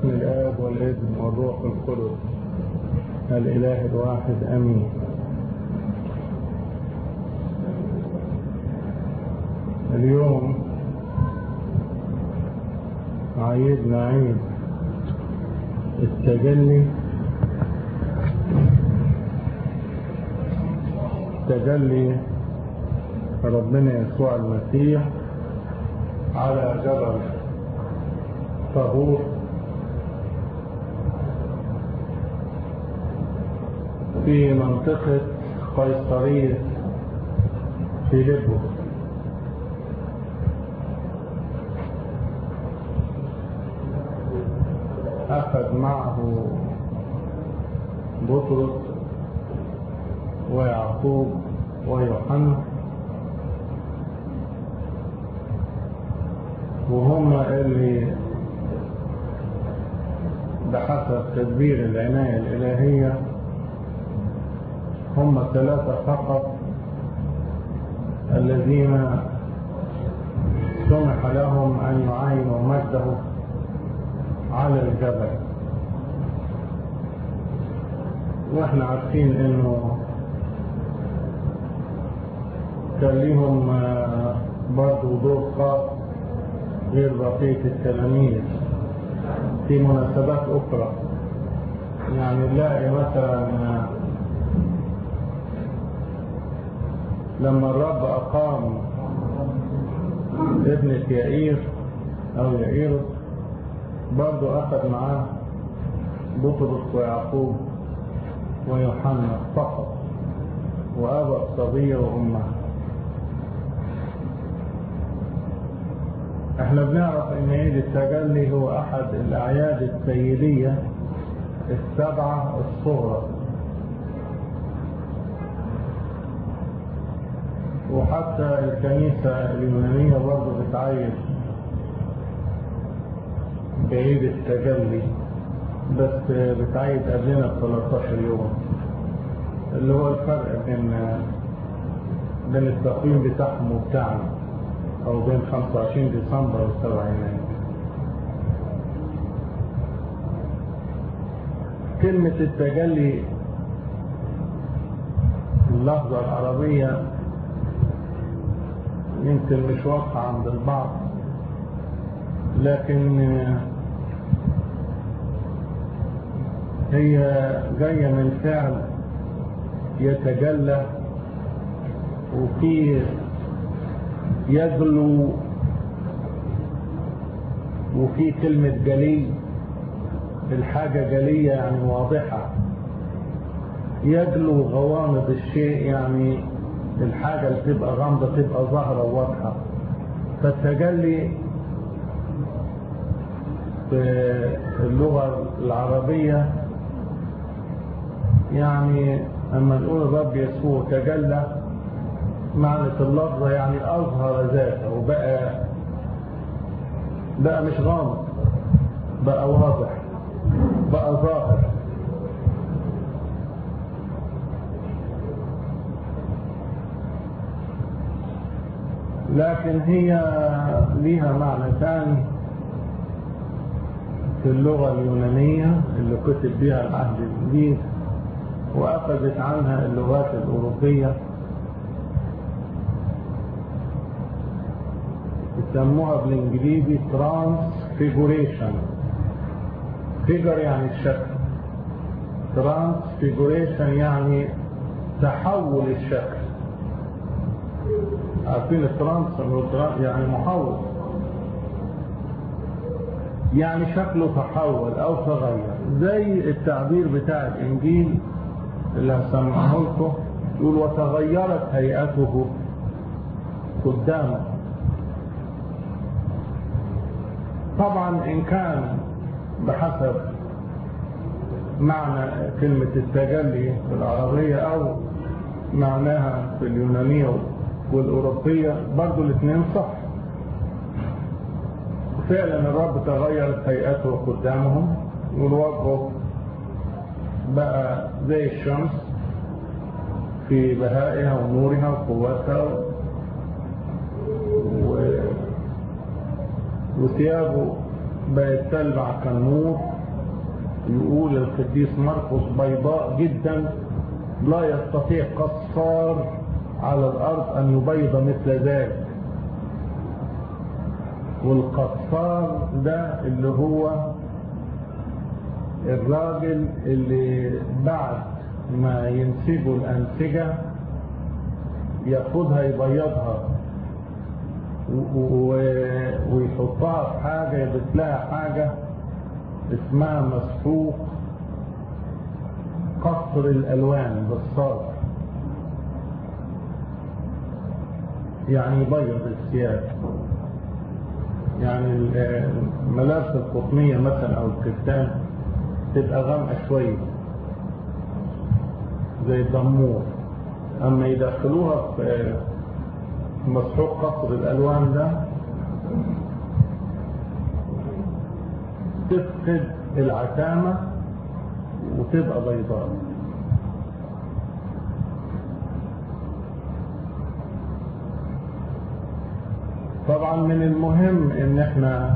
باسم الآب والابن والروح القدس الإله الواحد أمين اليوم عيدنا عيد التجلي تجلي ربنا يسوع المسيح على جبل طهور في منطقة قيصرية فيليبوس أخذ معه بطرس ويعقوب ويوحنا وهم اللي بحسب تدبير العناية الإلهية هم ثلاثة فقط الذين سمح لهم أن يعاينوا مجده على الجبل واحنا عارفين انه كان ليهم برضه دور خاص غير بقية التلاميذ في مناسبات أخرى يعني نلاقي مثلا لما الرب أقام ابنة يائير أو يائيرس برضه أخذ معاه بطرس ويعقوب ويوحنا فقط وأبى الصبية وأمها احنا بنعرف ان عيد التجلي هو احد الاعياد السيدية السبعة الصغرى وحتى الكنيسة اليونانية برضه بتعيد بعيد التجلي بس بتعيد قبلنا ب 13 يوم اللي هو الفرق بين بين التقويم بتاعهم وبتاعنا او بين 25 ديسمبر و 7 يناير كلمة التجلي اللفظة العربية يمكن مش واضحة عند البعض لكن هي جاية من فعل يتجلى وفي يجلو وفي كلمة جلي الحاجة جلية يعني واضحة يجلو غوامض الشيء يعني الحاجة اللي تبقى غامضة تبقى ظاهرة وواضحة فالتجلي في اللغة العربية يعني أما نقول الرب يسوع تجلى معنى اللفظة يعني أظهر ذاته وبقى بقى مش غامض بقى واضح بقى ظاهر لكن هي ليها معنى ثاني في اللغة اليونانية اللي كتب بها العهد الجديد وأخذت عنها اللغات الأوروبية يسموها بالانجليزي transfiguration فيجر يعني الشكل transfiguration يعني تحول الشكل عارفين الترانس يعني محول يعني شكله تحول او تغير زي التعبير بتاع الانجيل اللي هسمعه لكم يقول وتغيرت هيئته قدامه طبعا ان كان بحسب معنى كلمة التجلي في العربية او معناها في اليونانية والأوروبية برضو الاثنين صح فعلا الرب تغيرت هيئته قدامهم والوجه بقى زي الشمس في بهائها ونورها وقوتها و... وثيابه بقت تلمع كالنور يقول القديس مرقس بيضاء جدا لا يستطيع قصار على الأرض أن يبيض مثل ذلك والقصار ده اللي هو الراجل اللي بعد ما ينسجوا الأنسجة ياخدها يبيضها ويحطها في حاجة يضيف لها حاجة اسمها مسحوق قصر الألوان بالصاج يعني يبيض الثياب يعني الملابس القطنية مثلا أو الكتان تبقى غامقة شوية زي الدمور أما يدخلوها في مسحوق قصر الألوان ده تفقد العتامة وتبقى بيضاء طبعا من المهم ان احنا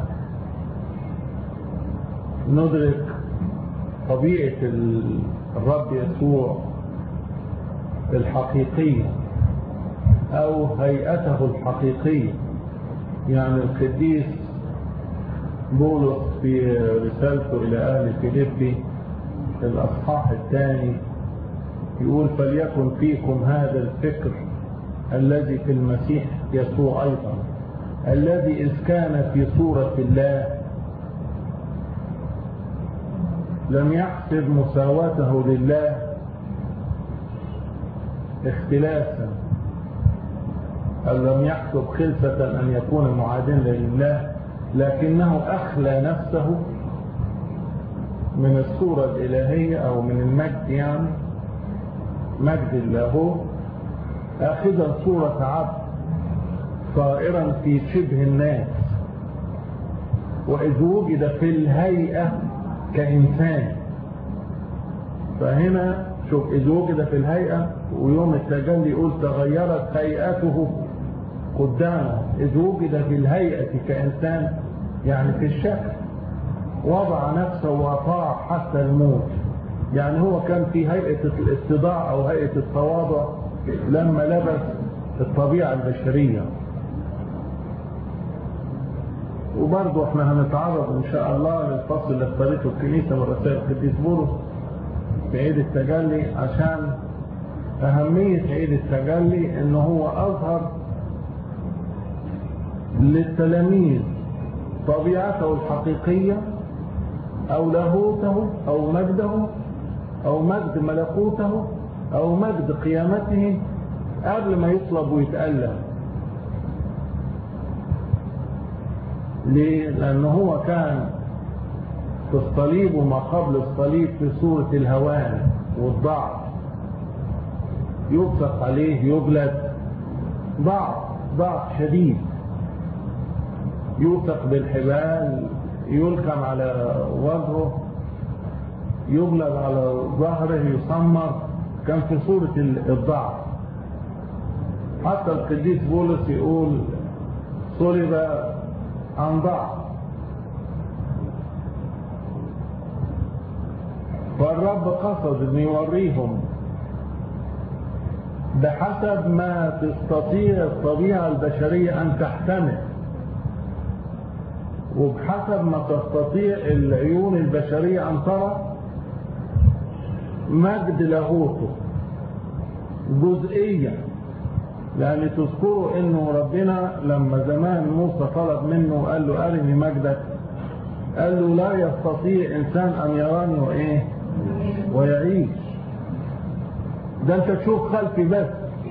ندرك طبيعة الرب يسوع الحقيقية او هيئته الحقيقية يعني القديس بولس في رسالته الى اهل فيليبي الاصحاح الثاني يقول فليكن فيكم هذا الفكر الذي في المسيح يسوع ايضا الذي اذ كان في صورة الله لم يحسب مساواته لله اختلافا أو لم يحسب خلفة أن يكون معادلا لله لكنه أخلى نفسه من الصورة الإلهية أو من المجد يعني مجد الله آخذا صورة عبد صائرا في شبه الناس وإذ وجد في الهيئة كإنسان فهنا شوف إذ وجد في الهيئة ويوم التجلي يقول تغيرت هيئته قدامه إذ وجد في الهيئة كإنسان يعني في الشكل وضع نفسه وطاع حتى الموت يعني هو كان في هيئة الاتضاع أو هيئة التواضع لما لبس الطبيعة البشرية وبرضه احنا هنتعرض ان شاء الله للفصل اللي اختارته الكنيسة من رسائل القديس بولس في عيد التجلي عشان أهمية عيد التجلي إن هو أظهر للتلاميذ طبيعته الحقيقية أو لاهوته أو مجده أو مجد ملكوته أو مجد قيامته قبل ما يطلب ويتألم ليه؟ لأنه هو كان في الصليب وما قبل الصليب في صورة الهوان والضعف يبصق عليه يجلد ضعف ضعف شديد يوثق بالحبال يلكم على وجهه يجلد على ظهره يسمر كان في صورة الضعف حتى القديس بولس يقول صلب عن ضعف فالرب قصد ان يوريهم بحسب ما تستطيع الطبيعة البشرية ان تحتمل وبحسب ما تستطيع العيون البشرية ان ترى مجد لاهوته جزئيا لأن تذكروا انه ربنا لما زمان موسى طلب منه قال له أرني مجدك قال له لا يستطيع إنسان أن يراني وإيه ويعيش ده أنت تشوف خلفي بس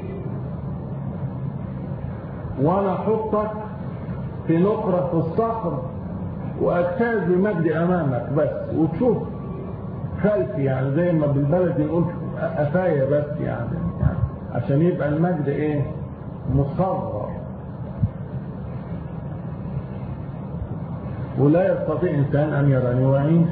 وأنا أحطك في نقرة في الصخر وأجتاز بمجد أمامك بس وتشوف خلفي يعني زي ما بالبلد نقول قفايا بس يعني, يعني عشان يبقى المجد ايه مصغر ولا يستطيع انسان ان يراني ويعيش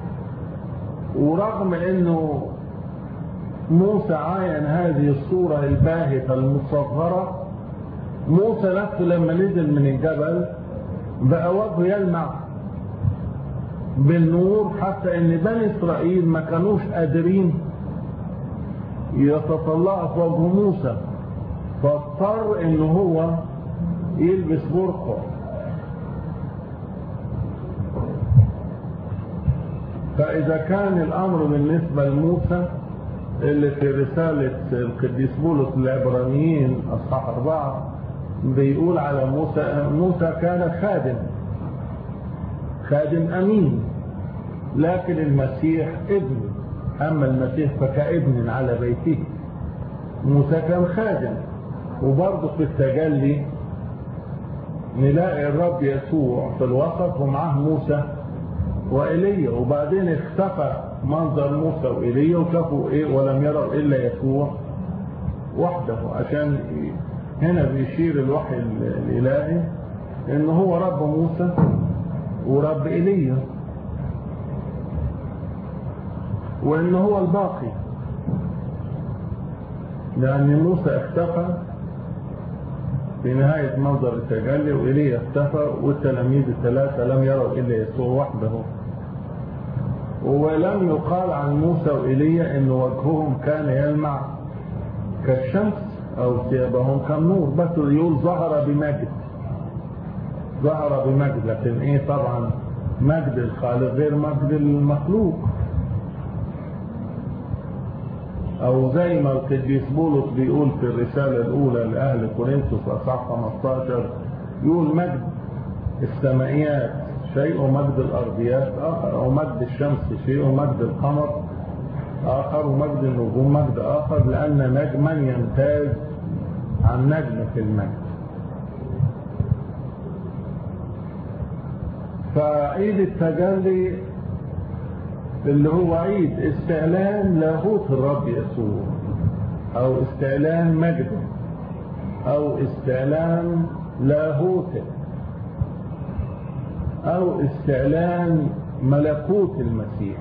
ورغم انه موسى عاين هذه الصورة الباهتة المصغرة موسى نفسه لما نزل من الجبل بقى وجهه يلمع بالنور حتى ان بني اسرائيل ما كانوش قادرين يتطلعوا في وجه موسى فاضطر ان هو يلبس برقع فاذا كان الامر بالنسبة لموسى اللي في رسالة القديس بولس للعبرانيين اصحاح اربعة بيقول على موسى موسى كان خادم خادم امين لكن المسيح ابن اما المسيح فكابن على بيته موسى كان خادم وبرضه في التجلي نلاقي الرب يسوع في الوسط ومعاه موسى وإيليا وبعدين اختفى منظر موسى وإيليا وشافوا ايه ولم يروا الا يسوع وحده عشان هنا بيشير الوحي الالهي ان هو رب موسى ورب ايليا وان هو الباقي لان موسى اختفى في نهاية منظر التجلي وإيليا اختفى والتلاميذ الثلاثة لم يروا إلا يسوع وحده ولم يقال عن موسى وإيليا أن وجههم كان يلمع كالشمس أو ثيابهم كالنور بس يقول ظهر بمجد ظهر بمجد لكن إيه طبعا مجد الخالق غير مجد المخلوق او زي ما القديس بولس بيقول في الرسالة الاولى لاهل كورنثوس اصحاح 15 يقول مجد السمائيات شيء ومجد الارضيات اخر او مجد الشمس شيء ومجد القمر اخر ومجد النجوم مجد اخر لان نجما يمتاز عن نجم في المجد فعيد التجلي اللي هو عيد استعلان لاهوت الرب يسوع او استعلان مجده او استعلان لاهوته او استعلان ملكوت المسيح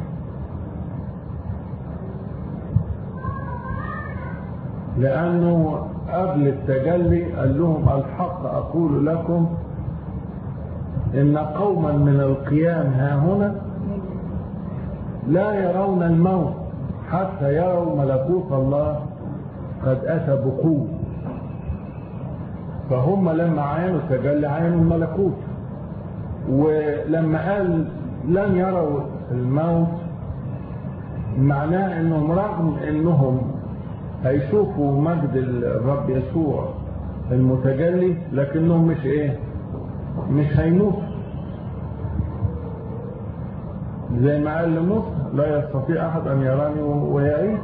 لانه قبل التجلي قال لهم الحق اقول لكم ان قوما من القيام ها هنا لا يرون الموت حتى يروا ملكوت الله قد أتى بقوة فهم لما عينوا تجلى عينوا الملكوت ولما قال لن يروا الموت معناه انهم رغم انهم هيشوفوا مجد الرب يسوع المتجلي لكنهم مش ايه مش هيموتوا زي ما قال لموسى لا يستطيع احد ان يراني ويعيش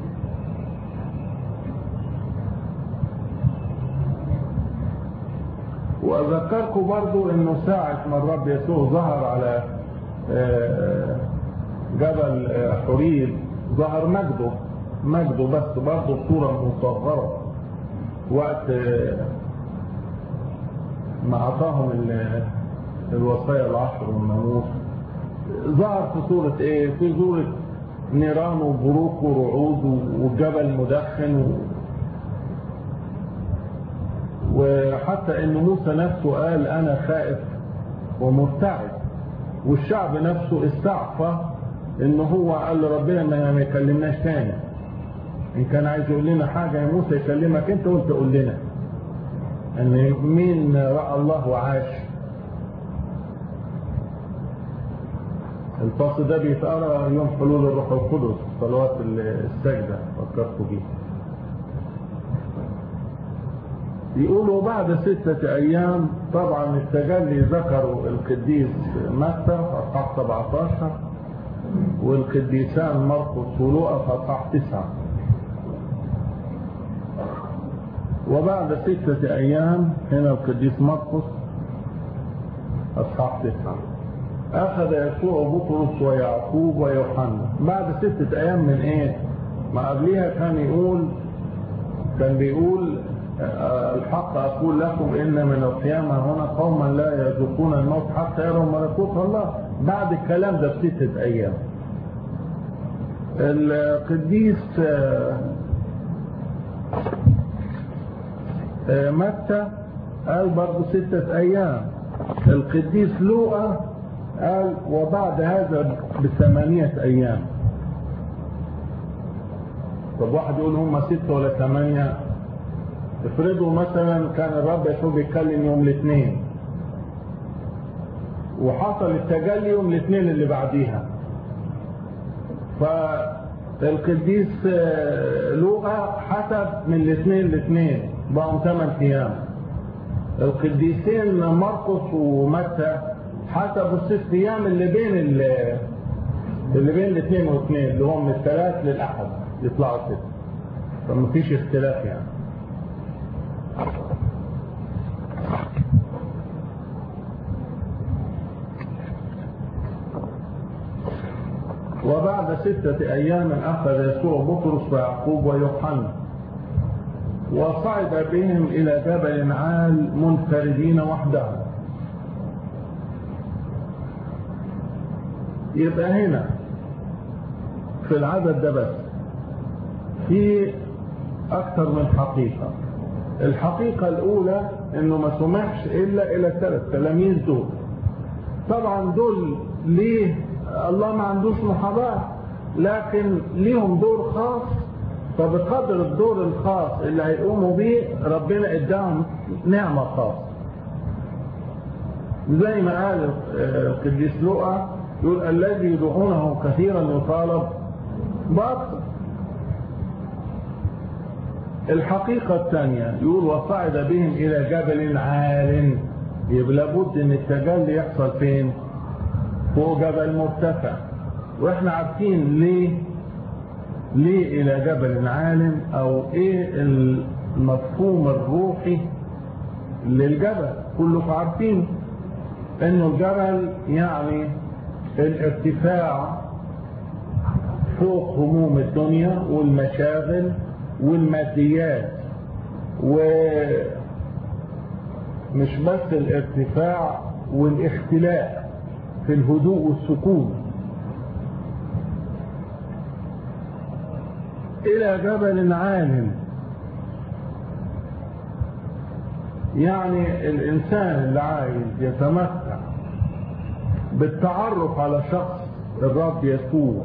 واذكركم برضو انه ساعة ما الرب يسوع ظهر على جبل حرير ظهر مجده مجده بس برضه بصورة مصغرة وقت ما اعطاهم الوصايا العشر والناموس ظهر في صورة ايه في صورة نيران وبروق ورعود والجبل مدخن و... وحتى ان موسى نفسه قال انا خائف ومرتعب والشعب نفسه استعفى ان هو قال لربنا ما ما يكلمناش تاني ان كان عايز يقول لنا حاجة يا موسى يكلمك انت وانت قول لنا ان مين رأى الله وعاش الفصل ده بيتقرا يوم حلول الروح القدس صلوات السجدة فكرتوا بيه يقولوا بعد ستة أيام طبعا التجلي ذكروا القديس متى أصحاح 17 والقديسان مرقس ولوقا أصحاح 9 وبعد ستة أيام هنا القديس مرقس أصحاح 9 أخذ يسوع بطرس ويعقوب ويوحنا بعد ستة أيام من إيه؟ ما قبليها كان يقول كان بيقول الحق أقول لكم إن من القيامة هنا قوما لا يذوقون الموت حتى يروا ملكوت الله بعد الكلام ده بستة أيام القديس متى قال برضه ستة أيام القديس لوقا قال وبعد هذا بثمانية أيام طب واحد يقول هم ستة ولا ثمانية افرضوا مثلا كان الرب يسوع بيتكلم يوم الاثنين وحصل التجلي يوم الاثنين اللي بعديها فالقديس لوقا حسب من الاثنين لاثنين بقوا 8 ايام القديسين مرقس ومتى حسبوا الست ايام اللي بين اللي بين الاثنين والاثنين اللي هم من الثلاث للاحد يطلعوا ست فما فيش اختلاف يعني وبعد ستة أيام أخذ يسوع بطرس ويعقوب ويوحنا وصعد بهم إلى جبل عال منفردين وحدهم يبقى هنا في العدد ده بس في أكثر من حقيقة الحقيقة الأولى إنه ما سمحش إلا إلى الثلاث تلاميذ دول طبعا دول ليه الله ما عندوش محاباة لكن ليهم دور خاص فبقدر الدور الخاص اللي هيقوموا بيه ربنا اداهم نعمة خاصة زي ما قال القديس لوقا يقول الذي يدعونه كثيرا يطالب بأكثر الحقيقة الثانية يقول وصعد بهم إلى جبل عال يبقى لابد ان التجلي يحصل فين فوق جبل مرتفع واحنا عارفين ليه ليه الى جبل عالم او ايه المفهوم الروحي للجبل كلكم عارفين انه الجبل يعني الارتفاع فوق هموم الدنيا والمشاغل والماديات ومش بس الارتفاع والاختلاء في الهدوء والسكون الى جبل عال يعني الانسان اللي عايز يتمتع بالتعرف على شخص الرب يسوع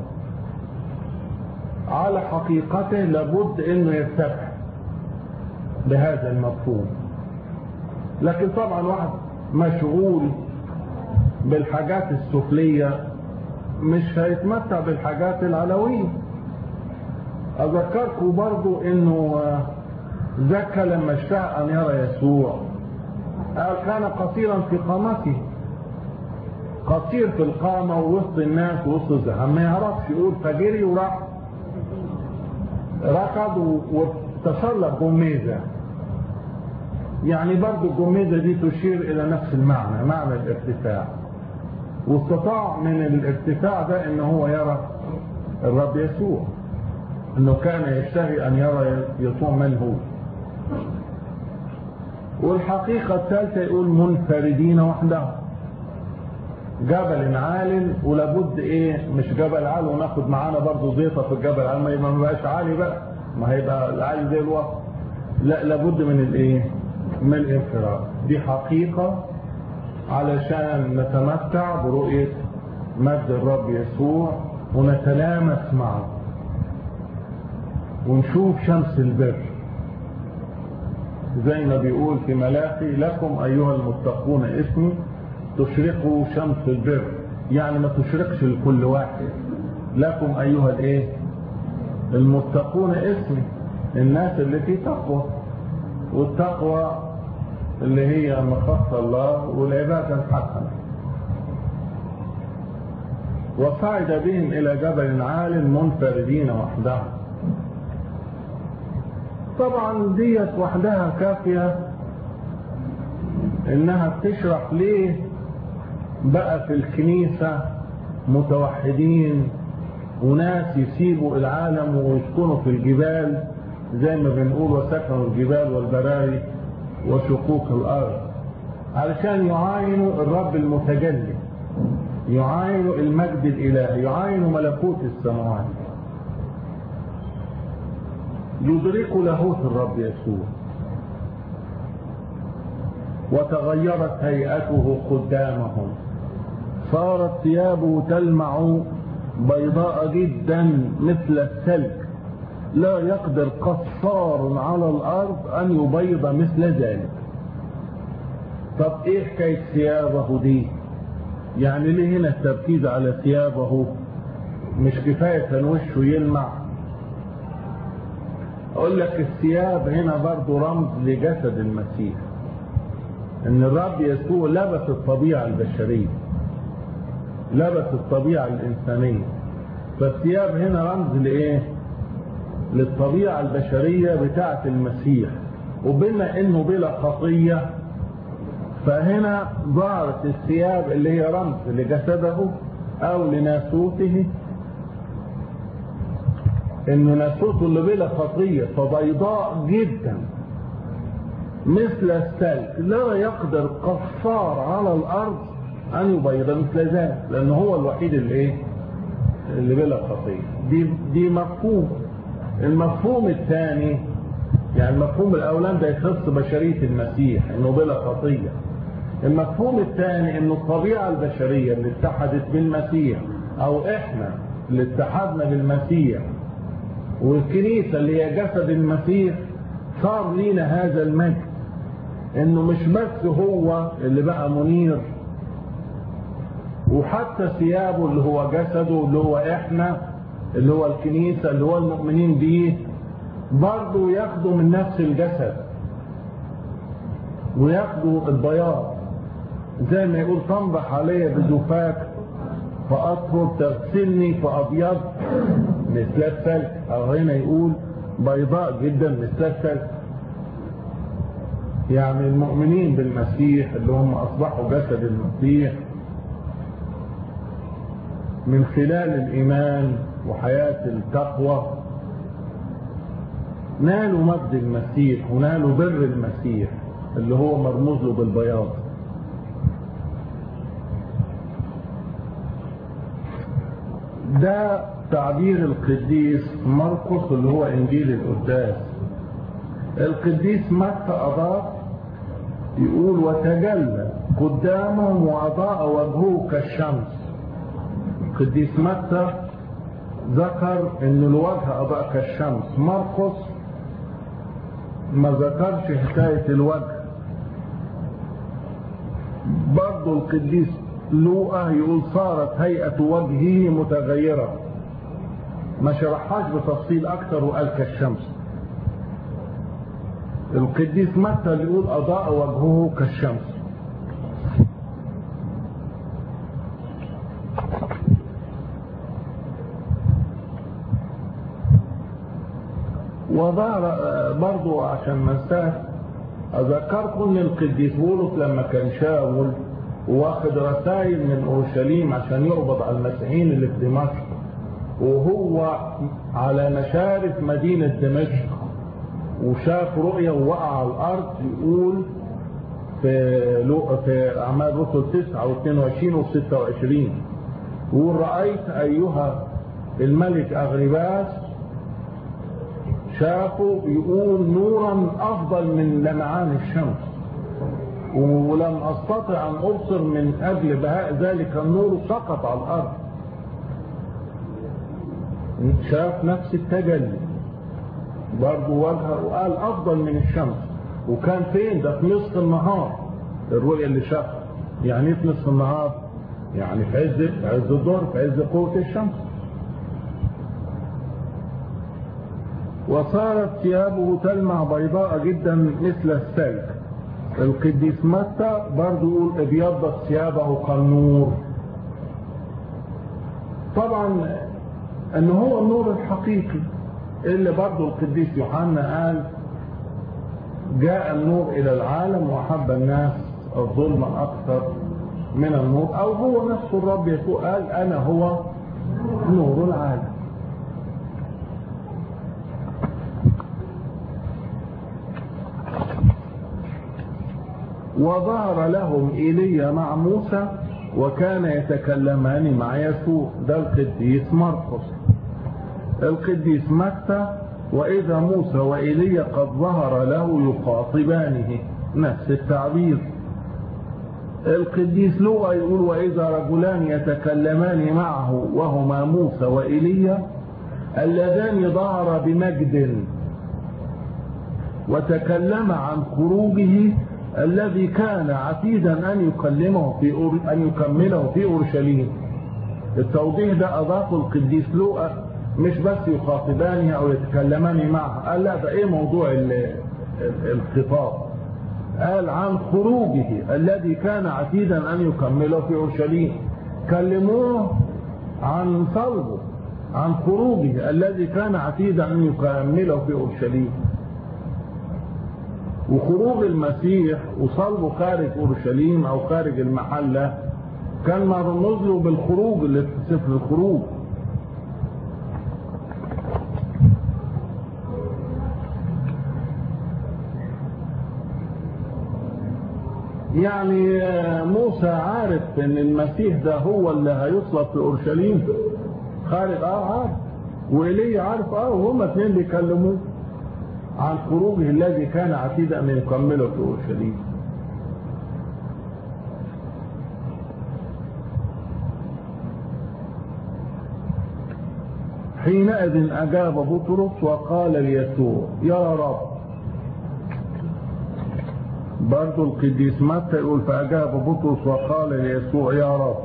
على حقيقته لابد انه يرتفع بهذا المفهوم لكن طبعا واحد مشغول بالحاجات السفلية مش هيتمتع بالحاجات العلوية اذكركم برضو انه زكى لما اشتاق ان يرى يسوع قال كان قصيرا في قامته قصير في القامة ووسط الناس ووسط الزحام ما يعرفش يقول فجري وراح ركض وتسلق جميزة يعني برضو الجميزة دي تشير الى نفس المعنى معنى الارتفاع واستطاع من الارتفاع ده ان هو يرى الرب يسوع انه كان يشتهي ان يرى يسوع من هو والحقيقة الثالثة يقول منفردين وحدهم جبل عال ولابد ايه مش جبل عال وناخد معانا برضو ضيفة في الجبل عال ما يبقى ما بقاش عالي بقى ما هيبقى العالي زي الوسط لا لابد من الايه من الانفراد دي حقيقة علشان نتمتع برؤية مجد الرب يسوع ونتلامس معه ونشوف شمس البر زي ما بيقول في ملاقي لكم ايها المتقون اسمي تشرقوا شمس البر يعني ما تشرقش لكل واحد لكم ايها الايه المتقون اسمي الناس اللي في تقوى والتقوى اللي هي مخافة الله والعبادة الحسنة وصعد بهم إلى جبل عال منفردين وحدهم طبعا ديت وحدها كافية انها بتشرح ليه بقى في الكنيسة متوحدين وناس يسيبوا العالم ويسكنوا في الجبال زي ما بنقول وسكنوا الجبال والبراري وشقوق الارض علشان يعاينوا الرب المتجلي يعاينوا المجد الالهي يعاينوا ملكوت السماوات يدركوا لاهوت الرب يسوع وتغيرت هيئته قدامهم صارت ثيابه تلمع بيضاء جدا مثل الثلج لا يقدر قصار على الارض ان يبيض مثل ذلك طب ايه حكايه ثيابه دي يعني ليه هنا التركيز على ثيابه مش كفايه كان وشه يلمع اقول لك الثياب هنا برضو رمز لجسد المسيح ان الرب يسوع لبس الطبيعه البشريه لبس الطبيعه الانسانيه فالثياب هنا رمز لايه للطبيعة البشرية بتاعة المسيح وبما انه بلا خطية فهنا ظهرت الثياب اللي هي رمز لجسده او لناسوته انه ناسوته اللي بلا خطية فبيضاء جدا مثل الثلج لا يقدر قصار على الارض ان يبيض مثل ذلك لانه هو الوحيد اللي ايه اللي بلا خطية دي دي مفهوم المفهوم الثاني يعني المفهوم الاولاني ده يخص بشريه المسيح انه بلا خطيه المفهوم الثاني انه الطبيعه البشريه اللي اتحدت بالمسيح او احنا اللي اتحدنا بالمسيح والكنيسه اللي هي جسد المسيح صار لينا هذا المجد انه مش بس هو اللي بقى منير وحتى ثيابه اللي هو جسده اللي هو احنا اللي هو الكنيسة اللي هو المؤمنين بيه برضه ياخدوا من نفس الجسد وياخدوا البياض زي ما يقول تنضح علي بزفاك فأطهر تغسلني فأبيض مثل الثلج أو هنا يقول بيضاء جدا مثل الثلج يعني المؤمنين بالمسيح اللي هم أصبحوا جسد المسيح من خلال الإيمان وحياة التقوى نالوا مجد المسيح ونالوا بر المسيح اللي هو مرموز له بالبياض ده تعبير القديس مرقس اللي هو انجيل القداس القديس متى اضاف يقول وتجلى قدامهم واضاء وجهه كالشمس القديس متى ذكر ان الوجه اضاء كالشمس مرقس ما ذكرش حكاية الوجه برضه القديس لوقا يقول صارت هيئة وجهه متغيرة ما شرحهاش بتفصيل اكتر وقال كالشمس القديس متى يقول اضاء وجهه كالشمس وظهر برضو عشان ما انساه اذكركم ان القديس بولس لما كان شاول واخد رسائل من اورشليم عشان يقبض على المسيحيين اللي في دمشق وهو على مشارف مدينة دمشق وشاف رؤية ووقع على الارض يقول في في اعمال رسل 9 و22 و26 يقول رايت ايها الملك اغرباس شافوا يقول نورا افضل من لمعان الشمس ولم استطع ان ابصر من اجل بهاء ذلك النور سقط على الارض شاف نفس التجلي برضه وجهه وقال افضل من الشمس وكان فين ده في نصف النهار الرؤية اللي شافها يعني في نصف النهار يعني في عز في عز الظهر في عز قوة الشمس وصارت ثيابه تلمع بيضاء جدا مثل الثلج القديس متى برضه يقول ابيضت ثيابه كالنور طبعا ان هو النور الحقيقي اللي برضه القديس يوحنا قال جاء النور الى العالم وحب الناس الظلم اكثر من النور او هو نفسه الرب يسوع قال انا هو نور العالم وظهر لهم ايليا مع موسى وكان يتكلمان مع يسوع ده القديس مرقس القديس متى واذا موسى وايليا قد ظهر له يخاطبانه نفس التعبير القديس لوقا يقول وإذا رجلان يتكلمان معه وهما موسى وإيليا اللذان ظهر بمجد وتكلم عن خروجه الذي كان عتيدا أن يكلمه في أن يكمله في أورشليم التوضيح ده أضافه القديس لوقا مش بس يخاطبانه أو يتكلمان معه قال لا ده إيه موضوع الخطاب قال عن خروجه الذي كان عتيدا أن يكمله في أورشليم كلموه عن صلبه عن خروجه الذي كان عتيدا أن يكمله في أورشليم وخروج المسيح وصلبه خارج أورشليم أو خارج المحلة كان مرموز له بالخروج اللي في سفر الخروج يعني موسى عارف ان المسيح ده هو اللي هيصلب في اورشليم خارج اه عارف وإيليا عارف اه وهما اثنين بيكلموه عن خروجه الذي كان عتيدا ان يكمله في اورشليم حينئذ اجاب بطرس وقال ليسوع يا رب برضو القديس متى يقول فأجاب بطرس وقال ليسوع يا رب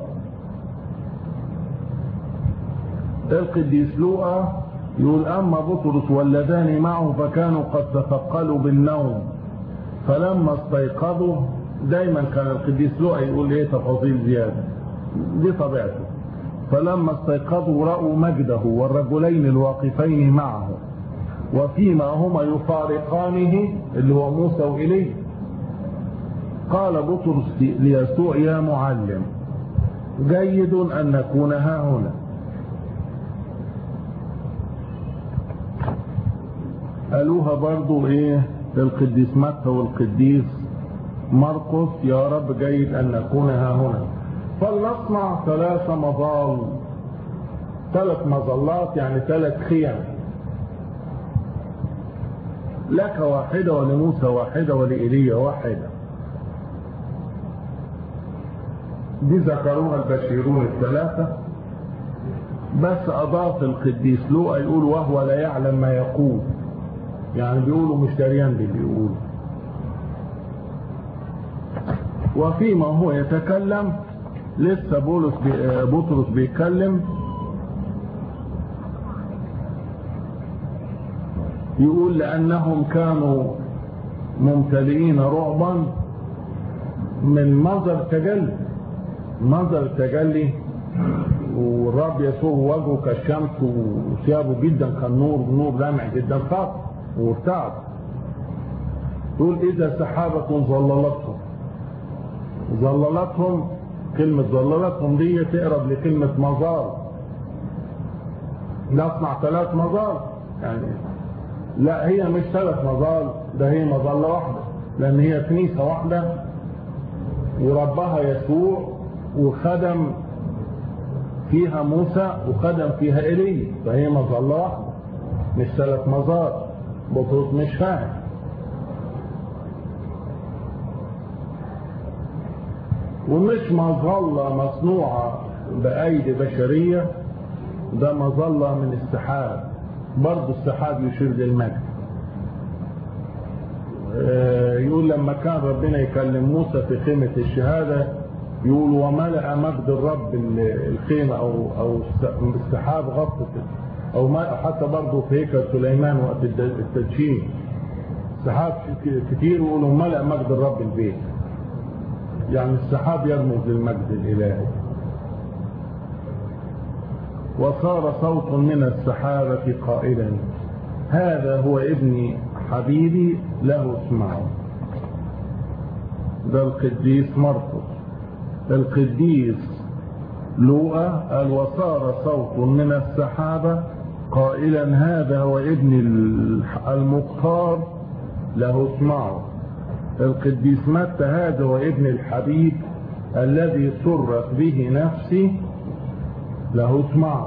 القديس لوقا يقول أما بطرس واللذان معه فكانوا قد تثقلوا بالنوم فلما استيقظوا دايما كان القديس لوقا يقول ايه تفاصيل زيادة دي طبيعته فلما استيقظوا رأوا مجده والرجلين الواقفين معه وفيما هما يفارقانه اللي هو موسى وإليه قال بطرس ليسوع يا معلم جيد أن نكون ها هنا قالوها برضو ايه القديس متى والقديس مرقس يا رب جيد أن نكون ها هنا فلنصنع ثلاث مظال ثلاث مظلات يعني ثلاث خيم لك واحدة ولموسى واحدة ولإيليا واحدة دي ذكروها البشيرون الثلاثة بس أضاف القديس لوقا يقول وهو لا يعلم ما يقول يعني بيقولوا مش دريان باللي بيقولوا وفيما هو يتكلم لسه بولس بي بطرس بيتكلم يقول لأنهم كانوا ممتلئين رعبا من منظر تجلي منظر التجلي والرب يسوع وجهه كالشمس وثيابه جدا كالنور نور لامع جدا خاف وارتعب يقول اذا سحابة ظللتهم ظللتهم كلمة ظللتهم دي تقرب لكلمة مزار نصنع ثلاث مزار يعني لا هي مش ثلاث مظال ده هي مظلة واحدة لان هي كنيسة واحدة وربها يسوع وخدم فيها موسى وخدم فيها إيليا فهي مظلة واحدة مش ثلاث مزار بطرس مش فاهم ومش مظلة مصنوعة بأيدي بشرية ده مظلة من السحاب برضه السحاب يشير للمجد يقول لما كان ربنا يكلم موسى في خيمة الشهادة يقول وملأ مجد الرب الخيمة أو أو السحاب غطت أو ما حتى برضه في هيكل سليمان وقت التدشين سحاب كتير يقولوا ملأ مجد الرب البيت يعني السحاب يرمز للمجد الإلهي وصار صوت من السحابة قائلا هذا هو ابني حبيبي له اسمعوا ده القديس مرقس القديس لوقا قال وصار صوت من السحابة قائلا هذا هو ابن المختار له اسمعوا القديس متى هذا هو ابن الحبيب الذي سرت به نفسي له اسمعوا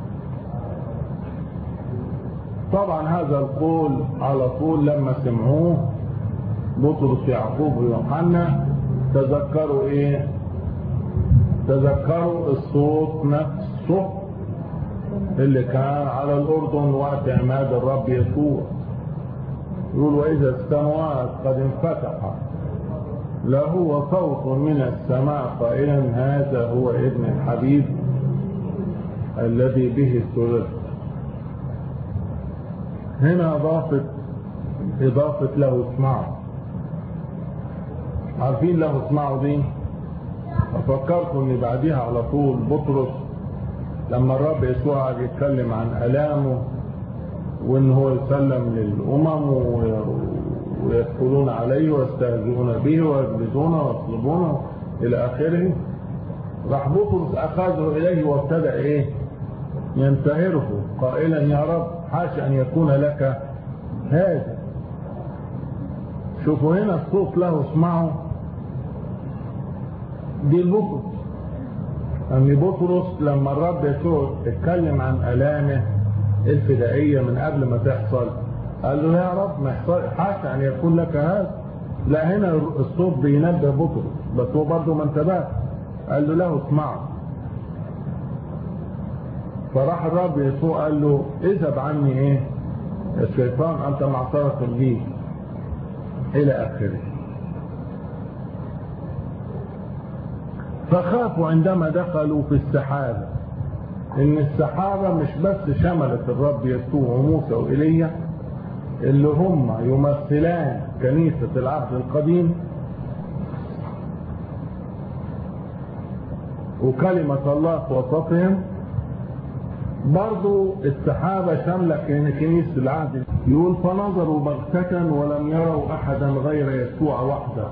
طبعا هذا القول على طول لما سمعوه بطرس يعقوب ويوحنا تذكروا ايه تذكروا الصوت نفسه اللي كان على الأردن وقت عماد الرب يسوع يقول وإذا السماوات قد انفتحت لهو صوت من السماء قائلا هذا هو ابن الحبيب الذي به سررت هنا أضافت إضافة له اسمعوا عارفين له اسمعوا دي ففكرت ان بعديها على طول بطرس لما الرب يسوع قعد يتكلم عن الامه وان هو يسلم للامم ويدخلون عليه ويستهزئون به ويجلدونه ويطلبونه الى اخره راح بطرس اخذه اليه وابتدا ايه ينتهره قائلا يا رب حاش ان يكون لك هذا شوفوا هنا الصوت له اسمعوا دي البطرس أن بطرس لما الرب يسوع اتكلم عن ألامه الفدائية من قبل ما تحصل قال له يا رب ما يحصل حاشا أن يكون لك هذا لا هنا الصوت بينبه بطرس بس هو برضه ما انتبهش قال له له اسمعوا فراح الرب يسوع قال له اذهب عني ايه الشيطان انت معصرة لي الى اخره فخافوا عندما دخلوا في السحابة ان السحابة مش بس شملت الرب يسوع وموسى وإيليا اللي هم يمثلان كنيسة العهد القديم وكلمة الله في وسطهم برضو السحابة شاملة كنيسة العهد يقول فنظروا بغتة ولم يروا أحدا غير يسوع وحده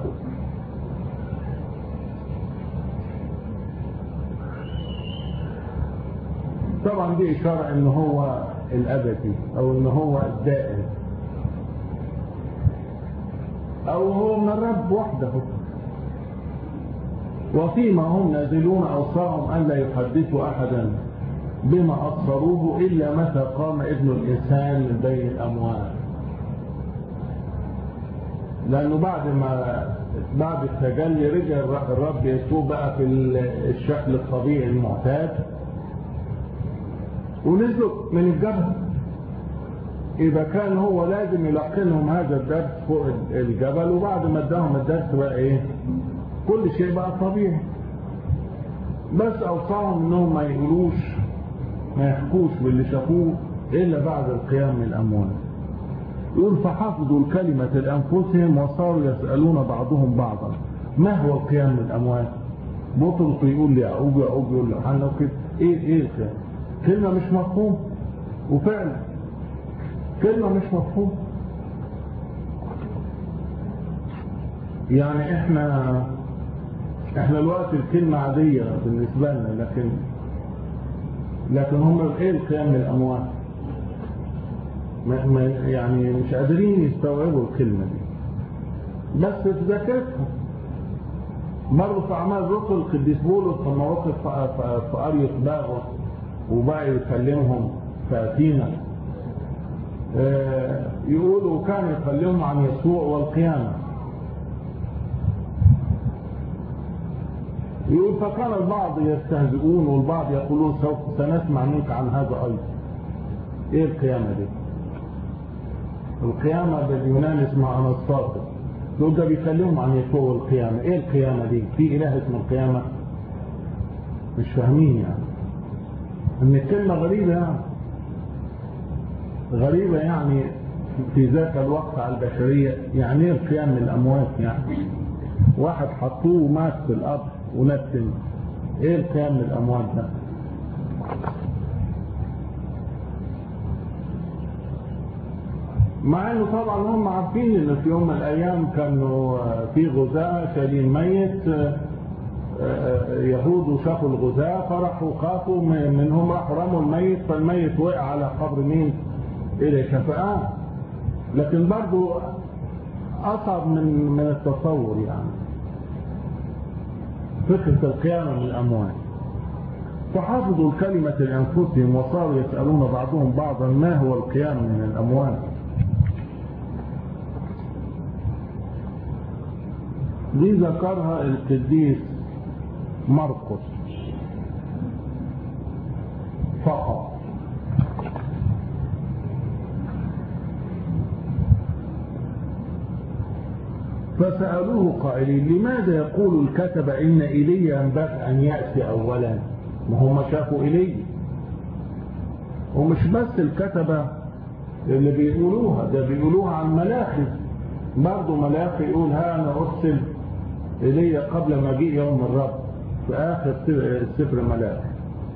طبعا دي إشارة ان هو الأبدي او ان هو الدائم او هو من الرب وحده وفيما هم نازلون أوصاهم أن لا يحدثوا أحدا بما أبصروه إلا متى قام ابن الإنسان من بين الأموات لأنه بعد ما بعد التجلي رجع الرب يسوع بقى في الشكل الطبيعي المعتاد ونزلوا من الجبل إذا كان هو لازم يلقنهم هذا الدرس فوق الجبل وبعد ما اداهم الدرس بقى إيه كل شيء بقى طبيعي بس أوصاهم إنهم ما يقولوش ما يحكوش باللي شافوه إلا بعد القيام من الأموات يقول فحفظوا الكلمة لأنفسهم وصاروا يسألون بعضهم بعضا ما هو القيام من الأموات بطرس يقول لي يعقوب يعقوب يقول لي كده ايه ايه القيام كلمة مش مفهوم وفعلا كلمة مش مفهوم يعني احنا احنا الوقت الكلمة عادية بالنسبة لنا لكن لكن هم ايه القيام من الاموات ما ما يعني مش قادرين يستوعبوا الكلمة دي بس في ذاكرتهم مروا في اعمال الرسل القديس بولس لما وقف في قرية باغوس وبقى يكلمهم في أثينا يقولوا كان يكلمهم عن يسوع والقيامة يقول فكان البعض يستهزئون والبعض يقولون سوف سنسمع منك عن هذا أيضا ايه القيامة دي القيامة باليونان اسمها أنستاطس دول ده بيكلمهم عن يسوع والقيامة ايه القيامة دي في اله اسمه القيامة مش فاهمين يعني ان الكلمة غريبة يعني غريبة يعني في ذاك الوقت على البشرية يعني ايه القيام من الاموات يعني واحد حطوه ومات في الارض ونتن ايه القيام من الاموات ده مع انه طبعا هم عارفين ان في يوم من الايام كانوا في غزاة شايلين ميت يهود وشافوا الغزاة فرحوا خافوا منهم راحوا رموا الميت فالميت وقع على قبر مين إلى شفقان لكن برضو أصعب من من التصور يعني فكرة القيامة من الأموات فحافظوا الكلمة لأنفسهم وصاروا يسألون بعضهم بعضا ما هو القيام من الأموات دي ذكرها القديس مرقس فقط فسألوه قائلين لماذا يقول الكتبة إن إيليا ينبغي أن يأتي أولا ما هم شافوا إيليا ومش بس الكتبة اللي بيقولوها ده بيقولوها عن ملاخي برضه ملاخي يقول ها أنا أرسل إيليا قبل مجيء يوم الرب في آخر سفر ملاخي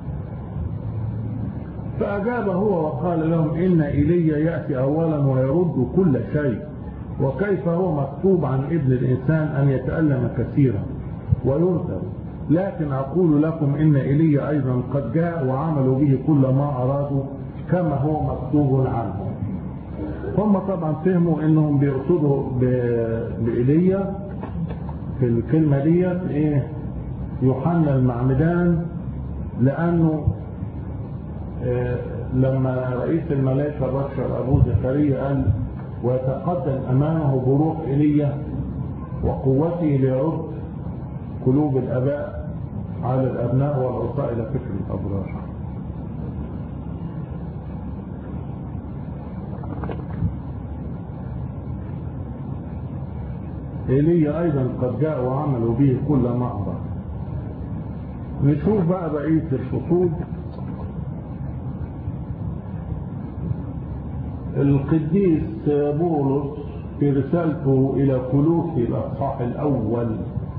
فأجاب هو وقال لهم إن إيليا يأتي أولا ويرد كل شيء وكيف هو مكتوب عن ابن الإنسان أن يتألم كثيرا ويرسل لكن أقول لكم إن إيليا أيضا قد جاء وعملوا به كل ما أرادوا كما هو مكتوب عنه هم طبعا فهموا انهم بيقصدوا بإيليا في الكلمة ديت ايه يوحنا المعمدان لانه إيه لما رئيس الملائكة بشر ابو زكريا قال ويتقدم امامه بروح ايليا وقوته ليرد قلوب الاباء على الابناء والعصاء الى فكر الابرار ايليا ايضا قد جاء وعملوا به كل ما اراد نشوف بقى بقيه الفصول القديس بولس في رسالته الى كلوسي الاصحاح الاول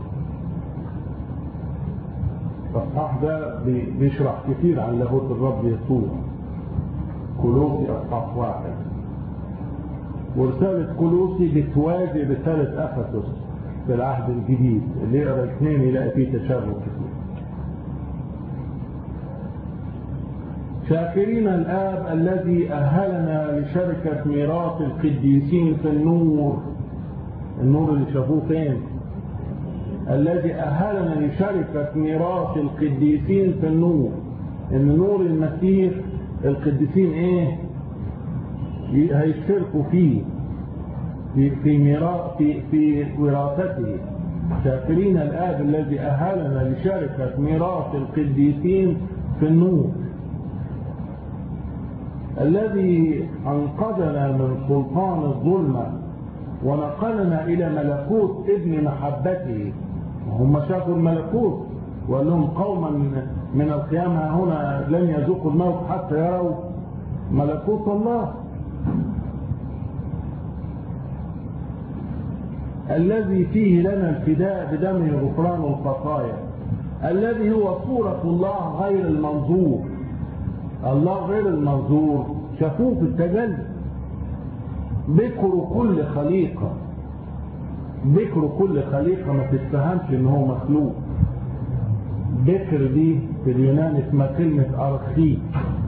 الاصحاح ده بيشرح كتير عن لاهوت الرب يسوع كلوسي اصحاح واحد ورسالة كلوسي بتوازي رسالة أفسس في العهد الجديد اللي يقرا اثنين يلاقي فيه تشابه كتير شاكرين الآب الذي أهلنا لشركة ميراث القديسين في النور النور اللي شافوه فين الذي أهلنا لشركة ميراث القديسين في النور إن نور المسيح القديسين إيه هيشتركوا فيه في في ميراث في في وراثته شاكرين الآب الذي أهلنا لشركة ميراث القديسين في النور الذي أنقذنا من سلطان الظلمة ونقلنا إلى ملكوت ابن محبته هم شافوا الملكوت وقال لهم قوما من القيامة هنا لن يذوقوا الموت حتى يروا ملكوت الله الذي فيه لنا الفداء بدمه غفران الخطايا الذي هو صورة الله غير المنظور الله غير المنظور شافوه في التجلي بكر كل خليقة بكر كل خليقة ما تتفهمش ان هو مخلوق بكر دي في اليونان اسمها كلمة أرخي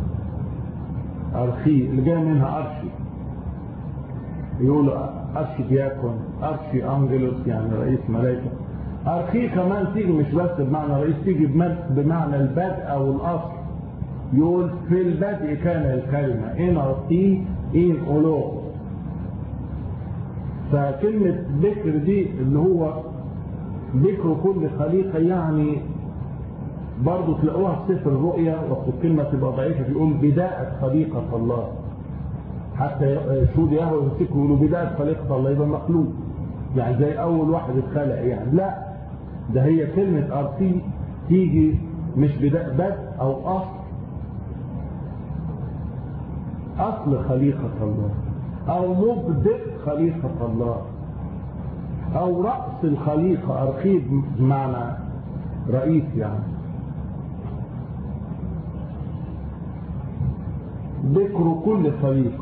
أرخي اللي جاي منها أرشي يقولوا أرشي دياكون أرشي أنجلوس يعني رئيس ملائكة أرخي كمان تيجي مش بس بمعنى رئيس تيجي بمعنى البدء أو الأصل يقول في البدء كان الكلمة إن أرتي إن أولو فكلمة ذكر دي اللي هو ذكر كل خليقة يعني برضه تلاقوها في سفر الرؤيا وقت الكلمة تبقى ضعيفة بيقول بداية خليقة الله حتى شهود يهوى يمسكوا يقولوا بداية خليقة الله يبقى مخلوق يعني زي أول واحد اتخلق يعني لا ده هي كلمة أرتي تيجي مش بداية بدء أو أصل أصل خليقة الله أو مبدئ خليقة الله أو رأس الخليقة أرخيب بمعنى رئيس يعني ذكر كل خليقة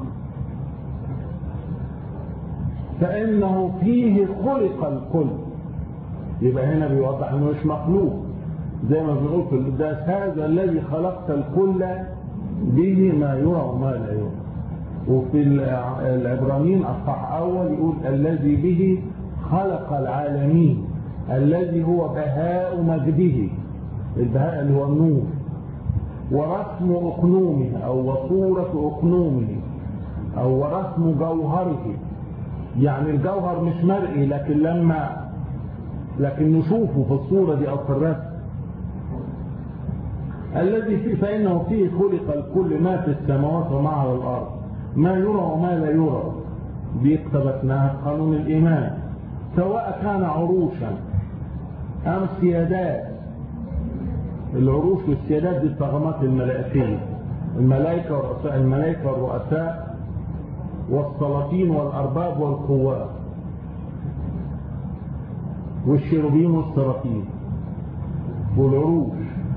فإنه فيه خلق الكل يبقى هنا بيوضح انه مش مخلوق زي ما بنقول في القداس هذا الذي خلقت الكل به ما يرى وما لا يرى وفي العبرانيين اصحاح اول يقول الذي به خلق العالمين الذي هو بهاء مجده البهاء اللي هو النور ورسم اقنومه او وصورة اقنومه او ورسم جوهره يعني الجوهر مش مرئي لكن لما لكن نشوفه في الصورة دي أو في الرسم الذي فيه فإنه فيه خلق الكل ما في السماوات وما على الأرض ما يرى وما لا يرى دي اقتبسناها قانون الإيمان سواء كان عروشا أم سيادات العروش والسيادات دي الطغمات الملائكية الملائكة ورؤساء الملائكة والرؤساء والسلاطين والأرباب والقوات والشيروبين والسراطين والعروش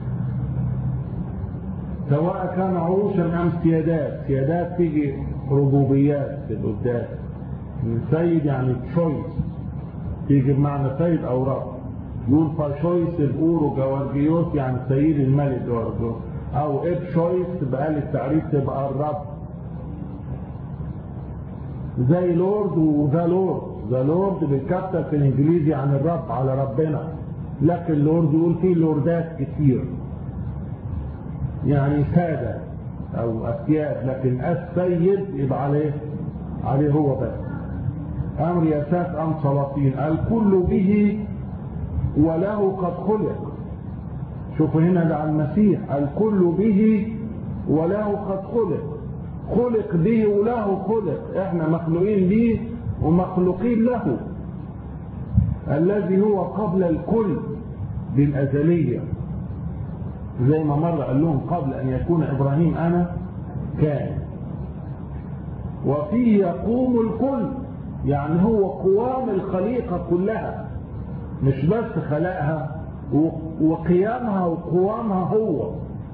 سواء كان عروشا أم سيادات سيادات تيجي ربوبيات في القداس سيد يعني تشويس تيجي بمعنى سيد أو رب يقول فاشويس الأورو جوارجيوس يعني سيد الملك جوارجيوس أو إب شويس بقال التعريف تبقى الرب زي لورد وذا لورد ذا لورد بالكابتل في الانجليزي عن الرب على ربنا لكن لورد يقول فيه لوردات كتير يعني سادة او اسياد لكن السيد يبقى عليه عليه هو بس ام رياسات ام سلاطين الكل به وله قد خلق شوفوا هنا ده على المسيح الكل به وله قد خلق خلق به وله خلق احنا مخلوقين به ومخلوقين له الذي هو قبل الكل بالأزلية زي ما مرة قال لهم قبل أن يكون إبراهيم أنا كان وفيه يقوم الكل يعني هو قوام الخليقة كلها مش بس خلقها وقيامها وقوامها هو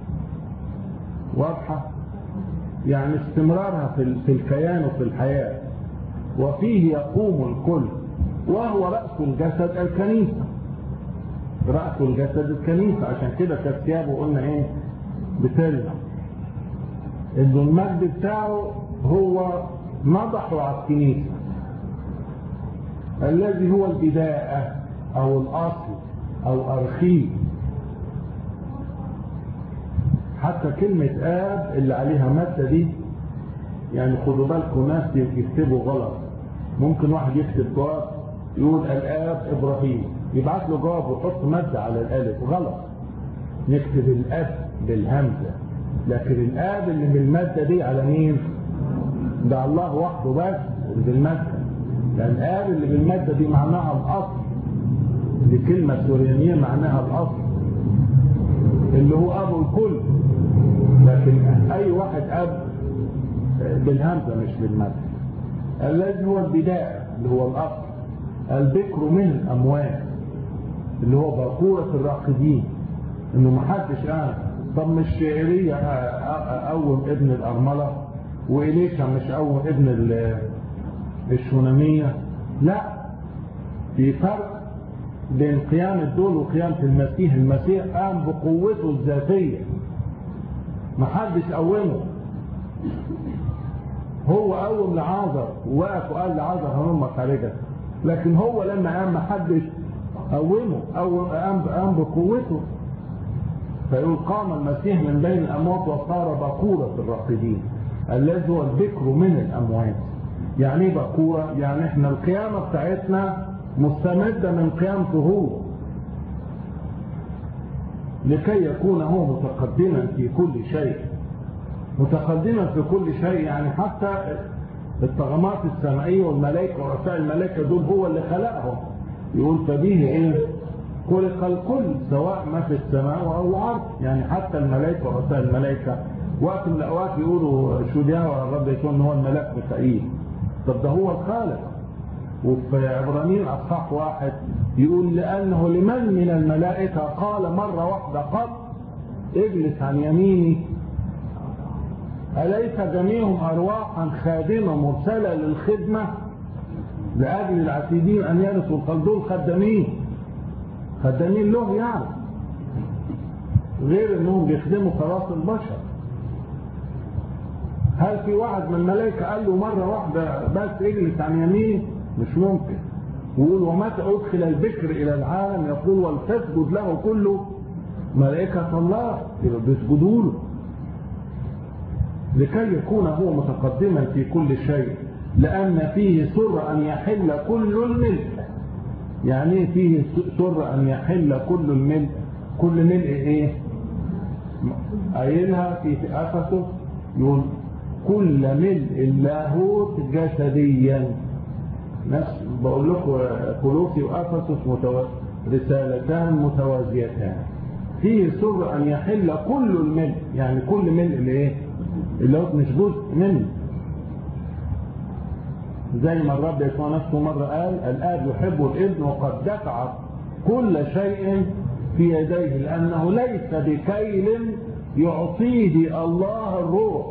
واضحة يعني استمرارها في الكيان وفي الحياة وفيه يقوم الكل وهو رأس الجسد الكنيسة رأس الجسد الكنيسة عشان كده كالثياب قلنا ايه بتلمع انه المجد بتاعه هو نضحه على الكنيسة الذي هو البداية او الاصل او ارخيه حتى كلمة آب اللي عليها مادة دي يعني خدوا بالكم ناس يكتبوا غلط ممكن واحد يكتب جواب يقول الآب إبراهيم يبعت له جواب ويحط مادة على الألف غلط نكتب الأب بالهمزة لكن الآب اللي بالمادة دي على مين؟ ده الله وحده بس بالمادة لأن الآب اللي بالمادة دي معناها الأصل دي كلمة سوريانية معناها الأصل اللي هو أبو الكل لكن أي واحد أب بالهمزة مش بالمد الذي هو البداية اللي هو الأصل البكر من الأموات اللي هو بقورة الراقدين إنه محدش قال طب مش شعرية أول ابن الأرملة وإليشا مش أول ابن الشونامية لا في فرق بين قيامة دول وقيامة المسيح المسيح قام بقوته الذاتية محدش قومه هو قوم لعازر ووقف وقال لعازر هنم خارجة لكن هو لما قام محدش قومه او قام قام بقوته فيقول قام المسيح من بين الاموات وصار بقورة الراقدين الذي هو الذكر من الاموات يعني ايه بقورة يعني احنا القيامة بتاعتنا مستمدة من قيامته هو لكي يكون هو متقدما في كل شيء متقدما في كل شيء يعني حتى الطغمات السمائية والملائكة ورؤساء الملائكة دول هو اللي خلقهم يقول فبيه ايه خلق الكل سواء ما في السماء او الارض يعني حتى الملائكة ورؤساء الملائكة وقت من الاوقات يقولوا شجاع الرب يكون هو الملاك ميكائيل طب ده هو الخالق وفي عبرانيين اصحاح واحد يقول لانه لمن من الملائكة قال مرة واحدة قط اجلس عن يميني أليس جميعهم أرواحا خادمة مرسلة للخدمة لأجل العتيدين أن يرثوا الخلد دول خدامين خدامين له يعني غير أنهم بيخدموا خلاص البشر هل في واحد من الملائكة قال له مرة واحدة بس اجلس عن يمين مش ممكن ويقول ومتى أدخل البكر إلى العالم يقول ولتسجد له كله ملائكة الله يبقى بيسجدوا له لكي يكون هو متقدما في كل شيء لأن فيه سر أن يحل كل الملك يعني ايه فيه سر ان يحل كل الملء كل ملء ايه قايلها في افسس يقول كل ملء اللاهوت جسديا نفس بقول لكم كلوسي وافسس متو... رسالتان متوازيتان فيه سر ان يحل كل الملء يعني كل ملء الايه اللاهوت مش جزء منه زي ما الرب يسوع نفسه مرة قال الآب يحب الابن وقد دفع كل شيء في يديه لأنه ليس بكيل يعطيه الله الروح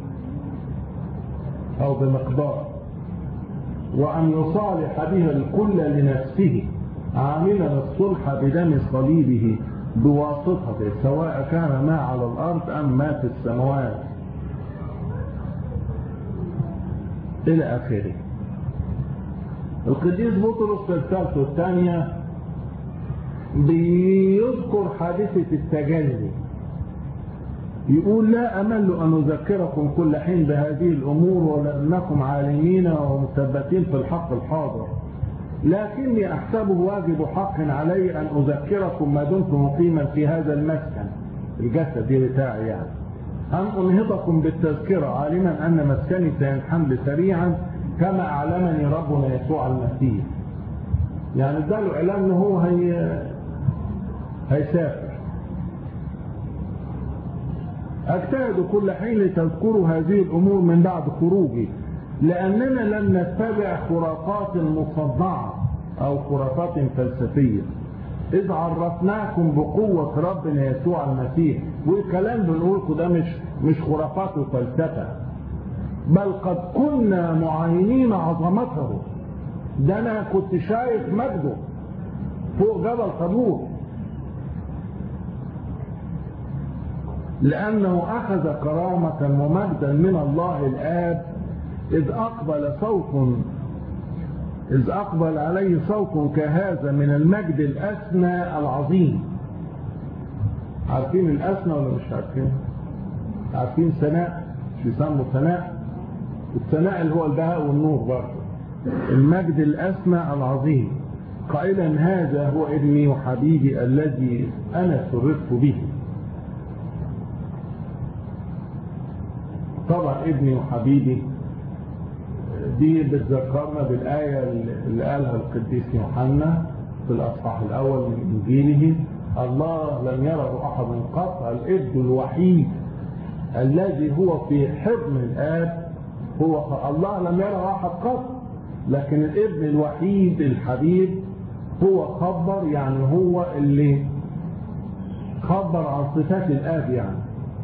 أو بمقدار وأن يصالح بها الكل لنفسه عاملا الصلح بدم صليبه بواسطته سواء كان ما على الأرض أم ما في السماوات إلى آخره القديس بطرس في رسالته الثانية بيذكر حادثة التجلي يقول لا أمل أن أذكركم كل حين بهذه الأمور ولأنكم عالمين ومثبتين في الحق الحاضر لكني أحسبه واجب حق علي أن أذكركم ما دمت مقيما في هذا المسكن الجسد بتاعي يعني أن أنهضكم بالتذكرة عالما أن مسكني سينحل سريعا كما أعلمني ربنا يسوع المسيح يعني اداله إعلان أنه هو هي هيسافر أجتهد كل حين لتذكروا هذه الأمور من بعد خروجي لأننا لم نتبع خرافات مصدعة أو خرافات فلسفية إذ عرفناكم بقوة ربنا يسوع المسيح والكلام بنقولكم ده مش مش خرافات وفلسفة بل قد كنا معاينين عظمته ده أنا كنت شايف مجده فوق جبل طابور لأنه أخذ كرامة ومجدا من الله الآب إذ أقبل صوت إذ أقبل عليه صوت كهذا من المجد الأسنى العظيم عارفين الأسنى ولا مش عارفين عارفين سناء مش يسموا سناء السناء اللي هو البهاء والنور برضه المجد الأسنى العظيم قائلا هذا هو ابني وحبيبي الذي أنا سررت به طبعا ابني وحبيبي دي بتذكرنا بالآية اللي قالها القديس يوحنا في الأصحاح الأول من إنجيله الله لم يره أحد قط الابن الوحيد الذي هو في حضن الآب هو الله لم يره أحد قط لكن الابن الوحيد الحبيب هو خبر يعني هو اللي خبر عن صفات الآب يعني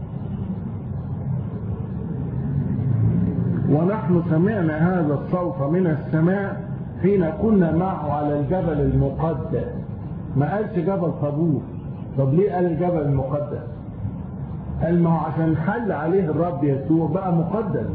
ونحن سمعنا هذا الصوت من السماء حين كنا معه على الجبل المقدس ما قالش جبل طابور طب ليه قال الجبل المقدس قال ما هو عشان حل عليه الرب يسوع بقى مقدس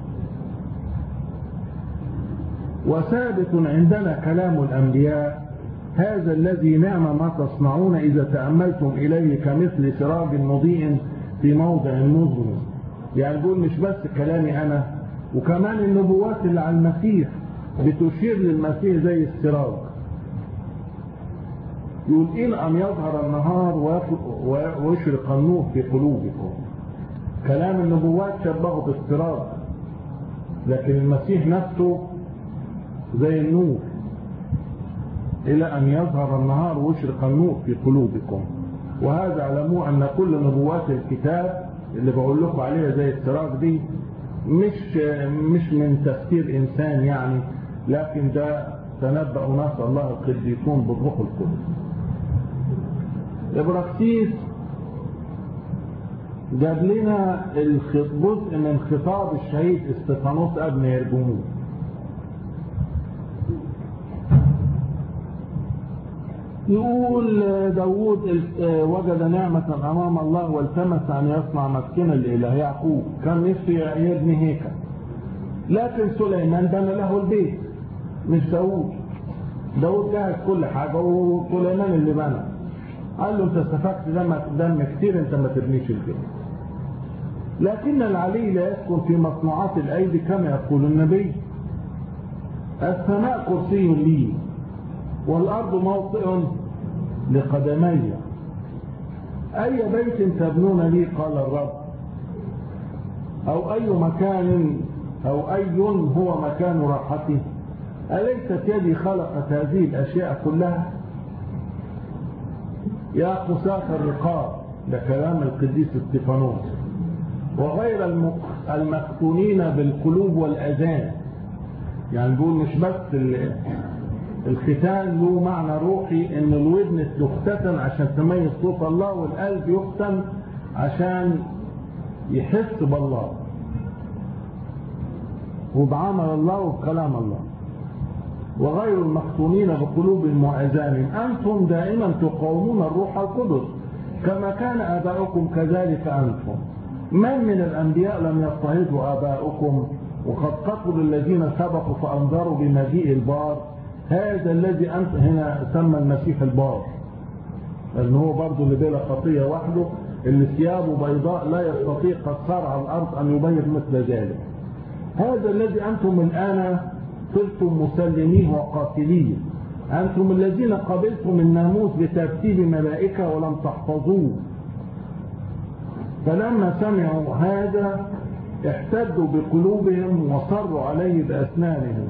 وثابت عندنا كلام الأنبياء هذا الذي نعم ما تصنعون إذا تأملتم إليه كمثل سراج مضيء في موضع مظلم يعني يقول مش بس كلامي أنا وكمان النبوات اللي على المسيح بتشير للمسيح زي السراج يقول إن أن يظهر النهار ويشرق النور في قلوبكم كلام النبوات شبهه بالسراج لكن المسيح نفسه زي النور إلى أن يظهر النهار ويشرق النور في قلوبكم وهذا اعلموا أن كل نبوات الكتاب اللي بقول لكم عليها زي السراج دي مش مش من تفسير إنسان يعني لكن ده تنبأ ناس الله القديسون بالروح القدس إبراكسيس جاب لنا جزء من خطاب الشهيد استفانوس ابن يرجموس يقول داود وجد نعمة أمام الله والتمس أن يصنع مسكنا لإله يعقوب كان نفسه يبني هيكل لكن سليمان بنى له البيت مش داود داود جهز كل حاجة وسليمان اللي بنى قال له انت استفدت دم, دم كتير انت ما تبنيش البيت لكن العلي لا يسكن في مصنوعات الأيدي كما يقول النبي السماء كرسي لي والأرض موطئ لقدمي أي بيت تبنون لي قال الرب أو أي مكان أو أي هو مكان راحتي أليست يدي خلقت هذه الأشياء كلها يا قساة الرقاب ده كلام القديس استيفانوس وغير المختونين بالقلوب والأذان يعني نقول مش بس الختان له معنى روحي ان الودن تختتن عشان تميز صوت الله والقلب يختن عشان يحس بالله وبعمل الله وبكلام الله وغير المختونين بقلوب وأذان أنتم دائما تقاومون الروح القدس كما كان آباؤكم كذلك أنتم من من الأنبياء لم يضطهدوا آباؤكم وقد قتلوا الذين سبقوا فأنذروا بمجيء البار هذا الذي أنت هنا سمى المسيح البار لأن هو برضه اللي بلا خطية وحده اللي ثيابه بيضاء لا يستطيع قد صار على الأرض أن يبيض مثل ذلك هذا الذي أنتم الآن صرتم مسلميه وقاتليه أنتم الذين قبلتم الناموس بترتيب ملائكة ولم تحفظوه فلما سمعوا هذا احتدوا بقلوبهم وصروا عليه بأسنانهم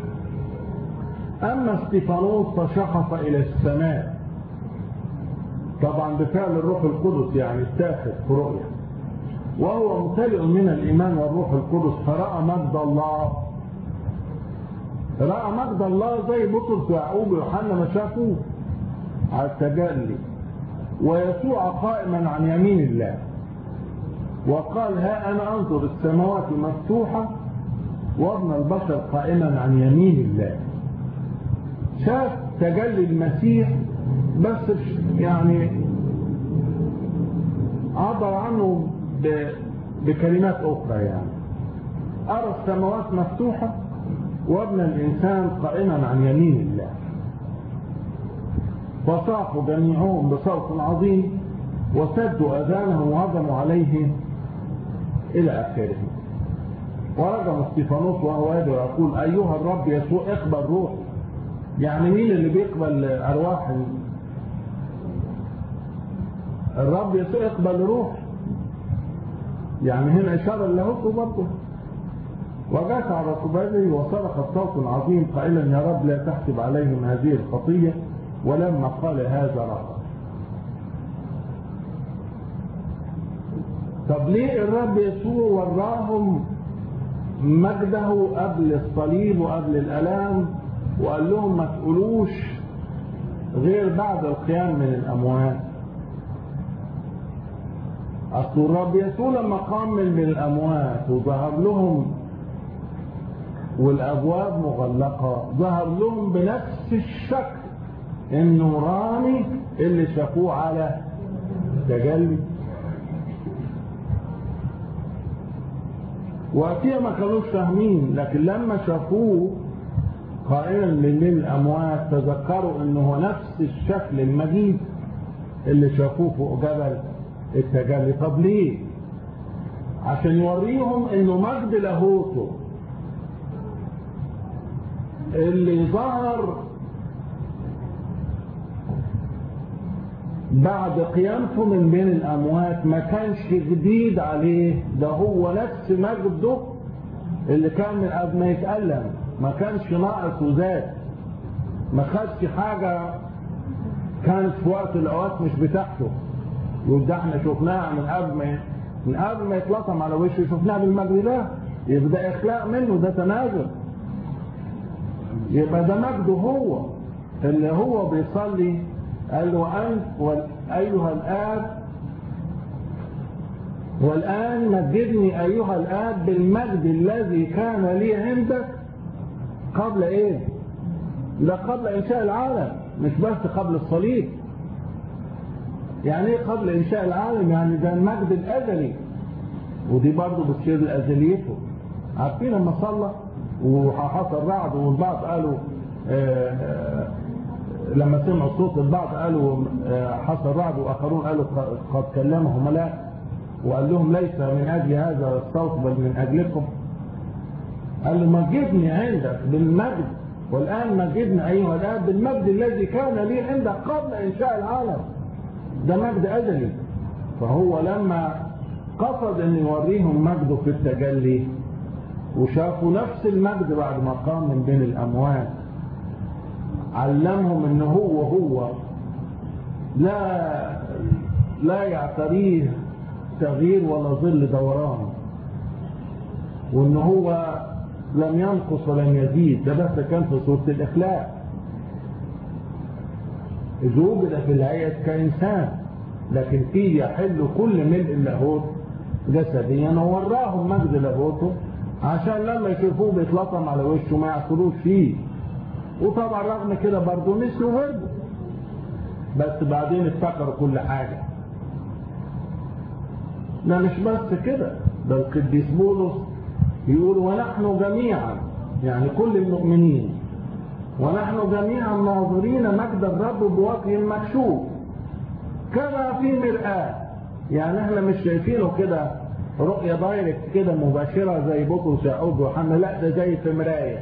أما استيفانوس فشخص إلى السماء طبعا بفعل الروح القدس يعني اتاخذ في رؤية وهو ممتلئ من الإيمان والروح القدس فرأى مجد الله رأى مجد الله زي بطرس ويعقوب ويوحنا ما شافوه على التجلي ويسوع قائما عن يمين الله وقال ها أنا أنظر السماوات مفتوحة وابن البشر قائما عن يمين الله شاف تجلي المسيح بس يعني عبر عنه بكلمات أخرى يعني أرى السماوات مفتوحة وابن الإنسان قائما عن يمين الله فصاحوا جميعهم بصوت عظيم وسدوا أذانهم وهجموا عليه إلى آخره ورجم استيفانوس وهو يدعو يقول أيها الرب يسوع اقبل روحي يعني مين اللي بيقبل أرواح الرب يسوع اقبل روح يعني هنا إشارة له برضه وجاءت على ركبته وصرخ صوت عظيم قائلا يا رب لا تحسب عليهم هذه الخطية ولما قال هذا رأى طب ليه الرب يسوع وراهم مجده قبل الصليب وقبل الألام وقال لهم ما تقولوش غير بعد القيام من الأموات أصل الرب يسوع لما قام من الأموات وظهر لهم والأبواب مغلقة ظهر لهم بنفس الشكل النوراني اللي شافوه على تجلي وقتها ما كانوش فاهمين لكن لما شافوه قائلا من الأموات تذكروا انه هو نفس الشكل المجيد اللي شافوه فوق جبل التجلي طب ليه عشان يوريهم انه مجد لاهوته اللي ظهر بعد قيامته من بين الأموات ما كانش جديد عليه ده هو نفس مجده اللي كان من قبل ما يتألم ما كانش ناقص وزاد ما خدش حاجة كانت في وقت الأوقات مش بتاعته يقول ده احنا شفناها من قبل ما من قبل ما يتلطم على وشه شفناها بالمجد ده يبقى إخلاق منه ده تنازل يبقى ده مجده هو اللي هو بيصلي قال له أنت أيها الآب والآن مجدني أيها الآب بالمجد الذي كان لي عندك قبل إيه ده قبل إنشاء العالم مش بس قبل الصليب يعني إيه قبل إنشاء العالم يعني ده المجد الأزلي ودي برضه بتصير لأزليته عارفين لما صلى وحصل رعد والبعض قالوا آآ آآ لما سمعوا صوت البعض قالوا حصل رعد واخرون قالوا قد كلمه ملاك وقال لهم ليس من اجل هذا الصوت بل من اجلكم قال له مجدني عندك بالمجد والآن مجدنا أيها الآب بالمجد الذي كان لي عندك قبل إنشاء العالم ده مجد أزلي فهو لما قصد أن يوريهم مجده في التجلي وشافوا نفس المجد بعد ما قام من بين الأموات علمهم أنه هو هو لا لا يعتريه تغيير ولا ظل دوران وان هو لم ينقص ولم يزيد ده بس كان في صورة الإخلاق إذ وجد في الهيئة كإنسان لكن فيه يحل كل ملء اللاهوت جسديا ووراهم مجد لاهوته عشان لما يشوفوه بيتلطم على وشه ما يعصروش فيه وطبعا رغم كده برضه نسوا هربوا بس بعدين افتكروا كل حاجة لا مش بس كده ده القديس بولس يقول ونحن جميعا يعني كل المؤمنين ونحن جميعا ناظرين مجد الرب بوجه مكشوف كما في مرآة يعني احنا مش شايفينه كده رؤية دايركت كده مباشرة زي بطرس يعقوب ويوحنا لا ده زي في مراية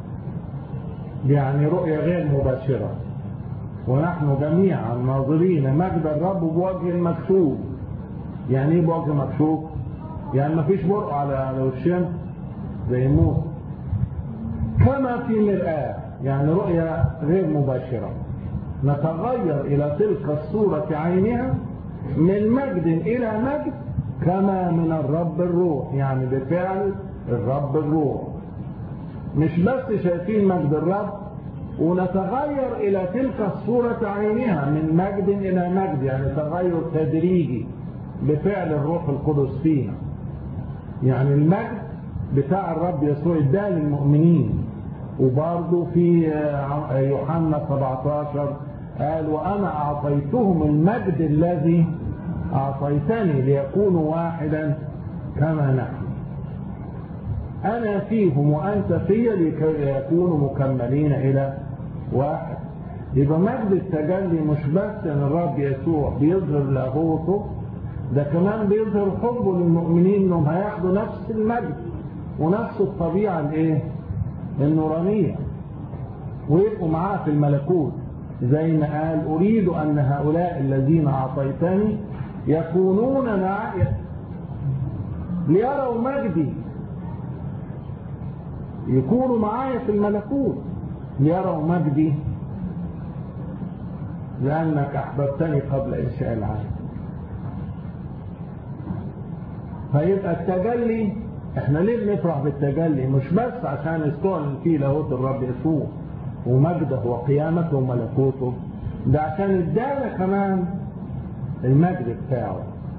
يعني رؤية غير مباشرة ونحن جميعا ناظرين مجد الرب بوجه مكشوف يعني ايه بوجه مكشوف يعني ما فيش برق على على وشنا زي موسى كما في مرآة يعني رؤية غير مباشرة نتغير إلى تلك الصورة عينها من مجد إلى مجد كما من الرب الروح يعني بفعل الرب الروح مش بس شايفين مجد الرب ونتغير إلى تلك الصورة عينها من مجد إلى مجد يعني تغير تدريجي بفعل الروح القدس فينا يعني المجد بتاع الرب يسوع اداه للمؤمنين وبرضه في يوحنا 17 قال وأنا أعطيتهم المجد الذي أعطيتني ليكونوا واحدا كما نحن أنا فيهم وأنت في لكي يكونوا مكملين إلى واحد يبقى مجد التجلي مش بس ان الرب يسوع بيظهر لاهوته ده كمان بيظهر حبه للمؤمنين انهم هياخدوا نفس المجد ونفس الطبيعه الايه النورانيه ويبقوا معاه في الملكوت زي ما قال اريد ان هؤلاء الذين اعطيتني يكونون معي ليروا مجدي يكونوا معايا في الملكوت ليروا مجدي لأنك أحببتني قبل إنشاء العالم فيبقى التجلي احنا ليه بنفرح بالتجلي مش بس عشان استعلن فيه لاهوت الرب يسوع ومجده وقيامته وملكوته ده عشان ادانا كمان المجد بتاعه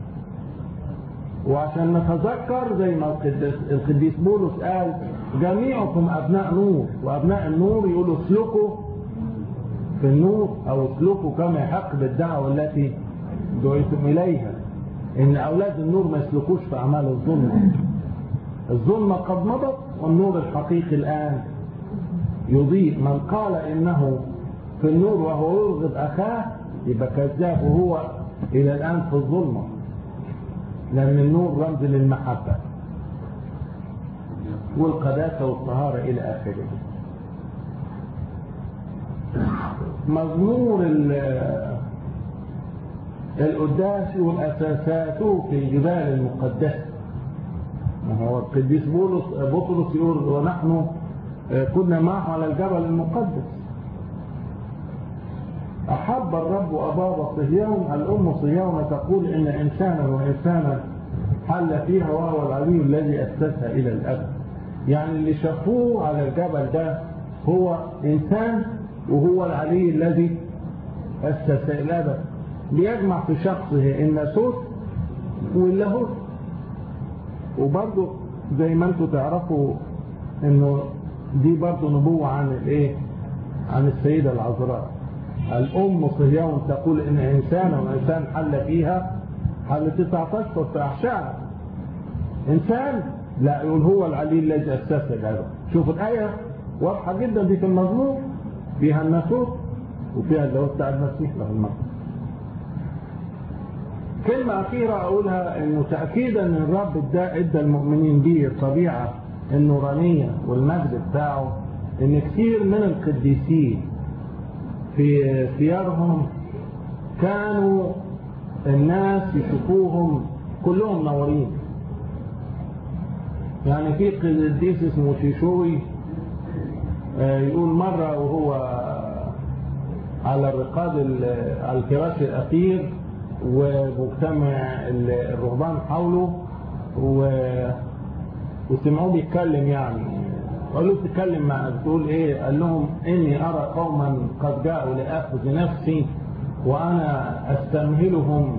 وعشان نتذكر زي ما القديس بولس قال جميعكم ابناء نور وابناء النور يقولوا اسلكوا في النور او اسلكوا كما يحق بالدعوه التي دعيتم اليها ان اولاد النور ما يسلكوش في اعمال الظلمه الظلمه قد مضت والنور الحقيقي الان يضيء من قال انه في النور وهو يرغب اخاه يبقى كذاب وهو الى الان في الظلمه لان النور رمز للمحبه والقداسه والطهاره الى اخره مزمور القداس والاساسات في الجبال المقدسه ما هو القديس بولس بطرس يقول ونحن كنا معه على الجبل المقدس أحب الرب أباب صهيون الأم صهيون تقول إن إنسانا وإنسانا حل فيها وهو العلي الذي أسسها إلى الأبد يعني اللي شافوه على الجبل ده هو إنسان وهو العلي الذي أسس الأبد بيجمع في شخصه الناسوت واللاهوت وبرضه زي ما انتم تعرفوا انه دي برضه نبوة عن الايه عن السيدة العذراء الام صهيون تقول ان انسانا وانسان حل فيها حل 19 في احشائها انسان لا يقول هو العلي الذي اسس العبد شوف الايه واضحه جدا دي في المزمور فيها الناسوت وفيها اللاهوت بتاع المسيح له المجد كلمة أخيرة أقولها إنه تأكيدا إن الرب ادى ادى المؤمنين به الطبيعة النورانية والمجد بتاعه ان كثير من القديسين في سيارهم كانوا الناس يشوفوهم كلهم منورين يعني في قديس اسمه شيشوي يقول مرة وهو على الرقاد على الفراش الأخير ومجتمع الرهبان حوله و... وسمعوه بيتكلم يعني قالوا تتكلم مع بتقول ايه قال لهم اني ارى قوما قد جاءوا لاخذ نفسي وانا استمهلهم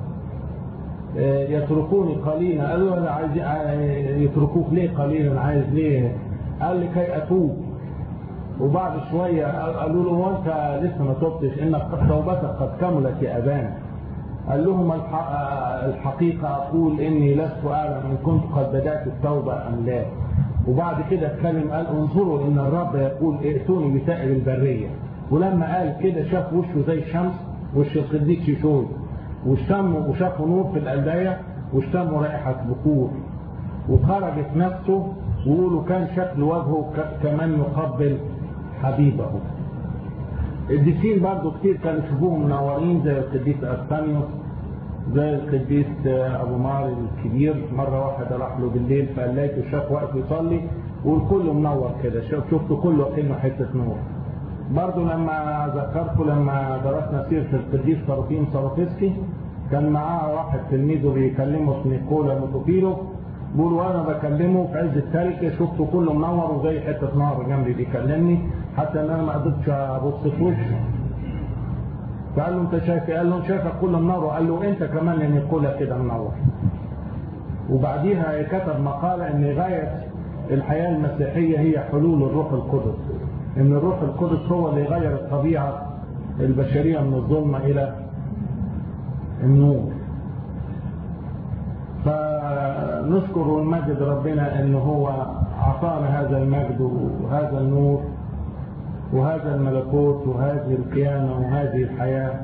يتركوني قليلا قالوا انا عايز يتركوك ليه قليلا عايز ليه قال لكي اتوب وبعد شوية قالوا له وانت لسه ما تبتش انك توبتك قد كملت يا ابانا قال لهم الحقيقة اقول اني لست اعلم ان كنت قد بدأت التوبة ام لا وبعد كده اتكلم قال انظروا ان الرب يقول ائتوني بسائر البرية ولما قال كده شاف وشه زي الشمس وش القديس شيشوي واشتموا وشافوا نور في القلبية واشتموا رائحة بخور وخرجت نفسه ويقولوا كان شكل وجهه كمن يقبل حبيبه الديسين برضه كتير كانوا يشوفوهم منورين زي القديس أستانيوس زي القديس أبو مار الكبير مرة واحدة راح له بالليل فقال لقيته شاف واقف يصلي والكل منور كده شفته كله كأنه حتة نور برضه لما ذكرته لما درسنا سيرة القديس صاروفين صاروفسكي كان معاه واحد تلميذه بيكلمه اسمه نيكولا موتوبيلو بيقول وانا بكلمه في عز التلج شفته كله منور وزي حته نار جنبي بيكلمني حتى ان انا ما قدرتش ابص في وشه فقال له انت شايف قال له شايفك كله منور وقال له انت كمان يا نيكولا كده منور وبعديها كتب مقاله ان غايه الحياه المسيحيه هي حلول الروح القدس ان الروح القدس هو اللي يغير الطبيعه البشريه من الظلمه الى النور فنشكر ونمجد ربنا ان هو اعطانا هذا المجد وهذا النور وهذا الملكوت وهذه القيامة وهذه الحياة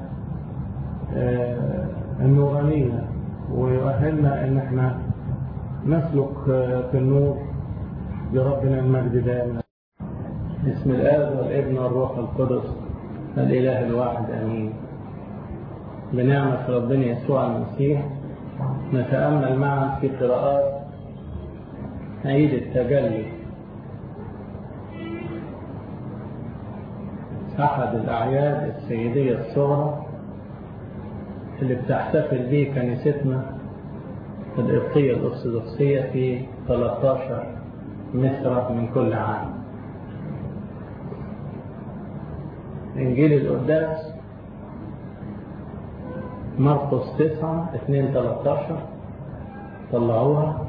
النورانية ويؤهلنا ان احنا نسلك في النور لربنا المجد دائما بسم الآب والابن والروح القدس الإله الواحد أمين بنعمة ربنا يسوع المسيح نتأمل معا في قراءات عيد التجلي أحد الأعياد السيدية الصغرى اللي بتحتفل به كنيستنا القبطية الأرثوذكسية في 13 مصر من كل عام إنجيل القداس مرقس 9 2 13 طلعوها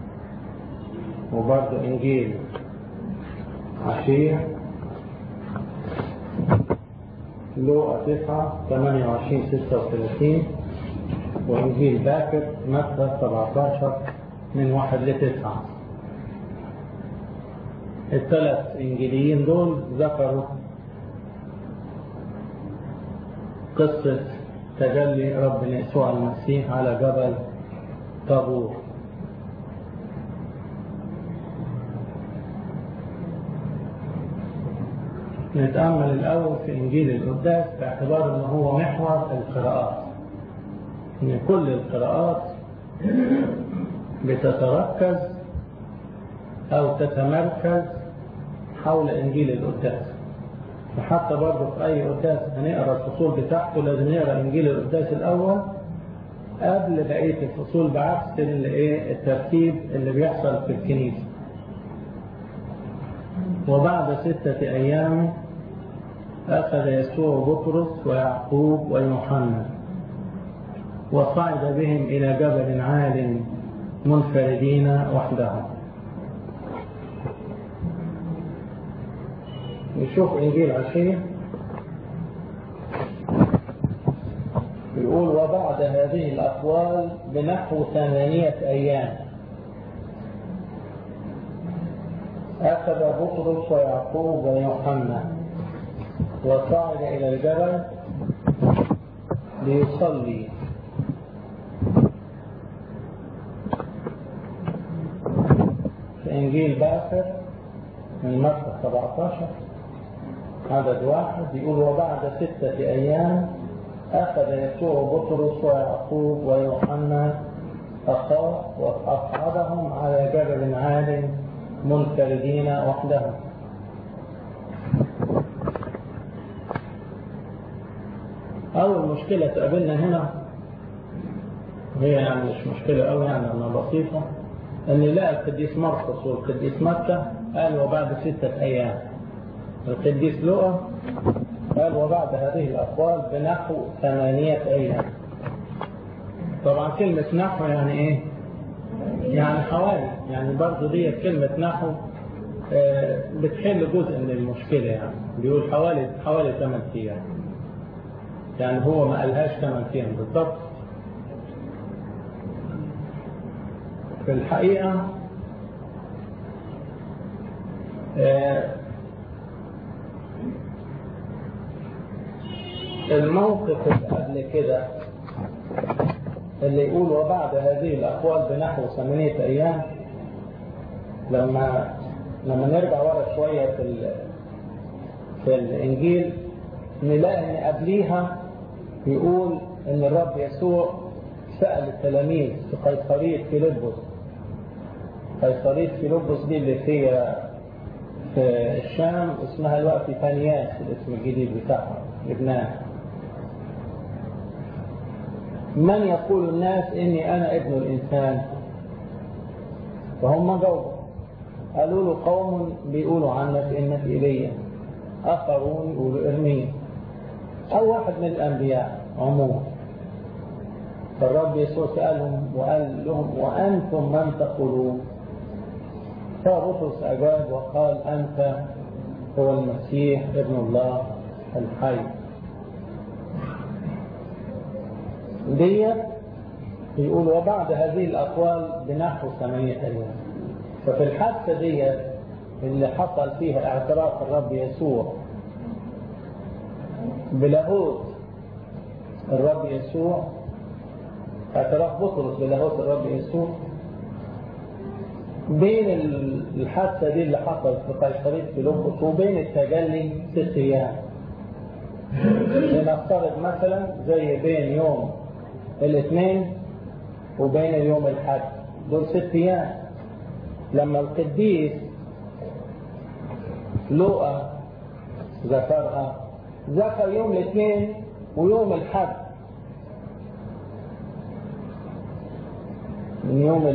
وبرضه إنجيل عشية لوقا 9 28 36 وإنجيل باكر متى 17 من 1 ل 9 الثلاث إنجيليين دول ذكروا قصة تجلي ربنا يسوع المسيح على جبل طابور نتأمل الأول في إنجيل القداس باعتبار أنه هو محور القراءات إن كل القراءات بتتركز أو تتمركز حول إنجيل القداس وحتى برضه في أي قداس هنقرا الفصول بتاعته لازم نقرا إنجيل القداس الأول قبل بقية الفصول بعكس الترتيب اللي بيحصل في الكنيسة وبعد ستة أيام أخذ يسوع بطرس ويعقوب ويوحنا وصعد بهم إلى جبل عال منفردين وحدهم نشوف إنجيل عشية يقول وبعد هذه الأقوال بنحو ثمانية أيام أخذ بطرس ويعقوب ويوحنا وصعد إلى الجبل ليصلي في إنجيل باكر من متى 17 عدد واحد يقول وبعد ستة أيام أخذ يسوع بطرس ويعقوب ويوحنا أخاه وأصعدهم على جبل عال منفردين وحدهم أول مشكلة تقابلنا هنا هي يعني مش مشكلة أوي يعني أنها بسيطة أن لقى القديس مرقس والقديس متى قال وبعد ستة أيام القديس لؤى قال وبعد هذه الأقوال بنحو ثمانية أيام طبعا كلمة نحو يعني إيه؟ يعني حوالي يعني برضه دي كلمة نحو آه بتحل جزء من المشكلة يعني بيقول حوالي حوالي 8 أيام يعني هو ما قالهاش 8 أيام بالضبط في الحقيقة آه الموقف اللي قبل كده اللي يقول وبعد هذه الأقوال بنحو ثمانية أيام لما لما نرجع ورا شوية في ال... في الإنجيل نلاقي إن قبليها يقول إن الرب يسوع سأل التلاميذ في قيصرية فيلبس قيصرية فيلبس دي اللي في في الشام اسمها الوقت فانياس الاسم الجديد بتاعها لبنان من يقول الناس إني أنا ابن الإنسان فهم جاوبوا قالوا له قوم بيقولوا عنك إنك إيليا آخرون يقولوا إرميا أو واحد من الأنبياء عموما فالرب يسوع سألهم وقال لهم وأنتم من تقولون فبطرس أجاب وقال أنت هو المسيح ابن الله الحي ديت يقول وبعد هذه الأقوال بنحو ثمانية أيام ففي الحادثة ديت اللي حصل فيها اعتراف الرب يسوع بلاهوت الرب يسوع اعتراف بطرس بلاهوت الرب يسوع بين الحادثة دي اللي حصلت في قيصرية فيلبس وبين التجلي ست أيام لنفترض مثلا زي بين يوم الاثنين وبين اليوم الحد دول ست ايام لما القديس لوقا ذكرها ذكر يوم الاثنين ويوم الحد من يوم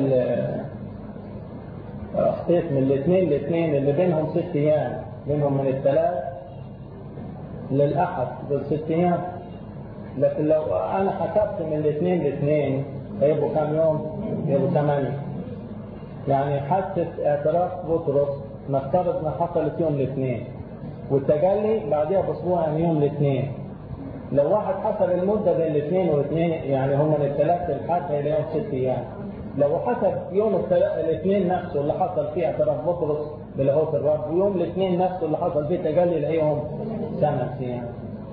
اخطيت من الاثنين الاثنين اللي بينهم ست ايام بينهم من الثلاث للاحد دول ست ايام لكن لو انا حسبت من الاثنين لاثنين هيبقوا كام يوم؟ يبقوا ثمانية. يعني حادثة اعتراف بطرس نفترض انها حصلت يوم الاثنين. والتجلي بعدها باسبوع يعني يوم الاثنين. لو واحد حسب المدة بين الاثنين والاثنين يعني هم من الثلاث للحد هيبقى يوم ست ايام. لو حسب يوم الاثنين نفسه اللي حصل فيه اعتراف بطرس بلاهوت الرب ويوم الاثنين نفسه اللي حصل فيه تجلي يلاقيهم ثمان ايام.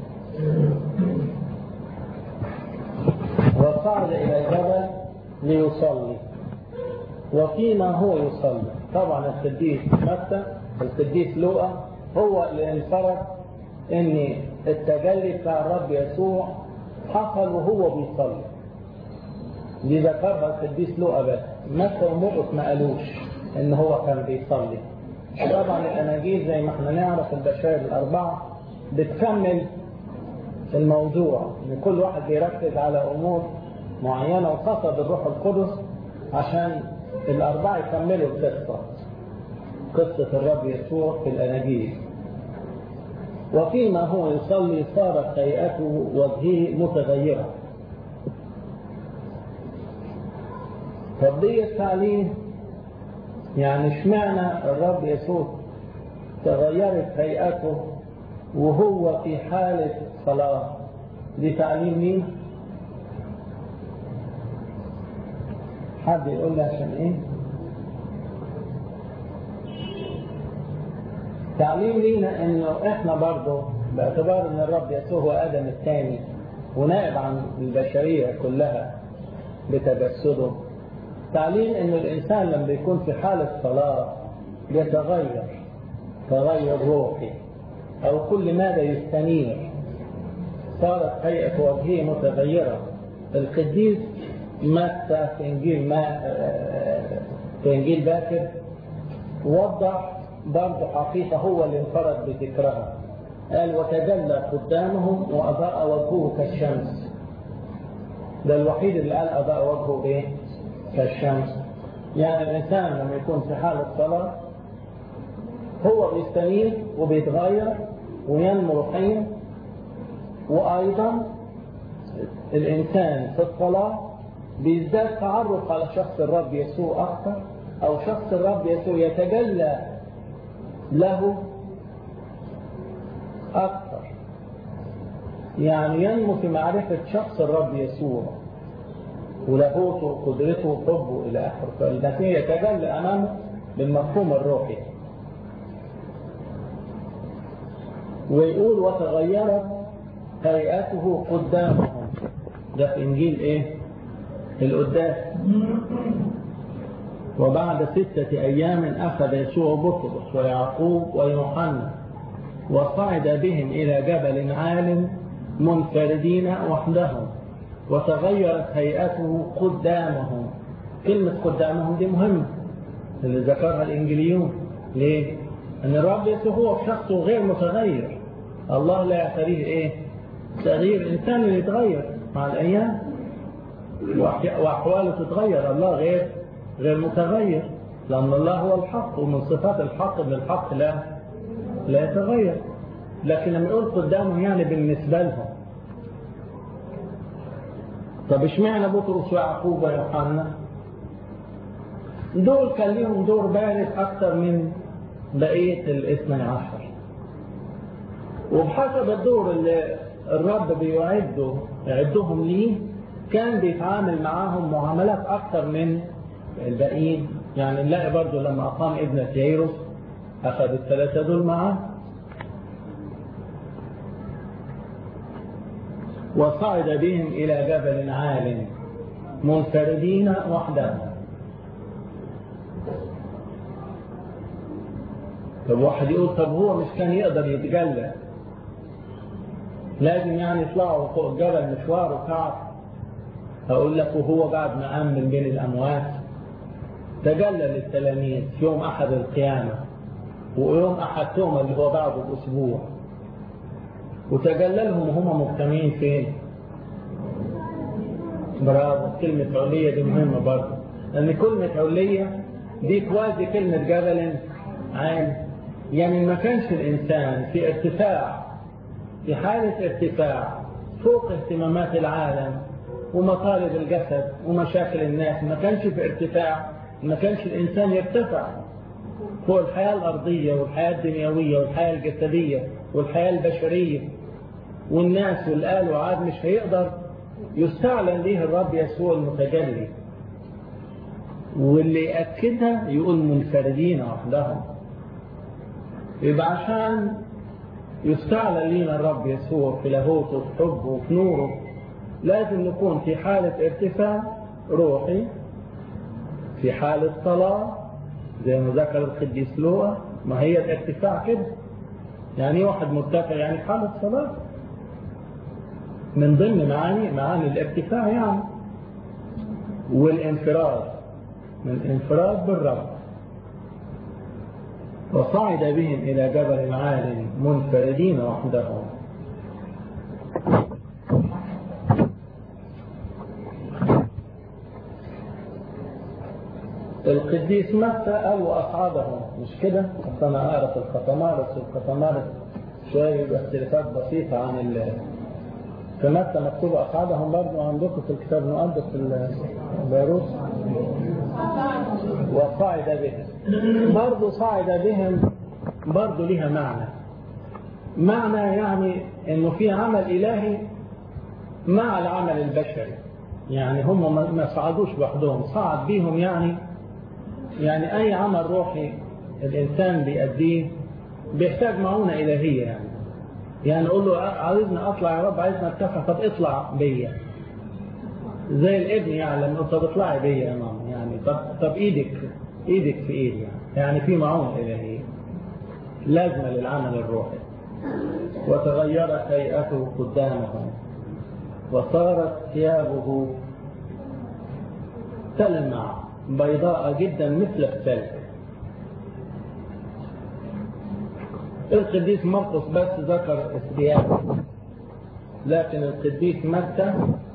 وصعد إلى الجبل ليصلي وفيما هو يصلي طبعا القديس متى القديس لوقا هو اللي انفرد ان التجلي بتاع الرب يسوع حصل وهو بيصلي دي ذكرها القديس لوقا بس متى ومرقس ما قالوش ان هو كان بيصلي طبعا الاناجيل زي ما احنا نعرف البشائر الاربعه بتكمل الموضوع ان كل واحد بيركز على امور معينه وقصد الروح القدس عشان الاربعه يكملوا القصه قصه الرب يسوع في الاناجيل وفيما هو يصلي صارت هيئته وجهه متغيره طب دي التعليم يعني اشمعنى الرب يسوع تغيرت هيئته وهو في حالة صلاة دي تعليم مين؟ حد يقول لي عشان ايه؟ تعليم لينا انه احنا برضه باعتبار ان الرب يسوع هو ادم الثاني ونائب عن البشرية كلها بتجسده تعليم ان الانسان لما بيكون في حالة صلاة بيتغير تغير روحي أو كل ماذا يستنير صارت هيئة وجهه متغيرة القديس متى في إنجيل ما في إنجيل باكر وضح برضه حقيقة هو اللي انفرد بذكرها قال وتجلى قدامهم وأضاء وجهه كالشمس ده الوحيد اللي قال أضاء وجهه إيه؟ كالشمس يعني الإنسان لما يكون في حالة صلاة هو بيستنير وبيتغير وينمو روحيا وأيضا الإنسان في الصلاة بيزداد تعرف على شخص الرب يسوع أكثر أو شخص الرب يسوع يتجلى له أكثر يعني ينمو في معرفة شخص الرب يسوع ولاهوته وقدرته وحبه إلى آخره فالنتيجة يتجلى أمامه بالمفهوم الروحي ويقول وتغيرت هيئته قدامهم ده في إنجيل إيه؟ القداس وبعد ستة أيام أخذ يسوع بطرس ويعقوب ويوحنا وصعد بهم إلى جبل عال منفردين وحدهم وتغيرت هيئته قدامهم كلمة قدامهم دي مهمة اللي ذكرها الإنجليون ليه؟ أن الرب يسوع هو شخصه غير متغير الله لا يعتريه إيه؟ تغيير الإنسان اللي يتغير مع الأيام وأحواله تتغير الله غير غير متغير لأن الله هو الحق ومن صفات الحق أن الحق لا لا يتغير لكن لما يقول قدامهم يعني بالنسبة لهم طب اشمعنى بطرس ويعقوب ويوحنا دول كان لهم دور بارز أكثر من بقية الاثنى عشر وبحسب الدور اللي الرب بيعده يعدهم ليه كان بيتعامل معاهم معاملات أكثر من الباقيين يعني نلاقي برضه لما أقام ابنة ييروس أخذ الثلاثة دول معاه وصعد بهم إلى جبل عال منفردين وحدهم طب واحد يقول طب هو مش كان يقدر يتجلى لازم يعني يطلعوا فوق الجبل مشوار وتعب أقول لك وهو بعد ما قام من بين الأموات تجلى للتلاميذ يوم أحد القيامة ويوم أحد توما اللي هو بعده بأسبوع وتجلى لهم وهم مجتمعين فين؟ برافو كلمة علية دي مهمة برضه لأن كلمة علية دي كوازي كلمة جبل عام يعني ما كانش الإنسان في ارتفاع في حالة ارتفاع فوق اهتمامات العالم ومطالب الجسد ومشاكل الناس ما كانش في ارتفاع ما كانش الإنسان يرتفع فوق الحياة الأرضية والحياة الدنيوية والحياة الجسدية والحياة البشرية والناس والآل وعاد مش هيقدر يستعلن ليه الرب يسوع المتجلي واللي يأكدها يقول منفردين وحدهم يبقى عشان يستعلن لنا الرب يسوع في لاهوته وفي حبه وفي نوره لازم نكون في حالة ارتفاع روحي في حالة صلاة زي ما ذكر القديس لوقا ما هي الارتفاع كده يعني واحد مرتفع يعني حالة صلاة من ضمن معاني معاني الارتفاع يعني والانفراد من الانفراد بالرب وصعد بهم إلى جبل عال منفردين وحدهم القديس متى قال وأصعدهم مش كده؟ بس أنا أعرف الختمارس والختمارس شوية باختلافات بسيطة عن ال في متى مكتوب أصعدهم برضه عندكم في الكتاب المقدس في البيروت وصعد بهم برضه صعد بهم برضه لها معنى معنى يعني انه في عمل الهي مع العمل البشري يعني هم ما صعدوش لوحدهم صعد بيهم يعني يعني اي عمل روحي الانسان بيأديه بيحتاج معونة الهية يعني يعني اقول له عايزني اطلع يا رب عايزني ارتفع طب اطلع بيا زي الابن يعني لما طب اطلعي بيا يا ماما يعني طب طب ايدك ايدك في ايدي يعني يعني في معونة الهية لازمة للعمل الروحي وتغيرت هيئته قدامهم وصارت ثيابه تلمع بيضاء جدا مثل الثلج القديس مرقس بس ذكر الثياب لكن القديس متى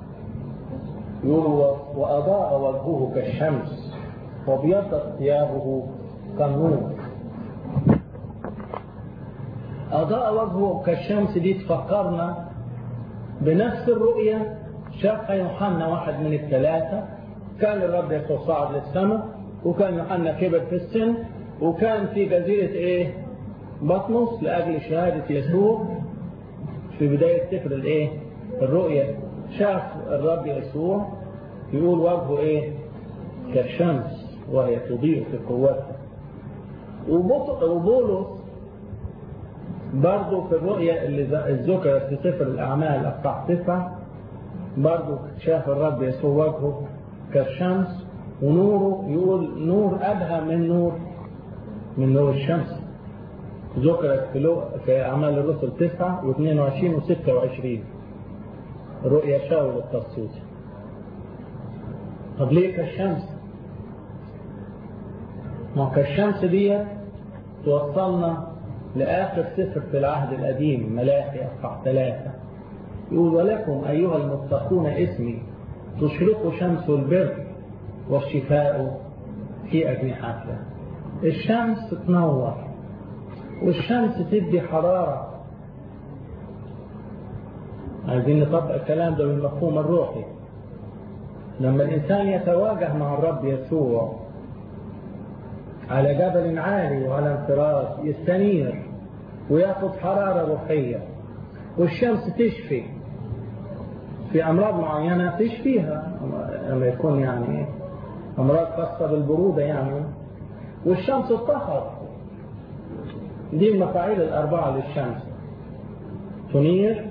يقول وأضاء وجهه كالشمس وابيضت ثيابه كالنور أضاء وجهه كالشمس دي تفكرنا بنفس الرؤية شافها يوحنا واحد من الثلاثة كان الرب يسوع صعد للسماء وكان يوحنا كبر في السن وكان في جزيرة ايه بطمس لأجل شهادة يسوع في بداية سفر الايه الرؤية شاف الرب يسوع يقول وجهه ايه كالشمس وهي تضيء في قوتها وبولس برضه في الرؤية اللي ذكرت في سفر الأعمال أصحاح تسعة برضه شاف الرب يسوع وجهه كالشمس ونوره يقول نور أبهى من نور من نور الشمس ذكرت في, لو في أعمال الرسل 9 و22 و26 رؤيا شاول الطرسوسي طب ليه كالشمس؟ ما كالشمس دي توصلنا لآخر سفر في العهد القديم ملاحي أصحاح ثلاثة يقول ولكم أيها المتقون اسمي تشرق شمس البر والشفاء في أجنحتها الشمس تنور والشمس تدي حرارة عايزين نطبق الكلام ده بالمفهوم الروحي لما الإنسان يتواجه مع الرب يسوع على جبل عالي وعلى انفراج يستنير وياخد حرارة روحية والشمس تشفي في أمراض معينة تشفيها لما يكون يعني أمراض خاصة بالبرودة يعني والشمس تطهر دي المفاعيل الأربعة للشمس تنير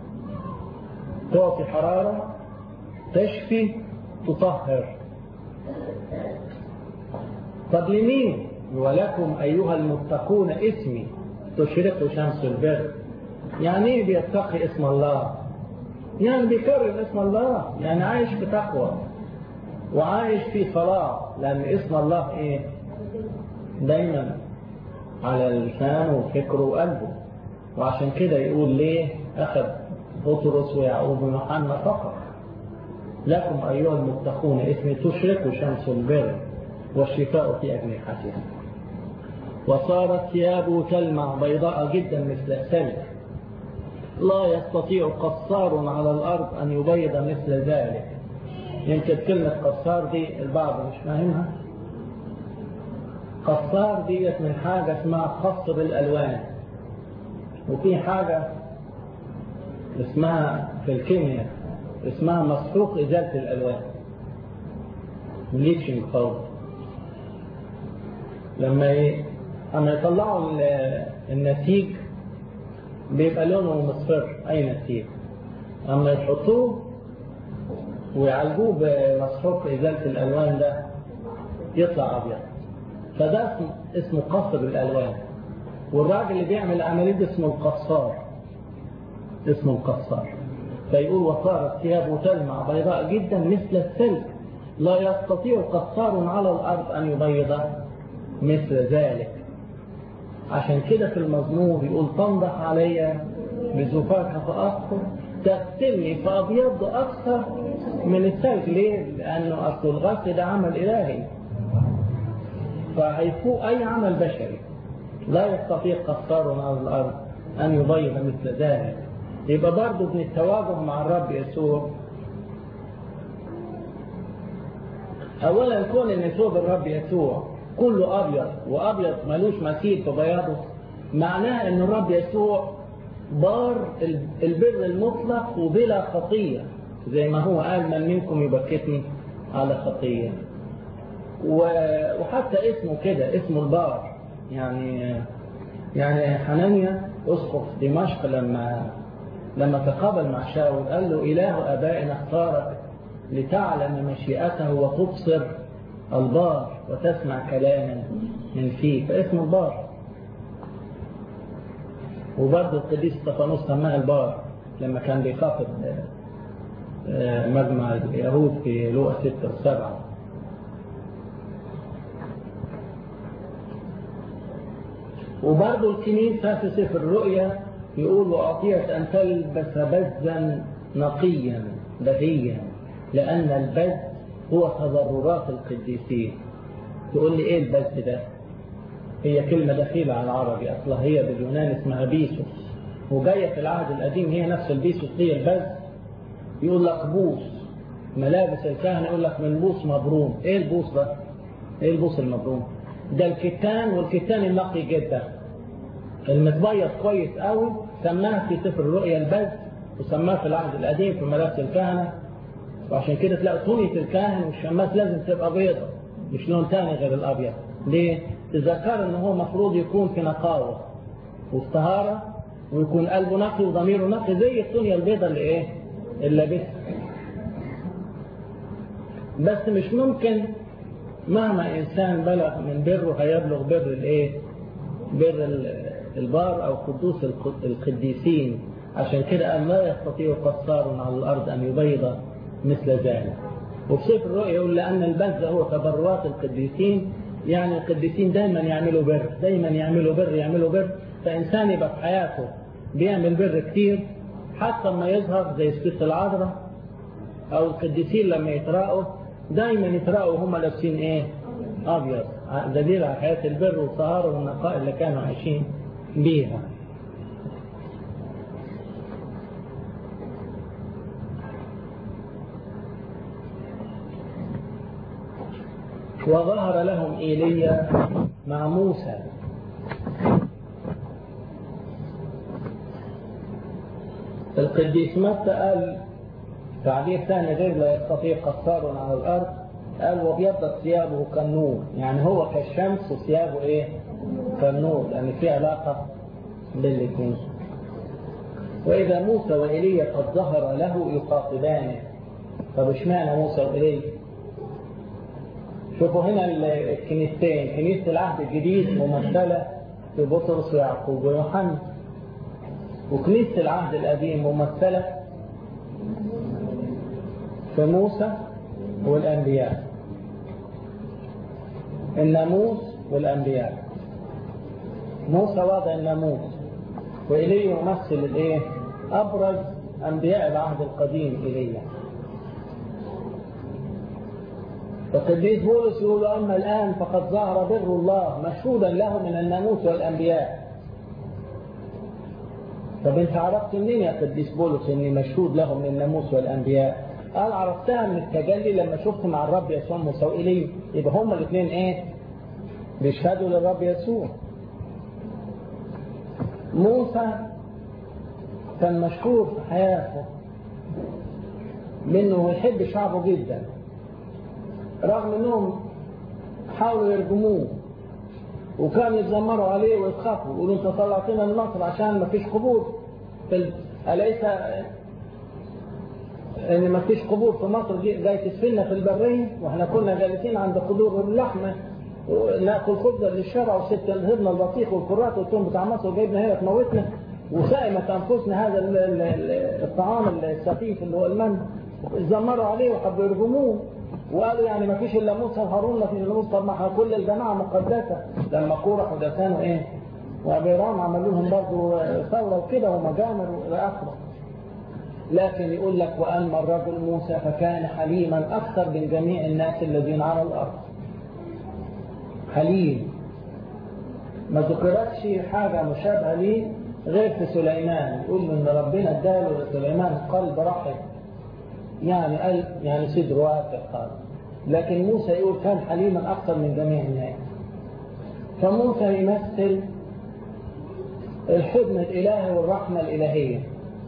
تعطي حرارة تشفي تطهر طب لمين ولكم أيها المتقون اسمي تشرق شمس البر يعني ايه بيتقي اسم الله يعني بيكرر اسم الله يعني عايش في تقوى وعايش في صلاة لأن اسم الله ايه دايما على اللسان وفكره وقلبه وعشان كده يقول ليه أخذ بطرس ويعقوب ويوحنا فقط لكم أيها المتقون اسمي تشرق شمس البر والشفاء في أجنحتها وصارت ثيابه تلمع بيضاء جدا مثل الثلج لا يستطيع قصار على الأرض أن يبيض مثل ذلك يمكن كلمة قصار دي البعض مش فاهمها قصار ديت من حاجة اسمها خص بالألوان وفي حاجة اسمها في الكيمياء اسمها مسحوق إزالة الألوان بليتشنج باودر لما ي... اما يطلعوا النسيج بيبقى لونه مصفر اي نسيج اما يحطوه ويعالجوه بمسحوق ازاله الالوان ده يطلع ابيض فده اسمه, اسمه قصر الالوان والراجل اللي بيعمل العمليه دي اسمه القصار اسمه القصار فيقول وصارت ثيابه تلمع بيضاء جدا مثل الثلج لا يستطيع قصار على الارض ان يبيض مثل ذلك عشان كده في المزمور يقول تنضح علي بزفافها فأصفر تغسلني فأبيض أكثر من الثلج ليه؟ لأنه أصل الغسل ده عمل إلهي فهيفوق أي عمل بشري لا يستطيع قصار على الأرض أن يبيض مثل ذلك يبقى برضه من التواجه مع الرب يسوع أولا كون أن ثوب الرب يسوع كله أبيض وأبيض ملوش مثيل في بياضه معناه أن الرب يسوع بار البر المطلق وبلا خطية زي ما هو قال من منكم يبكتني على خطية وحتى اسمه كده اسمه البار يعني يعني حنانيا اسقف دمشق لما لما تقابل مع شاول قال له إله أبائنا اختارك لتعلم مشيئته وتبصر البار وتسمع كلاما من فيه فاسم البار وبرضه القديس استفانوس سماها البار لما كان بيخاطب مجمع اليهود في لوقا 6 و7 وبرضه الكنيسة في سفر الرؤيا يقول وأعطيت أن تلبس بزا نقيا بهيا لأن البز هو تضررات القديسين تقول لي إيه البز ده هي كلمة دخيلة على العربي أصلها هي باليونان اسمها بيسوس وجاية في العهد القديم هي نفس البيسوس هي البز يقول لك بوس ملابس الكهنة يقول لك من بوس مبروم ايه البوس ده ايه البوس المبروم ده الكتان والكتان النقي جدا المتبيض كويس قوي سماه في سفر الرؤيا البز وسماه في العهد القديم في ملابس الكهنة وعشان كده تلاقي طونية الكاهن والشماس لازم تبقى بيضة مش لون تاني غير الأبيض ليه؟ تذكر ان هو مفروض يكون في نقاوة وفي طهارة ويكون قلبه نقي وضميره نقي زي الطونية البيضة اللي ايه؟ اللي لابسها بس مش ممكن مهما انسان بلغ من بره هيبلغ بر الايه؟ بر البار او قدوس القديسين عشان كده قال لا يستطيع قصار على الارض ان يبيض مثل ذلك وفي سفر الرؤيا يقول لان البذ هو تبرعات القديسين يعني القديسين دايما يعملوا بر دايما يعملوا بر يعملوا بر فانسان يبقى في حياته بيعمل بر كتير حتى ما يظهر زي الست العذراء او القديسين لما يتراءوا دايما يتراءوا وهم لابسين ايه ابيض دليل على حياه البر والطهاره والنقاء اللي كانوا عايشين بيها وظهر لهم ايليا مع موسى القديس متى قال تعبير ثاني غير لا يستطيع قصار على الارض قال وابيضت ثيابه كالنور يعني هو كالشمس وثيابه ايه كالنور لان يعني في علاقه بالاثنين واذا موسى وايليا قد ظهر له يخاطبانه طب اشمعنى موسى وايليا شوفوا هنا الكنيستين كنيسه العهد الجديد ممثله في بطرس ويعقوب ويوحنا وكنيسة العهد القديم ممثلة في موسى والأنبياء الناموس والأنبياء موسى وضع الناموس وإليه يمثل الإيه؟ أبرز أنبياء العهد القديم إليه فالقديس بولس يقول أما الآن فقد ظهر بر الله مشهودا له من الناموس والأنبياء طب انت عرفت منين يا قديس بولس اني مشهود له من الناموس والانبياء قال عرفتها من التجلي لما شفت مع الرب يسوع موسى وإليه يبقى هما الاثنين ايه بيشهدوا للرب يسوع موسى كان مشهور في حياته منه يحب شعبه جدا رغم انهم حاولوا يرجموه وكانوا يتذمروا عليه ويتخافوا يقولوا انت طلعتنا من مصر عشان ما فيش قبور في أليس ان ما فيش قبور في مصر جاي تسفلنا في البرية واحنا كنا جالسين عند قدور اللحمة وناكل خبزة للشرع وست هبنا البطيخ والكرات والثوم بتاع مصر وجايبنا هنا تموتنا وسائمت انفسنا هذا الطعام السخيف اللي هو المن اتذمروا عليه وحبوا يرجموه وقالوا يعني ما فيش الا موسى وهارون ما فيش الا موسى طب ما احنا كل الجماعه مقدسه لما كورح ودسان وايه وابيرام عملوا لهم برضه ثوره وكده ومجامر والى اخره لكن يقول لك واما الرجل موسى فكان حليما اكثر من جميع الناس الذين على الارض حليم ما ذكرتش حاجه مشابهه ليه غير في سليمان يقول ان ربنا اداله لسليمان قلب رحب يعني قلب يعني صدر واسع خالص لكن موسى يقول كان حليما اكثر من جميع الناس فموسى يمثل الحضن الالهي والرحمه الالهيه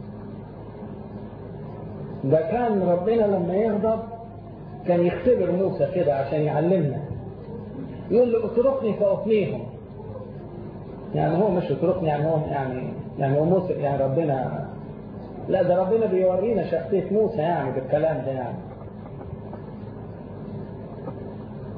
ده كان ربنا لما يغضب كان يختبر موسى كده عشان يعلمنا يقول له اتركني فاطنيهم يعني هو مش اتركني يعني هو يعني يعني هو موسى يعني ربنا لا ده ربنا بيورينا شخصية موسى يعني بالكلام ده يعني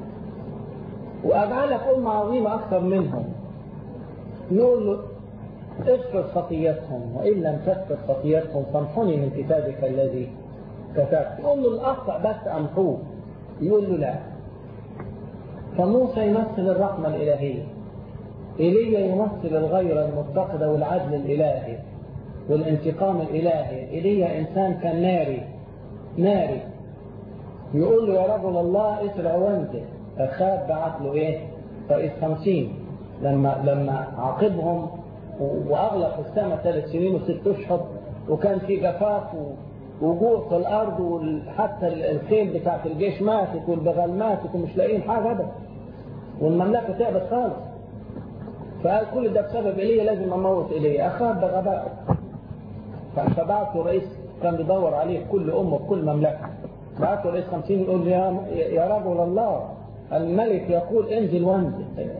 وأجعلك أمة عظيمة أكثر منهم نقول له اغفر خطيتهم وإن لم تغفر خطيتهم فامحني من كتابك الذي كتبت يقول له الأخطأ بس أمحوه يقول له لا فموسى يمثل الرحمة الإلهية إيليا يمثل الغيرة المتقدة والعدل الإلهي والانتقام الإلهي إيليا إنسان كان ناري ناري يقول له يا رجل الله اسرع وانزل أخاب بعت له إيه رئيس خمسين لما لما عاقبهم وأغلق السماء ثلاث سنين وست أشهر وكان في جفاف وجوع في الأرض وحتى الخيل بتاعت الجيش ماتت والبغال ماتت ومش لاقيين حاجة أبدا والمملكة تعبت خالص فقال كل ده بسبب إيليا لازم أموت إيليا أخاب بغباء فبعته رئيس كان بيدور عليه في كل أمة في كل مملكة بعته رئيس خمسين يقول يا يا رجل الله الملك يقول انزل وانزل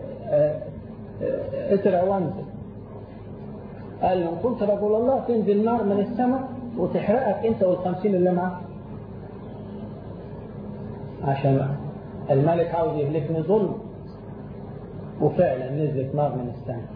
اسرع وانزل قال له كنت رجل الله تنزل نار من السماء وتحرقك انت والخمسين اللي معك عشان الملك عاوز يهلكني ظلم وفعلا نزلت نار من السماء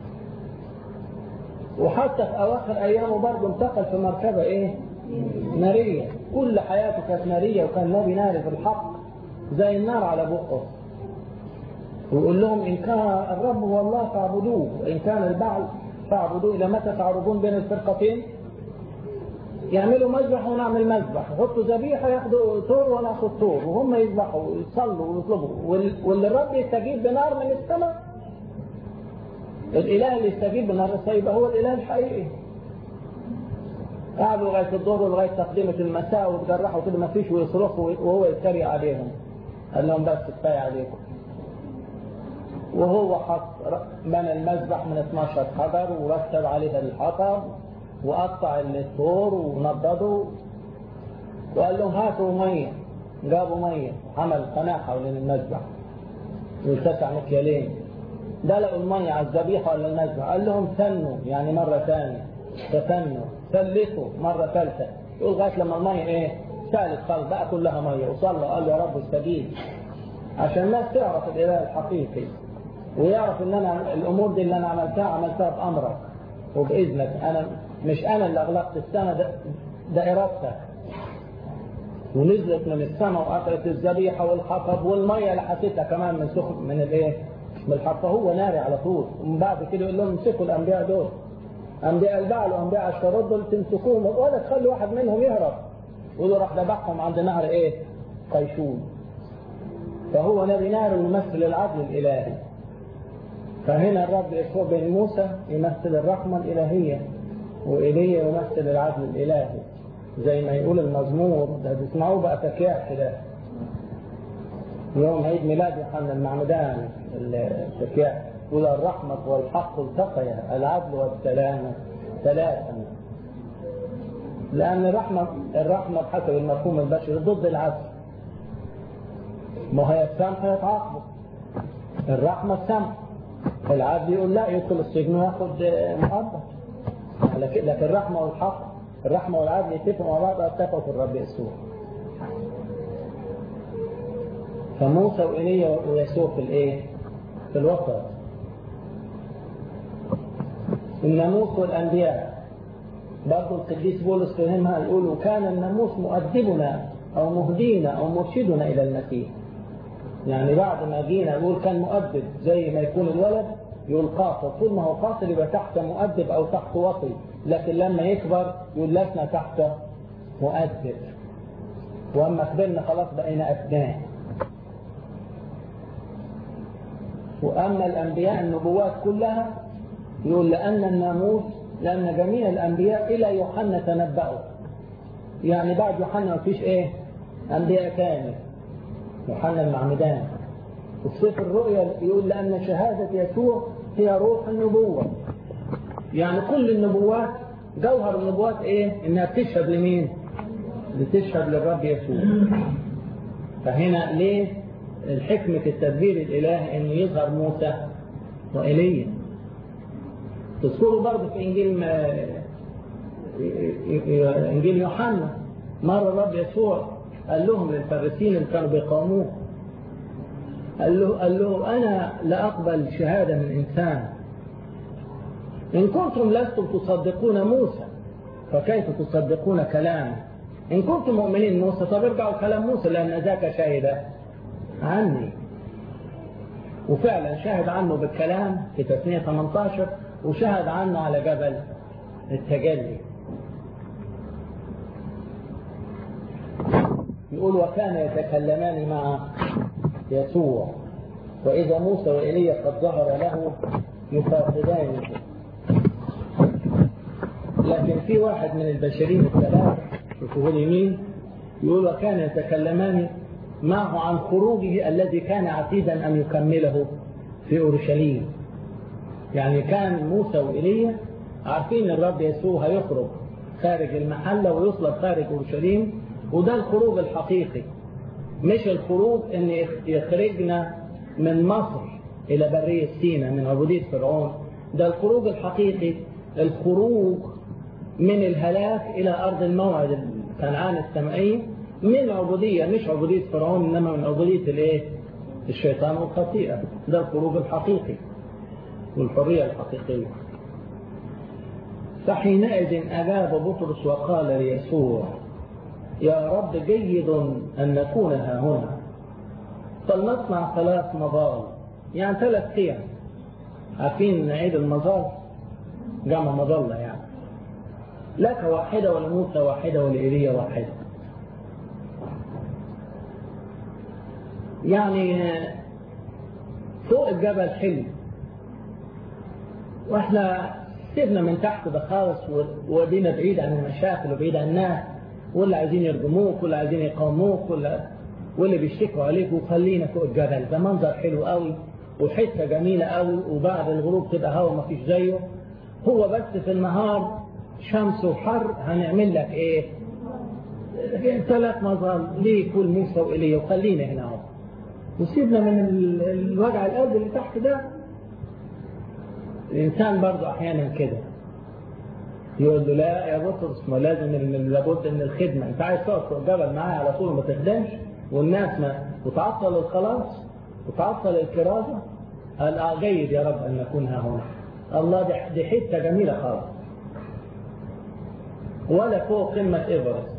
وحتى في اواخر ايامه برضه انتقل في مركبه ايه ناريه كل حياته كانت ناريه وكان نبي ناري في الحق زي النار على بقه ويقول لهم ان كان الرب هو الله فاعبدوه وان كان البعل فاعبدوه الى متى تعرضون بين الفرقتين يعملوا مذبح ونعمل مذبح يحطوا ذبيحه ياخدوا طور وناخد طور وهم يذبحوا ويصلوا ويطلبوا واللي الرب يستجيب بنار من السماء الاله اللي يستجيب بنار السماء هو الاله الحقيقي قعدوا لغايه الظهر ولغايه تقديمه المساء وتجرحوا كده ما فيش ويصرخوا وهو يتريق عليهم قال لهم بس كفايه عليكم وهو حط بنى المذبح من 12 حجر ورتب عليها الحطب وقطع الثور ونضده وقال لهم هاتوا ميه جابوا ميه عمل قناة حوالين المذبح واتسع مكيالين دلقوا الميه على الذبيحه ولا المذبح قال لهم سنوا يعني مره ثانيه تسنوا ثلثوا مره ثالثه يقول لغايه لما الميه ايه ثالث خلق بقى كلها ميه وصلى قال له يا رب استجيب عشان الناس تعرف الاله الحقيقي ويعرف ان انا الامور دي اللي انا عملتها عملتها بامرك وباذنك انا مش انا اللي اغلقت السماء ده, ده ارادتك ونزلت من السماء وقطعت الذبيحه والحطب والميه اللي حسيتها كمان من سخن من الايه؟ من الحطب هو ناري على طول ومن بعد كده يقول لهم امسكوا الانبياء دول انبياء البعل وانبياء عشتروت دول تمسكوهم ولا تخلوا واحد منهم يهرب يقولوا راح ذبحهم عند نهر ايه؟ قيشون فهو نبي نار يمثل العدل الالهي فهنا الرب يشوع بين موسى يمثل الرحمه الالهيه وإيليا يمثل العدل الإلهي زي ما يقول المزمور ده تسمعوه بقى تكياح كده يوم عيد ميلاد يوحنا المعمدان التكياح يقول الرحمة والحق التقيا العدل والسلام ثلاثا لأن الرحمة الرحمة بحسب المفهوم البشري ضد العدل ما هي السمح يتعاقبه الرحمة السمح العدل يقول لا يدخل السجن وياخد مؤبد لكن الرحمة والحق الرحمة والعدل يتفقوا مع بعض اتفقوا في الرب يسوع فموسى وإيليا ويسوع في الايه؟ في الوسط الناموس والأنبياء برضه القديس بولس فهمها يقول وكان الناموس مؤدبنا أو مهدينا أو مرشدنا إلى المسيح يعني بعد ما جينا يقول كان مؤدب زي ما يكون الولد يقول قاصر طول ما هو قاصر يبقى تحت مؤدب او تحت وصي لكن لما يكبر يقول لسنا تحت مؤدب واما كبرنا خلاص بقينا ابناء واما الانبياء النبوات كلها يقول لان الناموس لان جميع الانبياء الى يوحنا تنبأوا يعني بعد يوحنا ما فيش ايه انبياء تاني يوحنا المعمدان وفي سفر الرؤيا يقول لأن شهادة يسوع هي روح النبوة يعني كل النبوات جوهر النبوات ايه انها بتشهد لمين بتشهد للرب يسوع فهنا ليه الحكمة التدبير الإلهي أن يظهر موسى وإيليا تذكروا برضه في إنجيل إنجيل يوحنا مرة الرب يسوع قال لهم للفارسيين اللي كانوا بيقاوموه قال له قال له أنا لا أقبل شهادة من إنسان إن كنتم لستم تصدقون موسى فكيف تصدقون كلامه إن كنتم مؤمنين موسى طب ارجعوا كلام موسى لأن ذاك شهد عني وفعلا شهد عنه بالكلام في تثنية 18 وشهد عنه على جبل التجلي يقول وكان يتكلمان مع يسوع وإذا موسى وإيليا قد ظهر له يفاقدانه لكن في واحد من البشرين الثلاثة شوفوا لي مين يقول وكان يتكلمان معه عن خروجه الذي كان عتيدا أن يكمله في أورشليم يعني كان موسى وإيليا عارفين الرب يسوع هيخرج خارج المحلة ويصلب خارج أورشليم وده الخروج الحقيقي مش الخروج ان يخرجنا من مصر الى برية سينا من عبودية فرعون ده الخروج الحقيقي الخروج من الهلاك الى ارض الموعد كنعان السمائية من عبودية مش عبودية فرعون انما من عبودية الايه الشيطان والخطيئة ده الخروج الحقيقي والحرية الحقيقية فحينئذ أجاب بطرس وقال ليسوع يا رب جيد أن نكون ها هنا فلنصنع ثلاث مظال يعني ثلاث خيام عارفين عيد المظال جمع مظلة يعني لك واحدة ولموسى واحدة ولإيليا واحدة يعني فوق الجبل حلو واحنا سيبنا من تحت ده خالص وودينا بعيد عن المشاكل وبعيد عن الناس واللي عايزين يرجموك واللي عايزين يقاوموك واللي, واللي بيشتكوا عليك وخلينا فوق الجبل ده منظر حلو قوي وحته جميله قوي وبعد الغروب تبقى هوا ما فيش زيه هو بس في النهار شمس وحر هنعمل لك ايه ثلاث مظال ليه كل موسى وإيليا وخلينا هنا اهو وسيبنا من الوجع القلب اللي تحت ده الإنسان برضه أحيانا كده يقول له لا يا بطرس ما لازم لابد من الخدمة أنت عايز تقف فوق الجبل معايا على طول ما تخدمش والناس ما وتعطل الخلاص وتعطل الكرازة قال آه جيد يا رب أن نكون ها هنا الله دي, دي حتة جميلة خالص ولا فوق قمة إيفرست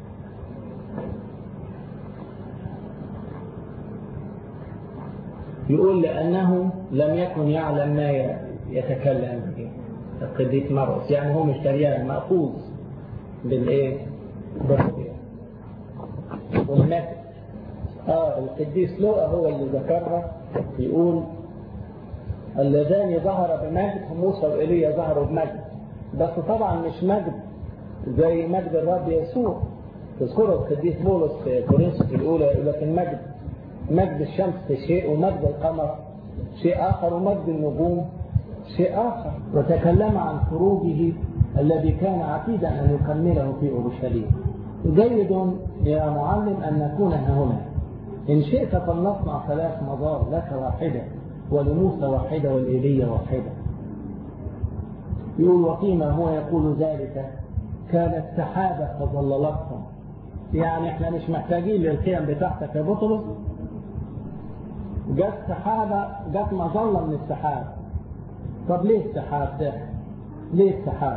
يقول لأنه لم يكن يعلم ما يتكلم به القديس مرقس يعني هو مش دريان مأخوذ بالإيه؟ بالرؤيا والمجد آه القديس لوقا هو اللي ذكرها يقول اللذان ظهر بمجد موسى وإيليا ظهروا بمجد بس طبعا مش مجد زي مجد الرب يسوع تذكروا القديس بولس في كورنثوس الأولى يقول لك المجد مجد الشمس شيء ومجد القمر شيء آخر ومجد النجوم شيء آخر وتكلم عن خروجه الذي كان عتيدا أن يكمله في أورشليم جيد يا معلم أن نكون هنا إن شئت فلنصنع ثلاث مضار لك واحدة ولموسى واحدة والإيليا واحدة يقول وقيما هو يقول ذلك كانت سحابة فظللتهم يعني احنا مش محتاجين للخيم بتاعتك يا بطرس جت سحابة جت مظلة من السحاب طب ليه السحاب ده ليه السحاب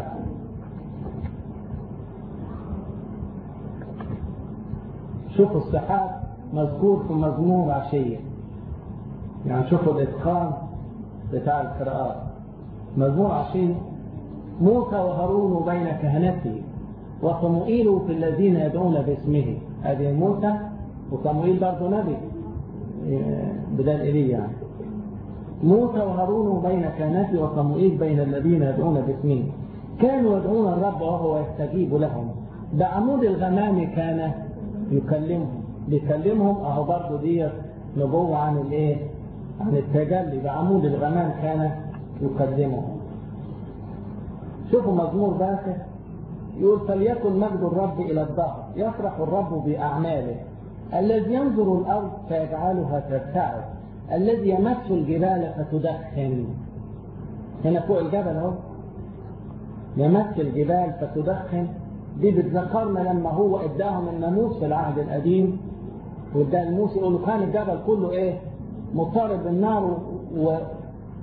شوفوا السحاب مذكور في مزمور عشية يعني شوفوا الإتقان بتاع القراءات مزمور عشية موسى وهارون بين كهنته وصموئيل في الذين يدعون باسمه هذه موسى وصموئيل برضه نبي بدل إيليا يعني موسى وهارون بين كهنته وصموئيل بين الذين يدعون باسمه كانوا يدعون الرب وهو يستجيب لهم بعمود الغمام كان يكلمهم بيكلمهم اهو برضه دي نبوة عن الايه؟ عن التجلي بعمود الغمام كان يكلمهم شوفوا مزمور باكر يقول فليكن مجد الرب إلى الظهر يفرح الرب بأعماله الذي ينظر الأرض فيجعلها ترتعد الذي يمس الجبال فتدخن هنا فوق الجبل اهو يمس الجبال فتدخن دي بتذكرنا لما هو اداهم الناموس في العهد القديم وادى الموسى يقول له كان الجبل كله ايه مضطرب بالنار و...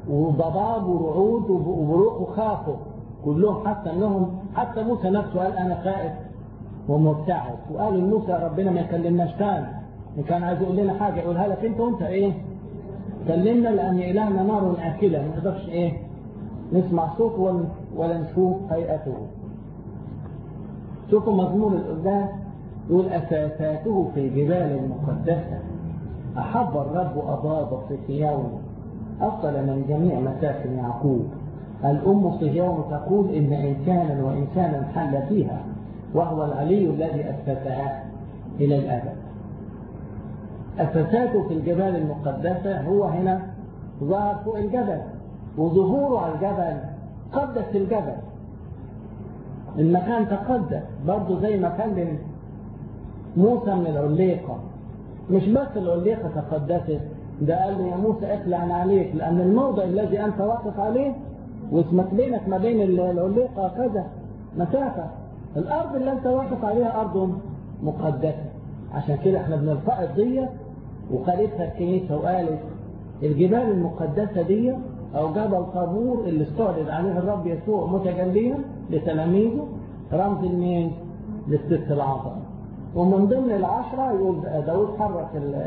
وضباب ورعود وبروق وخافوا كلهم حتى انهم حتى موسى نفسه قال انا خائف ومرتعب وقال لموسى ربنا ما يكلمناش تاني ان كان عايز يقول لنا حاجه يقولها لك انت وانت ايه كلمنا لان الهنا نار اكله ما نقدرش ايه نسمع صوته ولا نشوف هيئته شوفوا مزمور القداس يقول اساساته في الجبال المقدسه احب الرب اضاب في صيام افضل من جميع مساكن يعقوب الام صهيون تقول ان انسانا وانسانا حل فيها وهو العلي الذي اسسها الى الابد أساساته في الجبال المقدسة هو هنا ظهر فوق الجبل وظهوره على الجبل قدس الجبل المكان تقدس برضه زي ما كان موسى من العليقة مش بس العليقة تقدست ده قال له يا موسى اخلع عليك لأن الموضع الذي أنت واقف عليه واسمك بينك ما بين العليقة كذا مسافة الأرض اللي أنت واقف عليها أرض مقدسة عشان كده احنا بنلتقط دي وخالفها الكنيسة وقالت الجبال المقدسة دي أو جبل طابور اللي استعرض عليه الرب يسوع متجليا لتلاميذه رمز لمين؟ للست العظمة ومن ضمن العشرة يقول داود حرك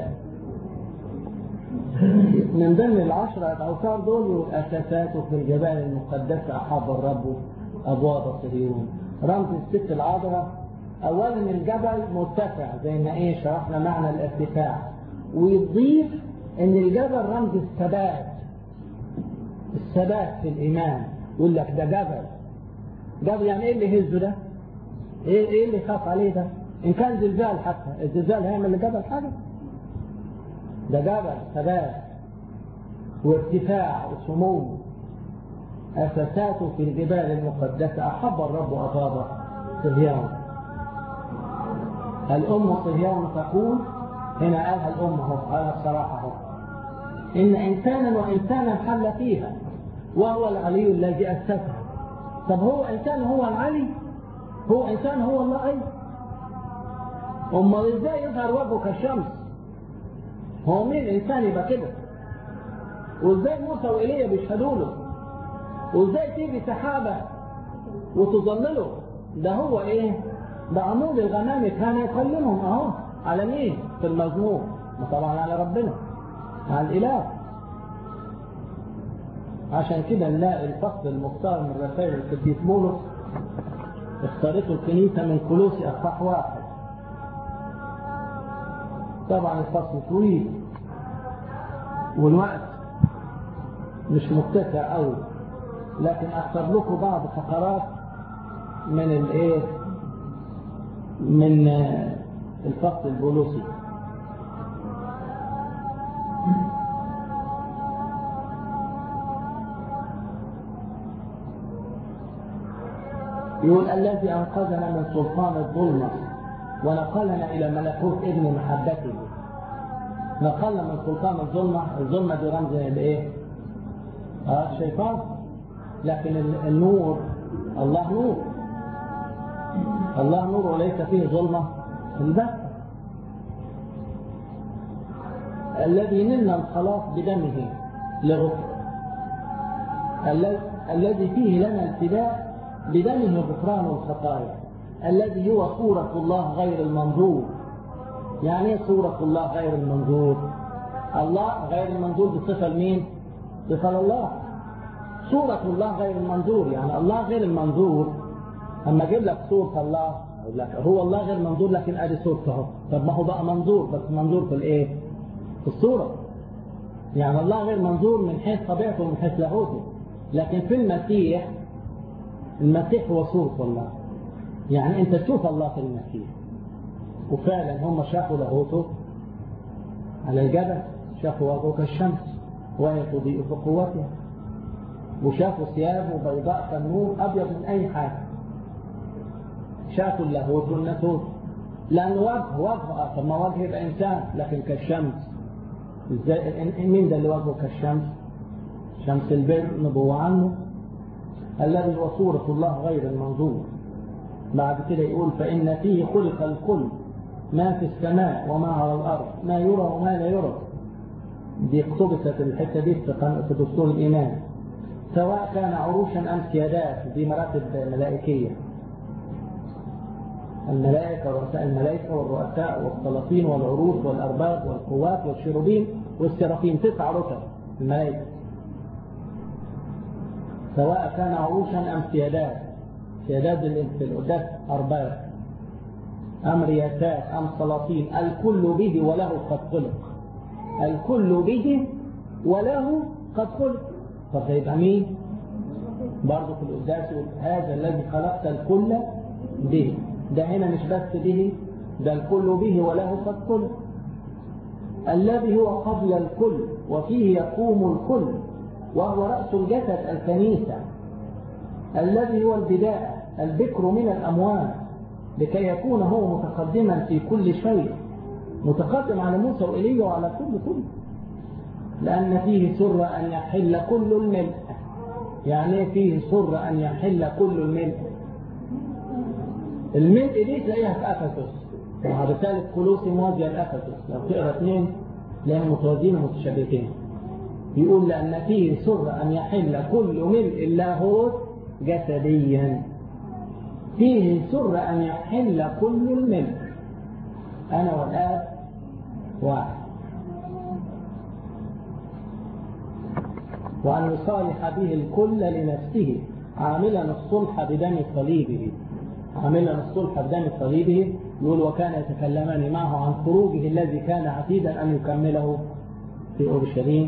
من ضمن العشرة الأوتار دول يقول أساساته في الجبال المقدسة أحب الرب أبواب صهيون رمز الست العذراء أولا الجبل مرتفع زي ما إيه شرحنا معنى الارتفاع ويضيف إن الجبل رمز الثبات الثبات في الإيمان يقول لك ده جبل جبل يعني إيه اللي يهزه ده؟ إيه إيه اللي يخاف عليه ده؟ إن كان زلزال حتى الزلزال هيعمل للجبل حاجة؟ ده جبل ثبات وارتفاع وسمو أساساته في الجبال المقدسة أحب الرب أطابه صهيون الأم صهيون تقول هنا قالها الأم اهو قالها الصراحة اهو إن إنسانا وإنسانا حل فيها وهو العلي الذي أسسها طب هو إنسان هو العلي هو إنسان هو الله أي أمال إزاي يظهر وجهه كالشمس هو مين إنسان يبقى كده وإزاي موسى وإيليا بيشهدوا له وإزاي تيجي سحابة وتظلله ده هو إيه ده عمود الغمام كان يكلمهم اهو على مين في المزمور طبعا على ربنا على الاله عشان كده نلاقي الفصل المختار من رسائل القديس بولس اختارته الكنيسه من كلوسي اصحاح واحد طبعا الفصل طويل والوقت مش متسع قوي لكن اختار لكم بعض فقرات من الايه من الفصل البولوسي يقول الذي أنقذنا من سلطان الظلمة ونقلنا إلى ملكوت ابن محبته نقلنا من سلطان الظلمة الظلمة دي رمز الإيه؟ آه الشيطان لكن النور الله نور الله نور وليس فيه ظلمة البتة الذي نلنا الخلاص بدمه لغفر الذي فيه لنا الفداء بدمه غفران الخطايا الذي هو صورة الله غير المنظور يعني ايه صورة الله غير المنظور الله غير المنظور بصفة لمين صفة لله صورة الله غير المنظور يعني الله غير المنظور اما اجيب لك صورة الله اقول لك هو الله غير منظور لكن ادي صورته اهو طب ما هو بقى منظور بس منظور في الايه في الصورة يعني الله غير منظور من حيث طبيعته ومن حيث لاهوته لكن في المسيح المسيح هو صورة الله يعني انت تشوف الله في المسيح وفعلا هم شافوا لاهوته على الجبل شافوا وجهه كالشمس وهي تضيء في قوتها وشافوا ثيابه بيضاء كالنور ابيض من اي حاجه شافوا اللاهوت والناسوت لأن وجه وجه طب ما وجه يبقى إنسان لكن كالشمس ازاي مين ده اللي وجهه كالشمس؟ شمس البر نبوة عنه الذي هو صورة الله غير المنظور بعد كده يقول فإن فيه خلق الكل ما في السماء وما على الأرض ما يرى وما لا يرى دي اقتبست الحتة دي في في دستور الإيمان سواء كان عروشا أم سيادات دي مراتب ملائكية الملائكة ورؤساء الملائكة والرؤساء والسلاطين والعروش والأرباب والقوات والشيروبين والسرافين تسع رتب الملائكة سواء كان عروشا أم سيادات سيادات في القداس أرباب أم رياسات أم سلاطين الكل به وله قد خلق الكل به وله قد خلق طب يبقى مين؟ برضه في القداس هذا الذي خلقت الكل به ده هنا مش بس به ده الكل به وله قد خلق الذي هو قبل الكل وفيه يقوم الكل وهو رأس الجسد الكنيسة الذي هو البداية البكر من الأموات لكي يكون هو متقدما في كل شيء متقدم على موسى وإيليا وعلى كل كل لأن فيه سر أن يحل كل الملء يعني فيه سر أن يحل كل الملء الملء دي تلاقيها في أفسس مع رسالة كلوسي موازية لأفسس لو تقرا اثنين تلاقيهم متوازيين ومتشابهتين يقول لأن فيه سر أن يحل كل ملء اللاهوت جسديا فيه سر أن يحل كل الملك أنا والآب واحد وأن يصالح به الكل لنفسه عاملا الصلح بدم صليبه عاملا الصلح بدم صليبه يقول وكان يتكلمان معه عن خروجه الذي كان عتيدا أن يكمله في أورشليم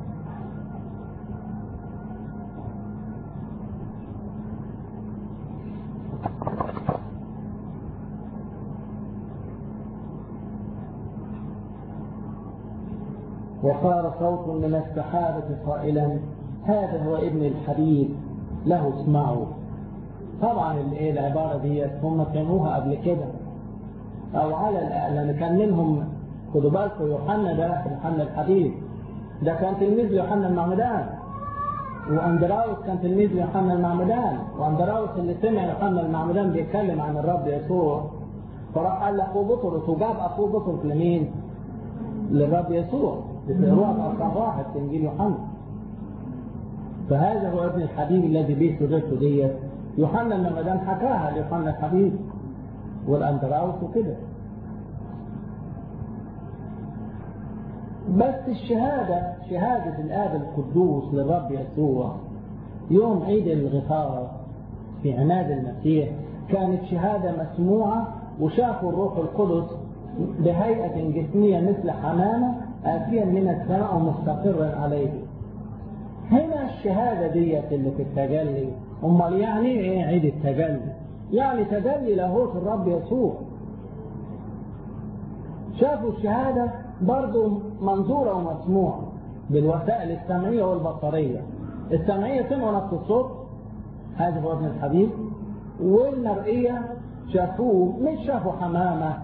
وصار صوت من السحابة قائلا هذا هو ابن الحبيب له اسمعوا طبعا الايه العبارة دي هم كانوها قبل كده او على لان كان منهم خدوا بالكم يوحنا ده يوحنا الحبيب ده كان تلميذ يوحنا المعمدان واندراوس كان تلميذ يوحنا المعمدان واندراوس اللي سمع يوحنا المعمدان بيتكلم عن الرب يسوع فراح قال لاخوه بطرس وجاب اخوه بطرس لمين؟ للرب يسوع بتقروها في أصحاب واحد في إنجيل يوحنا فهذا هو ابن الحبيب الذي به سرته ديت يوحنا لما دام حكاها ليوحنا الحبيب والأندراوس وكده بس الشهادة شهادة الآب القدوس للرب يسوع يوم عيد الغفار في عناد المسيح كانت شهادة مسموعة وشافوا الروح القدس بهيئة جسمية مثل حمامة آتيا من السماء ومستقرا عليه هنا الشهادة ديت اللي في التجلي امال يعني ايه عيد التجلي يعني تجلي لاهوت الرب يسوع شافوا الشهادة برضو منظورة ومسموعة بالوسائل السمعية والبصرية السمعية سمعوا نفس الصوت هذا هو ابن الحبيب والمرئية شافوه مش شافوا حمامة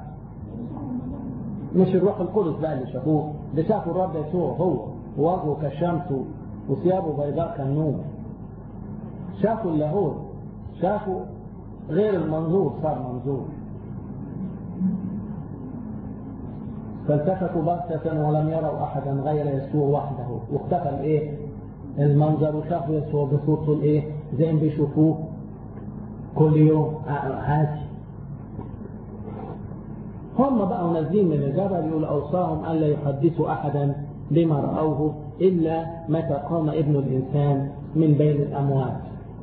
مش الروح القدس بقى اللي شافوه ده شافوا الرب يسوع هو وجهه كالشمس وثيابه بيضاء كالنور شافوا اللاهوت شافوا غير المنظور صار منظور فالتفتوا بغتة ولم يروا أحدا غير يسوع وحده واختفى الإيه؟ المنظر وشافوا يسوع بصورته الإيه؟ زي ما بيشوفوه كل يوم عادي هم بقوا نازلين من الجبل يقول أوصاهم ألا يحدثوا أحدا بما رأوه إلا متى قام ابن الإنسان من بين الأموات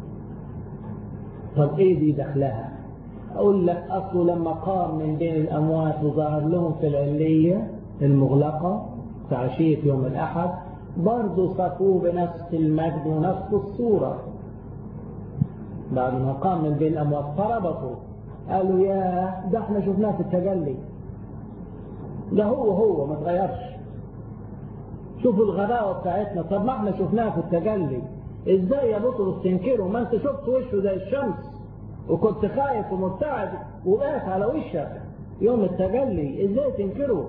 طب إيه دي دخلها أقول لك أصله لما قام من بين الأموات وظهر لهم في العلية المغلقة في عشية يوم الأحد برضه صفوه بنفس المجد ونفس الصورة بعد ما قام من بين الأموات فربطوا قالوا يا ده احنا شفناه في التجلي ده هو هو ما تغيرش شوفوا الغباوة بتاعتنا طب ما احنا شفناه في التجلي ازاي يا بطرس تنكره ما انت شفت وشه زي الشمس وكنت خايف ومرتعد وقاف على وشك يوم التجلي ازاي تنكره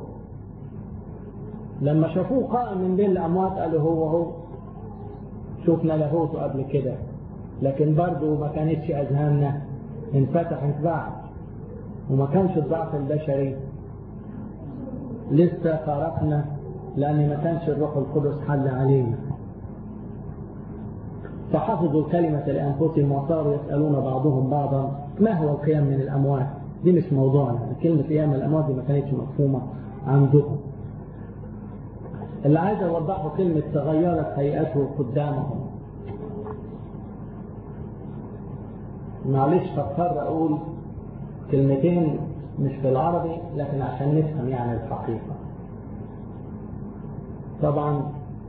لما شافوه قائم من بين الاموات قالوا هو هو شفنا لاهوته قبل كده لكن برضه ما كانتش اذهاننا انفتحت بعد وما كانش الضعف البشري لسه فارقنا لأن ما كانش الروح القدس حل علينا فحفظوا الكلمة لأنفسهم وصاروا يسألون بعضهم بعضا ما هو القيام من الأموات دي مش موضوعنا كلمة قيام من الأموات دي ما كانتش مفهومة عندكم اللي عايز أوضحه كلمة تغيرت هيئته قدامهم معلش هضطر أقول كلمتين مش في العربي لكن عشان نفهم يعني الحقيقة طبعا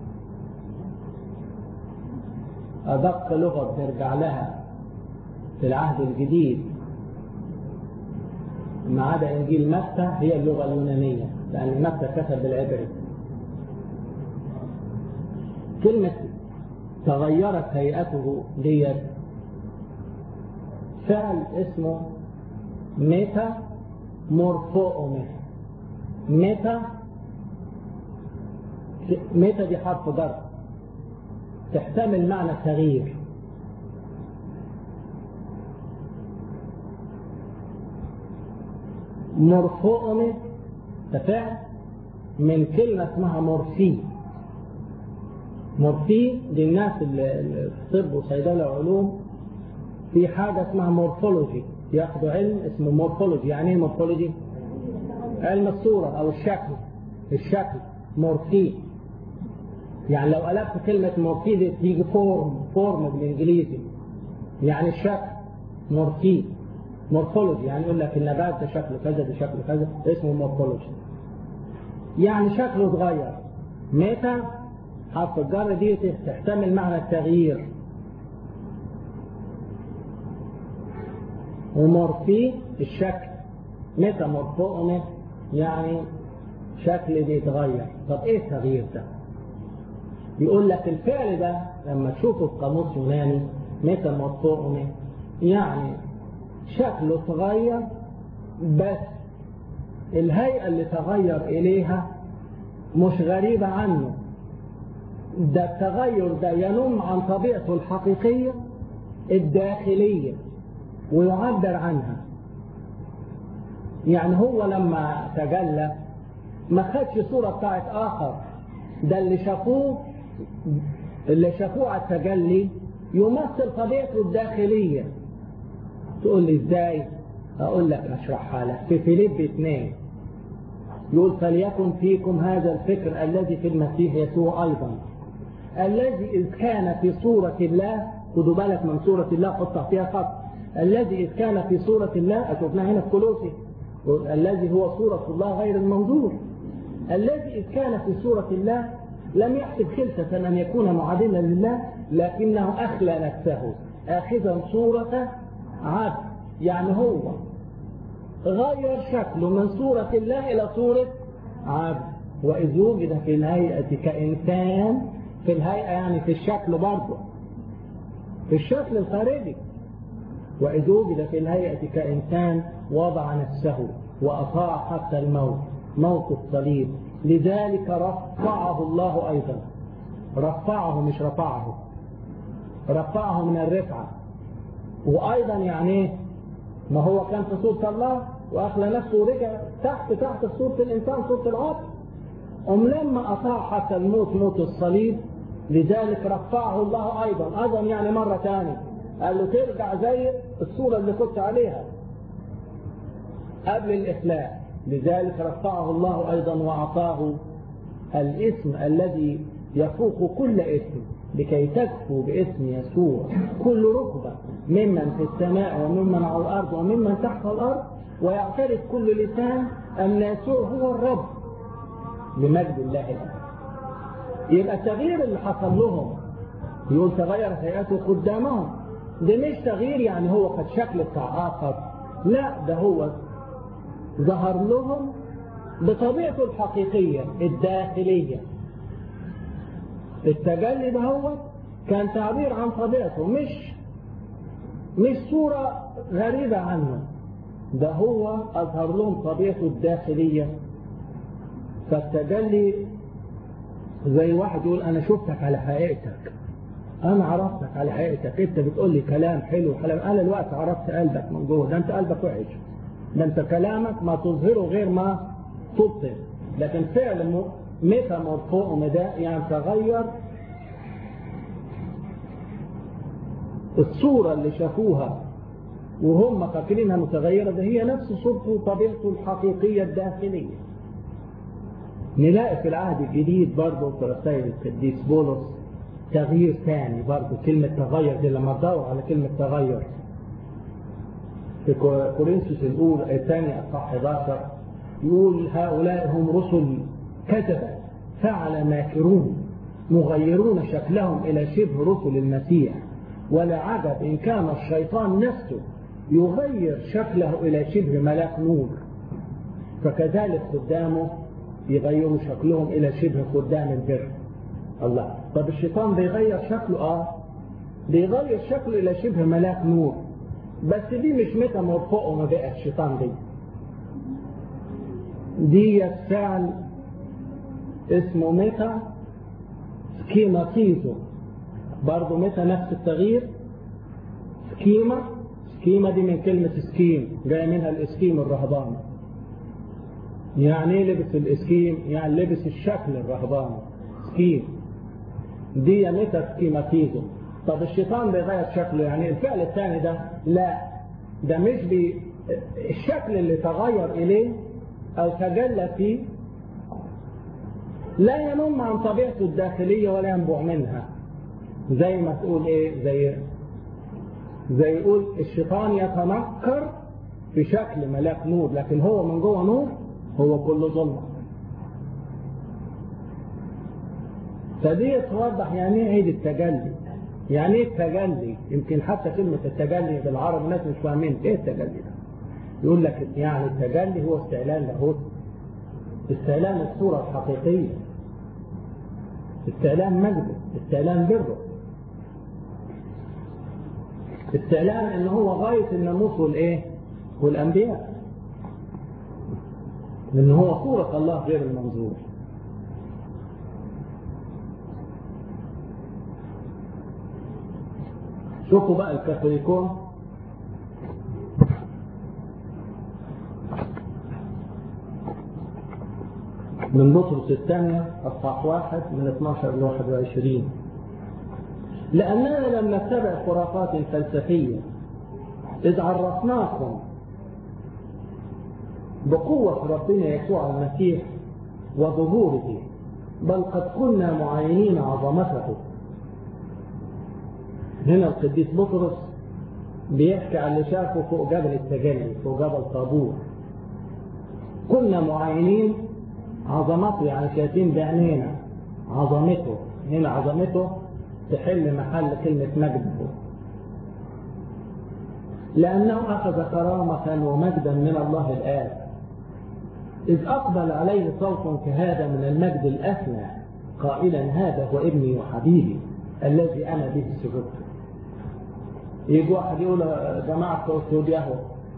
أدق لغة بنرجع لها في العهد الجديد ما عدا إنجيل متى هي اللغة اليونانية لأن متى كتب بالعبري كلمة تغيرت هيئته ديت فعل اسمه ميتا مورفومي ميتا ميتا دي حرف جر تحتمل معنى التغيير مورفومي فعل من كلمة اسمها مورفي مورفي دي الناس اللي في طب وصيدلة وعلوم في حاجة اسمها مورفولوجي ياخدوا علم اسمه مورفولوجي يعني ايه مورفولوجي علم الصورة او الشكل الشكل مورفي يعني لو قلبت كلمة مورفي دي تيجي فورم فورم بالانجليزي يعني الشكل مورفي مورفولوجي يعني يقول لك النبات ده شكله كذا ده شكله كذا اسمه مورفولوجي يعني شكله اتغير متى حرف الجر دي تحتمل معنى التغيير ومورفي الشكل متى مورفومه يعني شكل بيتغير طب ايه التغيير ده يقول لك الفعل ده لما تشوفه في قاموس يوناني متى مورفومه يعني شكله تغير بس الهيئة اللي تغير إليها مش غريبة عنه ده التغير ده ينم عن طبيعته الحقيقية الداخلية ويعبر عنها يعني هو لما تجلى ما خدش صورة بتاعت آخر ده اللي شافوه اللي شافوه على التجلي يمثل طبيعته الداخلية تقول لي ازاي اقول لك اشرحها لك في فيليب اثنين يقول فليكن فيكم هذا الفكر الذي في المسيح يسوع ايضا الذي اذ كان في صورة الله خدوا بالك من صورة الله حط تحتها خط الذي اذ كان في صورة الله شفناها هنا في كولوسي الذي هو صورة الله غير المنظور الذي اذ كان في صورة الله لم يحسب خلسة ان يكون معادلا لله لكنه اخلى نفسه اخذا صورة عبد يعني هو غير شكله من صورة الله إلى صورة عبد وإذ وجد في الهيئة كإنسان في الهيئة يعني في الشكل برضه في الشكل الخارجي وإذ وجد في الهيئة كإنسان وضع نفسه وأطاع حتى الموت موت الصليب لذلك رفعه الله أيضا رفعه مش رفعه رفعه من الرفعة وأيضا يعني ايه ما هو كان في صورة الله وأخلى نفسه ورجع تحت تحت صورة الإنسان صورة العبد أم لما أطاع حتى الموت موت الصليب لذلك رفعه الله أيضا أيضا يعني مرة ثانية قال له ترجع زي الصورة اللي كنت عليها قبل الإخلاء لذلك رفعه الله أيضا وأعطاه الاسم الذي يفوق كل اسم لكي تكفوا باسم يسوع كل ركبة ممن في السماء وممن على الأرض وممن تحت الأرض ويعترف كل لسان أن يسوع هو الرب لمجد الله الأب يبقى التغيير اللي حصل لهم يقول تغير هيئته قدامهم ده مش تغيير يعني هو قد شكل بتاع آخر لا ده هو ظهر لهم بطبيعته الحقيقية الداخلية التجلي ده هو كان تعبير عن طبيعته مش مش صورة غريبة عنه ده هو أظهر لهم طبيعته الداخلية فالتجلي زي واحد يقول أنا شفتك على حقيقتك أنا عرفتك على حقيقتك أنت بتقول لي كلام حلو كلام أنا الوقت عرفت قلبك من جوه ده أنت قلبك وحش ده أنت كلامك ما تظهره غير ما تبطل لكن فعل ميتامورفوم ده يعني تغير الصورة اللي شافوها وهم فاكرينها متغيرة ده هي نفس صورته وطبيعته الحقيقية الداخلية نلاقي في العهد الجديد برضه في رسائل القديس بولس تغيير ثاني برضه كلمة تغير دي لما تدور على كلمة تغير في كورنثوس الأولى الثانية أصحاح 11 يقول هؤلاء هم رسل كذبة فعل ماكرون مغيرون شكلهم إلى شبه رسل المسيح ولا عجب إن كان الشيطان نفسه يغير شكله إلى شبه ملاك نور فكذلك خدامه يغيروا شكلهم إلى شبه خدام البر الله طب الشيطان بيغير شكله آه بيغير شكله إلى شبه ملاك نور بس دي مش ميتامورفوه ما بقى الشيطان دي دي فعل اسمه ميتا سكيماتيزو برضه ميتا نفس التغيير سكيما سكيما دي من كلمة سكيم جاي منها الاسكيم الرهباني يعني ايه لبس الاسكيم يعني لبس الشكل الرهباني سكيم دي ميتا سكيماتيزو طب الشيطان بيغير شكله يعني الفعل الثاني ده لا ده مش بي الشكل اللي تغير اليه او تجلى فيه لا ينم عن طبيعته الداخلية ولا ينبع منها زي ما تقول ايه زي زي يقول الشيطان يتنكر في شكل ملاك نور لكن هو من جوه نور هو كله ظلمة فدي توضح يعني ايه عيد التجلي يعني ايه التجلي يمكن حتى كلمة التجلي بالعربي الناس مش فاهمين ايه التجلي ده يقول لك يعني التجلي هو استعلان لاهوت استعلان الصورة الحقيقية استعلان مجده استعلان بره استعلان ان هو غاية الناموس والايه والانبياء لان هو صورة الله غير المنظور شوفوا بقى الكاثوليكون من بطرس الثانية أصحاح واحد من 12 ل 21 لأننا لم نتبع خرافات فلسفية إذ عرفناكم بقوة ربنا يسوع المسيح وظهوره بل قد كنا معينين عظمته هنا القديس بطرس بيحكي عن اللي شافه فوق جبل التجلي فوق جبل طابور كنا معينين عظمته يعني شايفين بعينينا عظمته هنا عظمته تحل محل كلمة مجده لأنه أخذ كرامة ومجدا من الله الآب إذ أقبل عليه صوت كهذا من المجد الأثنى قائلا هذا هو ابني وحبيبي الذي أنا به سررت يجي واحد يقول يا جماعة بتوع يهوه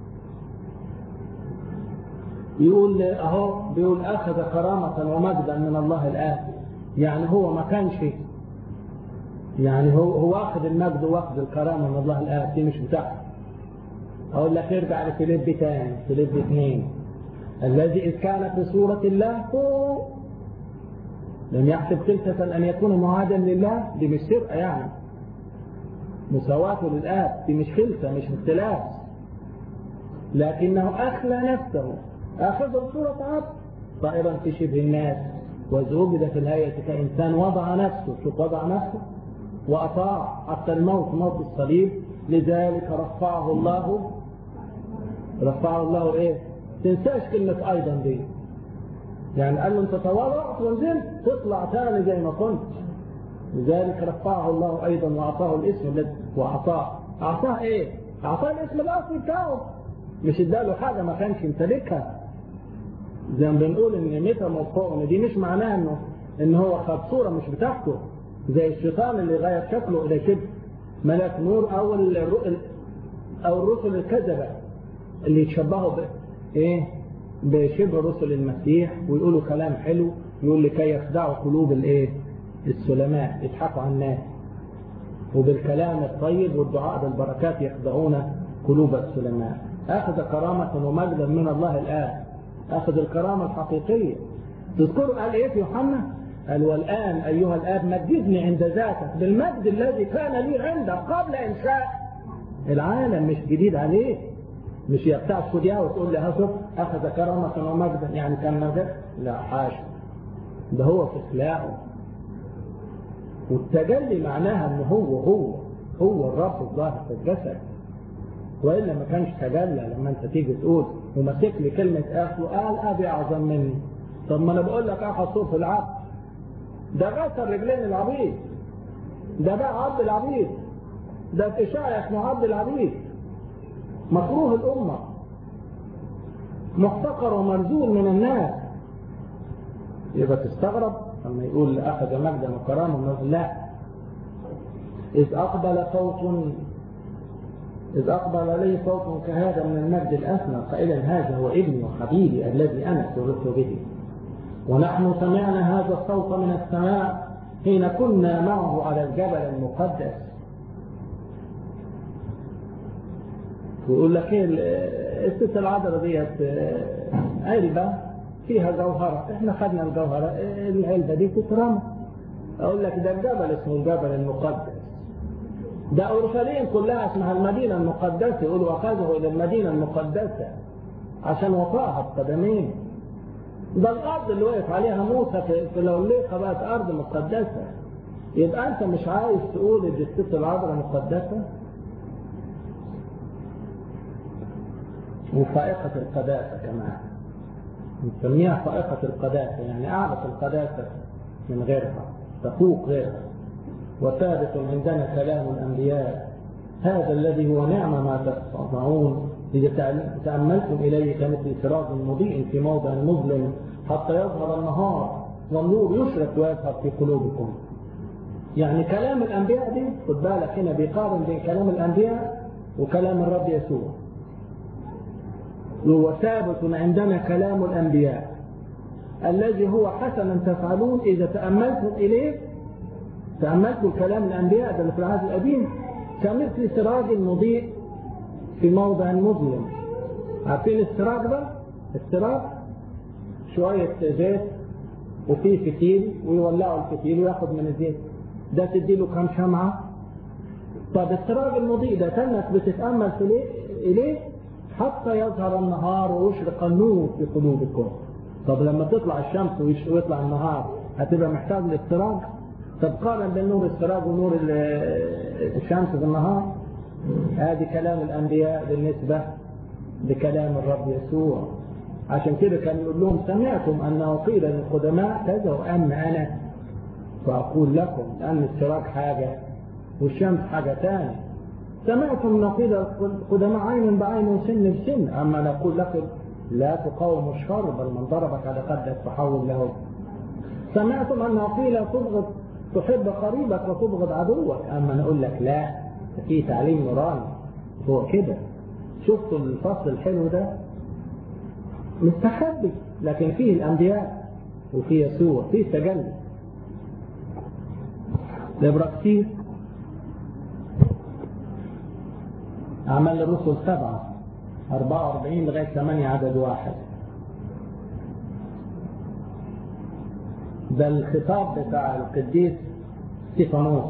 يقول اهو بيقول اخذ كرامة ومجدا من الله الآن يعني هو ما كانش يعني هو هو اخذ المجد واخذ الكرامة من الله الآن دي مش بتاعته اقول لك ارجع لفيليب تاني فيليب اثنين الذي إذ كان في صورة الله فوق لم يحسب خلفة أن يكون معادا لله دي مش سرقة يعني مساواته للآب دي مش خلفة مش اختلاف لكنه أخلى نفسه أخذ صورة عبد طائرا في شبه الناس وزوجد في الهيئة كإنسان وضع نفسه شوف وضع نفسه وأطاع حتى الموت موت الصليب لذلك رفعه الله رفعه الله إيه تنساش كلمة أيضا دي يعني قال له أنت تواضعت ونزلت تطلع تاني زي ما كنت لذلك رفعه الله أيضا وأعطاه الاسم الذي وأعطاه أعطاه إيه؟ أعطاه الاسم الأصلي بتاعه مش اداله حاجة ما كانش يمتلكها زي ما بنقول ان متى موقعه دي مش معناها انه ان هو خد صورة مش بتاعته زي الشيطان اللي غير شكله الى شبه ملاك نور او او الرسل الكذبة اللي يتشبهوا ب ايه بشبه رسل المسيح ويقولوا كلام حلو يقول لكي يخدعوا قلوب الايه السلماء يضحكوا على الناس وبالكلام الطيب والدعاء بالبركات يخدعون قلوب السلماء أخذ كرامة ومجدا من الله الآن أخذ الكرامة الحقيقية تذكروا قال ايه في يوحنا قال والآن أيها الآب مجدني عند ذاتك بالمجد الذي كان لي عندك قبل إنشاء العالم مش جديد عليه مش يبتاع خديها وتقول لي ها شوف أخذ كرامة ومجدا يعني كان مجد لا حاشا ده هو في خلاقه والتجلي معناها ان هو هو هو الرب الظاهر في الجسد والا ما كانش تجلى لما انت تيجي تقول وماسك لي كلمه اخ وقال ابي اعظم مني طب ما انا بقول لك اخ صوف العبد ده غسل رجلين العبيد ده بقى عبد العبيد ده في اشاعه اسمه عبد العبيد مكروه الامه محتقر ومرزول من الناس يبقى تستغرب لما يقول اخذ مجدا وكرامه لا اذ اقبل صوت إذ أقبل عليه صوت كهذا من المجد الأسمى قائلا هذا هو ابني وحبيبي الذي أنا سررت به ونحن سمعنا هذا الصوت من السماء حين كنا معه على الجبل المقدس ويقول لك ايه الست العذراء ديت علبة فيها جوهرة احنا خدنا الجوهرة العلبة دي تترمى اقول لك ده الجبل اسمه الجبل المقدس ده اورشليم كلها اسمها المدينة المقدسة يقولوا اخذه الى المدينة المقدسة عشان وقعها بقدمين ده الارض اللي وقف عليها موسى في لوليقة بقت ارض مقدسة يبقى انت مش عايز تقول ان الست العذراء مقدسة وفائقة القداسة كمان نسميها فائقة القداسة يعني أعلى القداسة من غيرها تفوق غيرها وثابت عندنا كلام الأنبياء هذا الذي هو نعمة ما تصنعون إذا تأملتم إليه كمثل سراج مضيء في موضع مظلم حتى يظهر النهار والنور يشرق ويظهر في قلوبكم يعني كلام الأنبياء دي خد بالك هنا بيقارن بين كلام الأنبياء وكلام الرب يسوع هو ثابت عندنا كلام الأنبياء الذي هو حسنا تفعلون إذا تأملتم إليه تأملتم كلام الأنبياء ده في العهد القديم كمثل سراج مضيء في موضع مظلم عارفين السراج ده؟ السراج شوية زيت وفيه فتيل ويولعوا الفتيل وياخد من الزيت ده تديله كم شمعة طب السراج المضيء ده تنك بتتأمل في إليه حتى يظهر النهار ويشرق النور في قلوبكم طب لما تطلع الشمس ويطلع النهار هتبقى محتاج للسراج طب قارن بين نور السراج ونور الشمس في النهار هذه كلام الأنبياء بالنسبة لكلام الرب يسوع عشان كده كان يقول لهم سمعتم أنه قيل للقدماء كذا وأما أنا فأقول لكم أن السراج حاجة والشمس حاجة ثانية سمعتم نقيل القدماء عين بعين وسن بسن أما نقول لكم لا تقاوم الشر بل من ضربك على قدك فحول له سمعتم أن قيل تبغض تحب قريبك وتبغض عدوك أما نقول لك لا في تعليم نوراني هو كده شفتوا الفصل الحلو ده مستخبي لكن فيه الأنبياء وفيه يسوع فيه تجلي الإبراكسيس أعمال الرسل سبعة 44 لغاية 8 عدد واحد ده الخطاب بتاع القديس ستيفانوس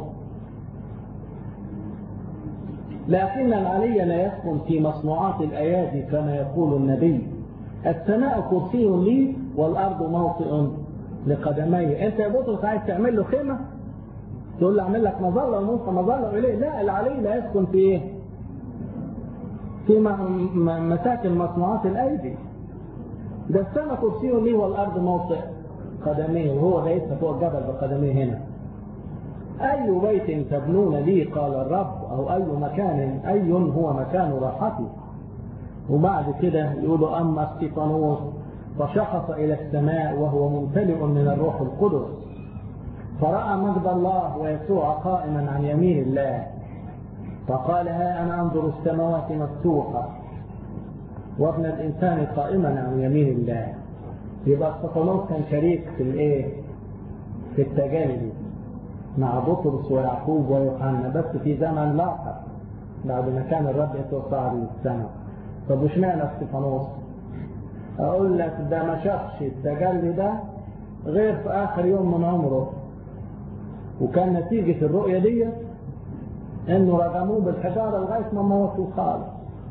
لكن العلي لا يسكن في مصنوعات الأيادي كما يقول النبي السماء كرسي لي والأرض موطئ لقدمي أنت يا بطرس عايز تعمل له خيمة تقول له اعمل لك مظلة وموسى مظلة إليه لا العلي لا يسكن في إيه في مساكن مصنوعات الأيدي ده السماء كرسي لي والأرض موطئ قدميه وهو ليس فوق الجبل بقدميه هنا أي بيت تبنون لي قال الرب أو أي مكان أي هو مكان راحتي وبعد كده يقولوا أما استيفانوس فشخص إلى السماء وهو ممتلئ من الروح القدس فرأى مجد الله ويسوع قائما عن يمين الله فقال ها أنا أنظر السماوات مفتوحة وابن الإنسان قائما عن يمين الله يبقى استفانوس كان شريك في الايه في التجلي مع بطرس ويعقوب ويوحنا بس في زمن لاحق بعد ما كان الرب يسوع صعد للسماء طب وش معنى استفانوس اقول لك ده ما شافش التجلي ده غير في آخر يوم من عمره وكان نتيجة الرؤية دي انه رجموه بالحجارة لغاية ما موتوه خالص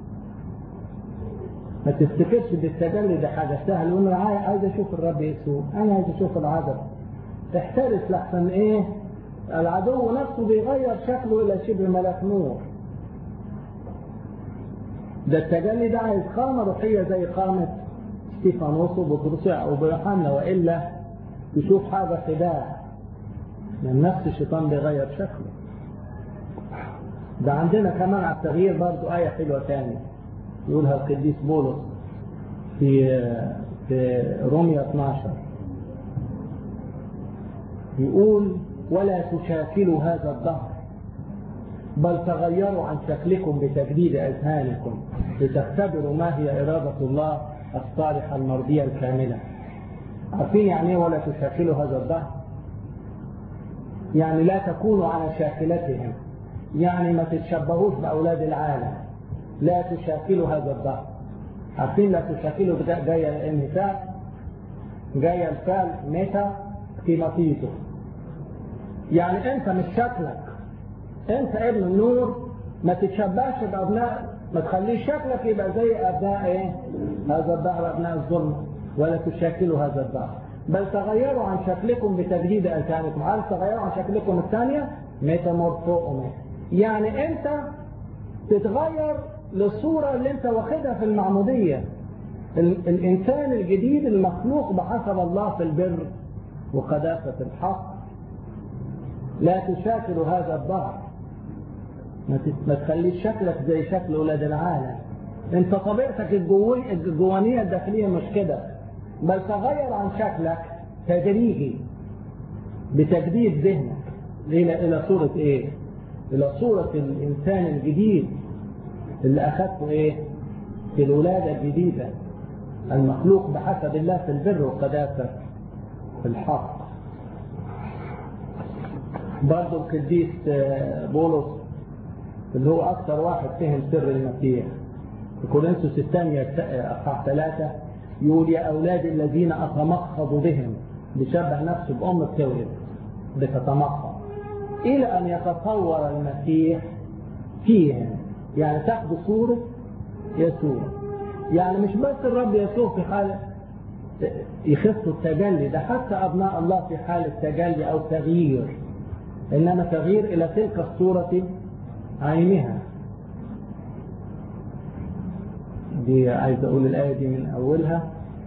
ما تفتكرش بالتجلي ده حاجة سهلة وانا عايز اشوف الرب يسوع انا عايز اشوف العدد احترس لحسن ايه العدو نفسه بيغير شكله الى شبه ملاك نور ده التجلي ده عايز قامة روحية زي قامة ستيفانوس وبطرس وبيوحنا والا تشوف حاجة خداع من نفس الشيطان بيغير شكله ده عندنا كمان على التغيير برضو آية حلوة تاني يقولها القديس بولس في في روميا 12 يقول ولا تشاكلوا هذا الدهر بل تغيروا عن شكلكم بتجديد أذهانكم لتختبروا ما هي إرادة الله الصالحة المرضية الكاملة عارفين يعني ايه ولا تشاكلوا هذا الدهر يعني لا تكونوا على شاكلتهم يعني ما تتشبهوش بأولاد العالم لا تشاكلوا هذا الدهر عارفين لا تشاكلوا جاية المثال جاية الفعل متى قيمتيته يعني انت مش شكلك انت ابن النور ما تتشبهش بأبناء ما تخليش شكلك يبقى زي أبناء ايه هذا الدهر أبناء الظلم ولا تشاكلوا هذا الدهر بل تغيروا عن شكلكم بتجديد أذهانكم هل تغيروا عن شكلكم الثانية ميتامورفومي يعني انت تتغير للصورة اللي انت واخدها في المعمودية الإنسان الجديد المخلوق بحسب الله في البر وقداسة الحق لا تشاكل هذا الظهر ما تخليش شكلك زي شكل أولاد العالم انت طبيعتك الجوانية الداخلية مش كده بل تغير عن شكلك تدريجي بتجديد ذهنك إلى إلى صورة إيه؟ إلى صورة الإنسان الجديد اللي أخذته إيه؟ في الولادة الجديدة المخلوق بحسب الله في البر والقداسة في الحق برضه القديس بولس اللي هو أكثر واحد فهم سر المسيح في كورنثوس الثانية أصحاح ثلاثة يقول يا أولاد الذين أتمخض بهم بشبه نفسه بأم التولد بتتمخض إلى أن يتصور المسيح فيهم يعني تاخد صورة يسوع يعني مش بس الرب يسوع في حالة يخف التجلي ده حتى أبناء الله في حالة تجلي أو تغيير إنما تغيير إلى تلك الصورة عينها دي عايز أقول الآية دي من أولها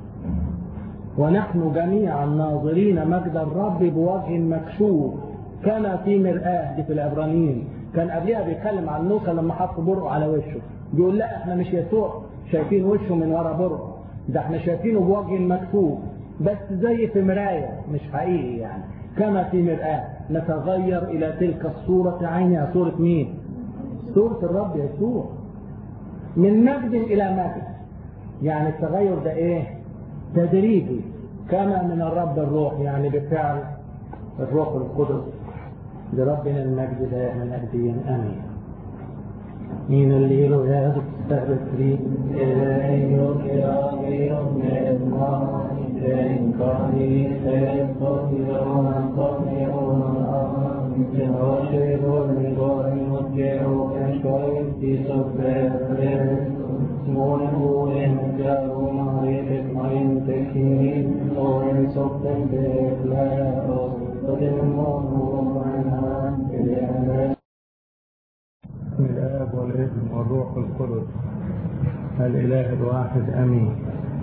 ونحن جميعا ناظرين مجد الرب بوجه مكشوف كما في مرآة دي في العبرانيين كان قبلها بيتكلم عن موسى لما حط برق على وشه بيقول لا احنا مش يسوع شايفين وشه من ورا برق ده احنا شايفينه بوجه مكتوب بس زي في مراية مش حقيقي يعني كما في مرآة نتغير إلى تلك الصورة عينها صورة مين صورة الرب يسوع من مجد إلى مجد يعني التغير ده ايه تدريجي كما من الرب الروح يعني بفعل الروح القدس لربنا المجد دائما أبديا آمين مين اللي يا تستغفري إلهي كرامي من إن قاني سيستطيعون قطيعون تهاشرون لغاية مكيرو كشكوين في صفر مونهون جارو معرفة معين تكيني وين صفر بإخلاق بسم الآب والابن والروح القدس الإله الواحد أمين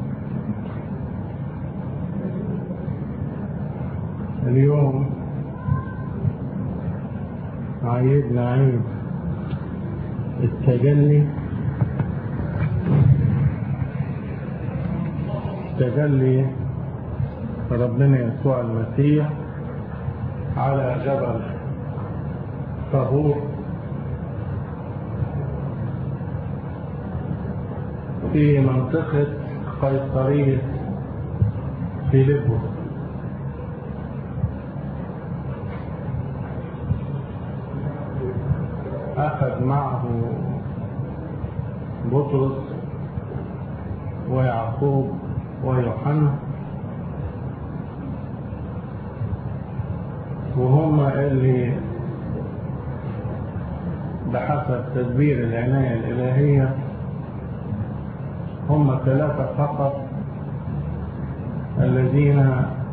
اليوم عيدنا عيد التجلي تجلي ربنا يسوع المسيح على جبل طهور في منطقة قيصرية فيليبوس أخذ معه بطرس ويعقوب ويوحنا وهم اللي بحسب تدبير العناية الإلهية هم ثلاثة فقط الذين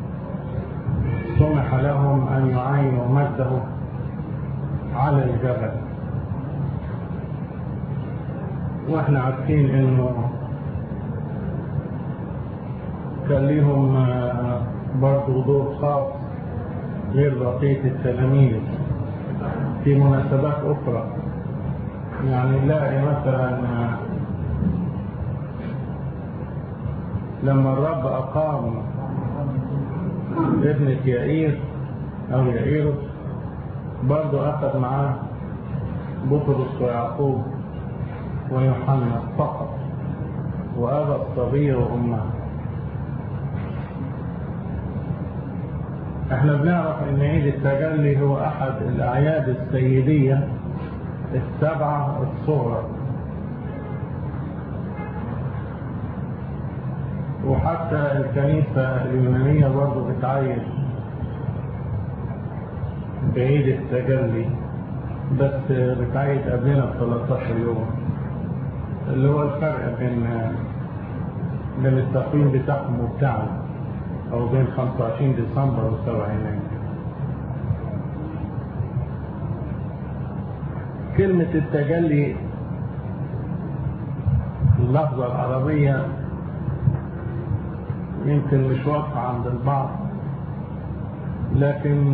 سمح لهم أن يعاينوا مجده على الجبل واحنا عارفين انه كان ليهم برضه دور خاص غير بقية التلاميذ في مناسبات أخرى يعني نلاقي مثلا لما الرب أقام ابنة يائير أو يائيرس برضه أخذ معاه بطرس ويعقوب ويوحنا فقط وأبى الصبي وأمه احنا بنعرف ان عيد التجلي هو احد الاعياد السيدية السبعة الصغرى وحتى الكنيسة اليونانية برضه بتعيد بعيد التجلي بس بتعيد قبلنا ب 13 يوم اللي هو الفرق بين بين التقويم بتاعهم وبتاعنا او بين 25 ديسمبر و 7 يناير كلمة التجلي اللفظة العربية يمكن مش واضحة عند البعض لكن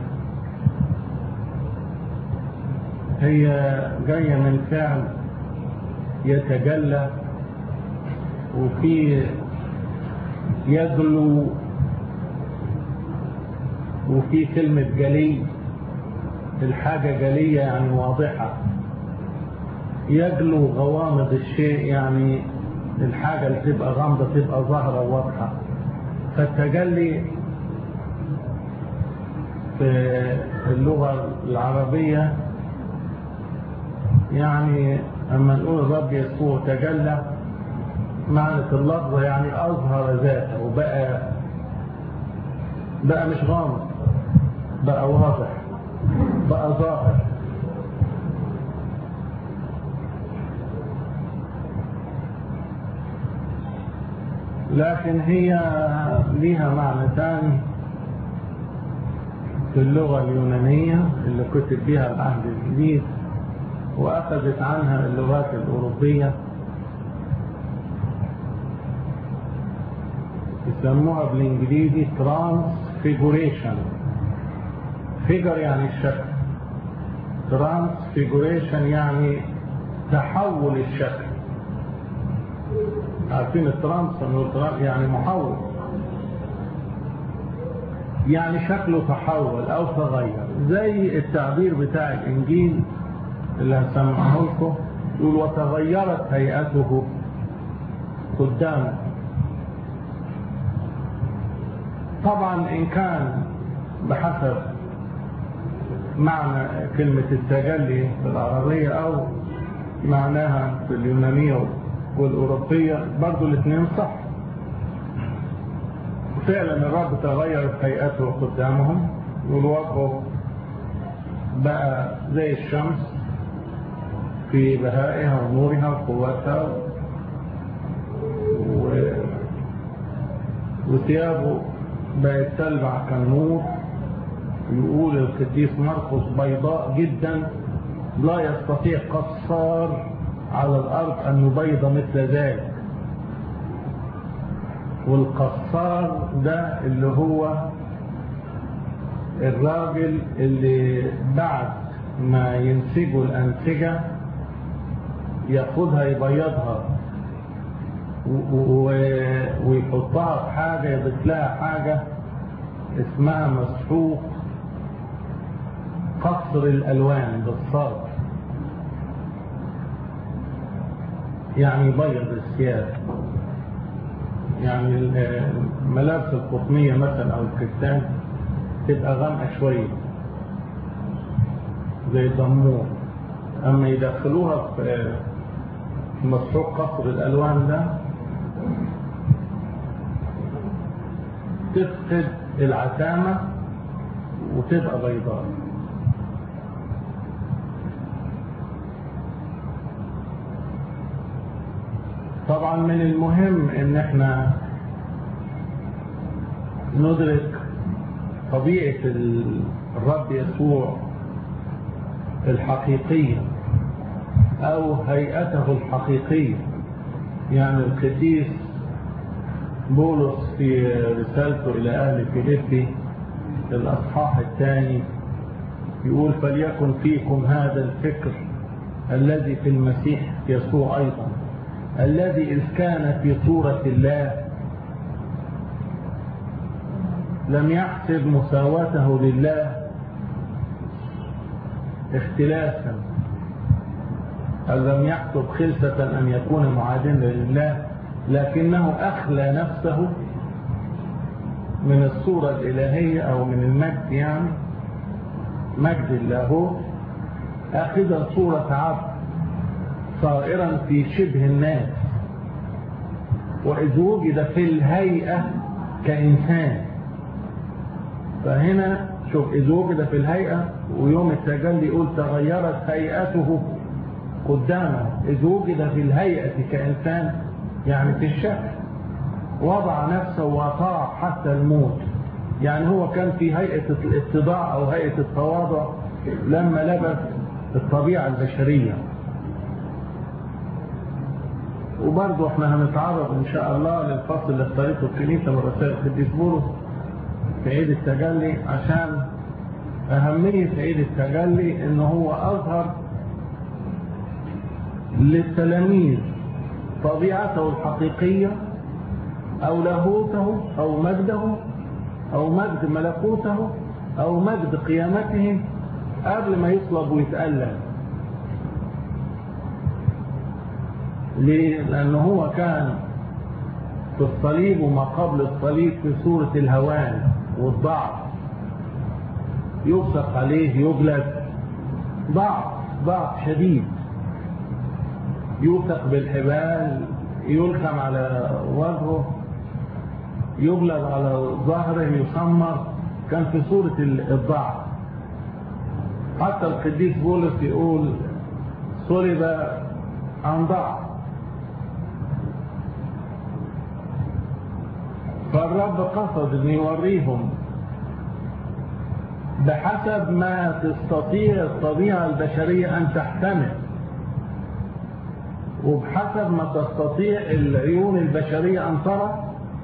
هي جاية من فعل يتجلى وفي يجلو وفي كلمة جلي الحاجة جلية يعني واضحة يجلو غوامض الشيء يعني الحاجة اللي تبقى غامضة تبقى ظاهرة واضحة فالتجلي في اللغة العربية يعني أما نقول الرب يسوع تجلى معنى اللفظة يعني أظهر ذاته وبقى بقى مش غامض بقى واضح بقى ظاهر لكن هي ليها معنى ثاني في اللغة اليونانية اللي كتب بها العهد الجديد وأخذت عنها اللغات الأوروبية يسموها بالإنجليزي transfiguration figure يعني الشكل transfiguration يعني تحول الشكل عارفين الترانس يعني محول يعني شكله تحول او تغير زي التعبير بتاع الانجيل اللي هسمعه لكم يقول وتغيرت هيئته قدامه طبعا ان كان بحسب معنى كلمة التجلي بالعربية او معناها في اليونانية والأوروبية برضو الاثنين صح فعلا الرب تغيرت هيئته قدامهم والوجه بقى زي الشمس في بهائها ونورها وقوتها و... وثيابه بقت تلمع كالنور يقول القديس مرقس بيضاء جدا لا يستطيع قصار على الأرض أن يبيض مثل ذلك والقصار ده اللي هو الراجل اللي بعد ما ينسجوا الأنسجة ياخدها يبيضها ويحطها في حاجة يضيف لها حاجة اسمها مسحوق قصر الألوان بالصاد يعني يبيض الثياب يعني الملابس القطنية مثلا أو الكتان تبقى غامقة شوية زي الدمور أما يدخلوها في مسحوق قصر الألوان ده تفقد العتامة وتبقى بيضاء طبعا من المهم ان احنا ندرك طبيعة الرب يسوع الحقيقية او هيئته الحقيقية يعني القديس بولس في رسالته الى اهل فيليبي الاصحاح الثاني يقول فليكن فيكم هذا الفكر الذي في المسيح يسوع ايضا الذي إذ كان في صورة الله لم يحسب مساواته لله اختلافا أو لم يحسب خلسة أن يكون معادلا لله لكنه أخلى نفسه من الصورة الإلهية أو من المجد يعني مجد الله أخذا صورة عبد صائرا في شبه الناس وإذ وجد في الهيئة كإنسان فهنا شوف إذ وجد في الهيئة ويوم التجلي يقول تغيرت هيئته قدامه إذ وجد في الهيئة كإنسان يعني في الشكل وضع نفسه وطاع حتى الموت يعني هو كان في هيئة الاتضاع أو هيئة التواضع لما لبس الطبيعة البشرية وبرضه احنا هنتعرض ان شاء الله للفصل اللي اختارته الكنيسة من رسائل القديس بولس في عيد التجلي عشان اهمية عيد التجلي ان هو اظهر للتلاميذ طبيعته الحقيقية او لاهوته او مجده او مجد ملكوته او مجد قيامته قبل ما يصلب ويتألم ليه؟ لأنه هو كان في الصليب وما قبل الصليب في صورة الهوان والضعف يبصق عليه يجلد ضعف ضعف شديد يوثق بالحبال يلكم على وجهه يجلد على ظهره يسمر كان في صورة الضعف حتى القديس بولس يقول صلب عن ضعف فالرب قصد ان يوريهم بحسب ما تستطيع الطبيعة البشرية ان تحتمل وبحسب ما تستطيع العيون البشرية ان ترى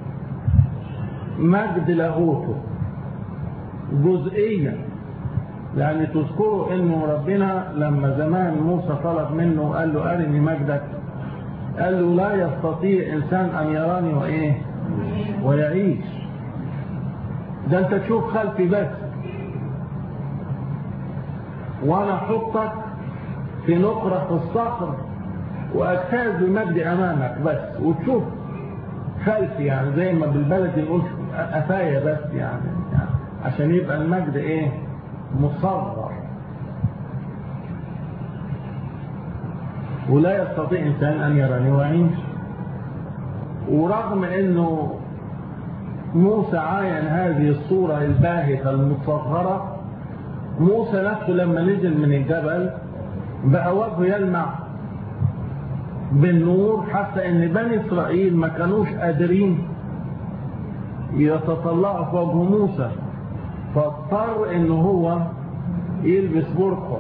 مجد لاهوته جزئيا يعني تذكروا انه ربنا لما زمان موسى طلب منه قال له ارني مجدك قال له لا يستطيع انسان ان يراني وايه ويعيش ده انت تشوف خلفي بس وانا احطك في نقرة في الصخر واجتاز بمجد امامك بس وتشوف خلفي يعني زي ما بالبلد نقول قفايا بس يعني, يعني عشان يبقى المجد ايه مصغر ولا يستطيع انسان ان يراني ويعيش ورغم انه موسى عاين هذه الصورة الباهتة المصغرة موسى نفسه لما نزل من الجبل بقى وجهه يلمع بالنور حتى ان بني اسرائيل ما كانوش قادرين يتطلعوا في وجه موسى فاضطر ان هو يلبس برقع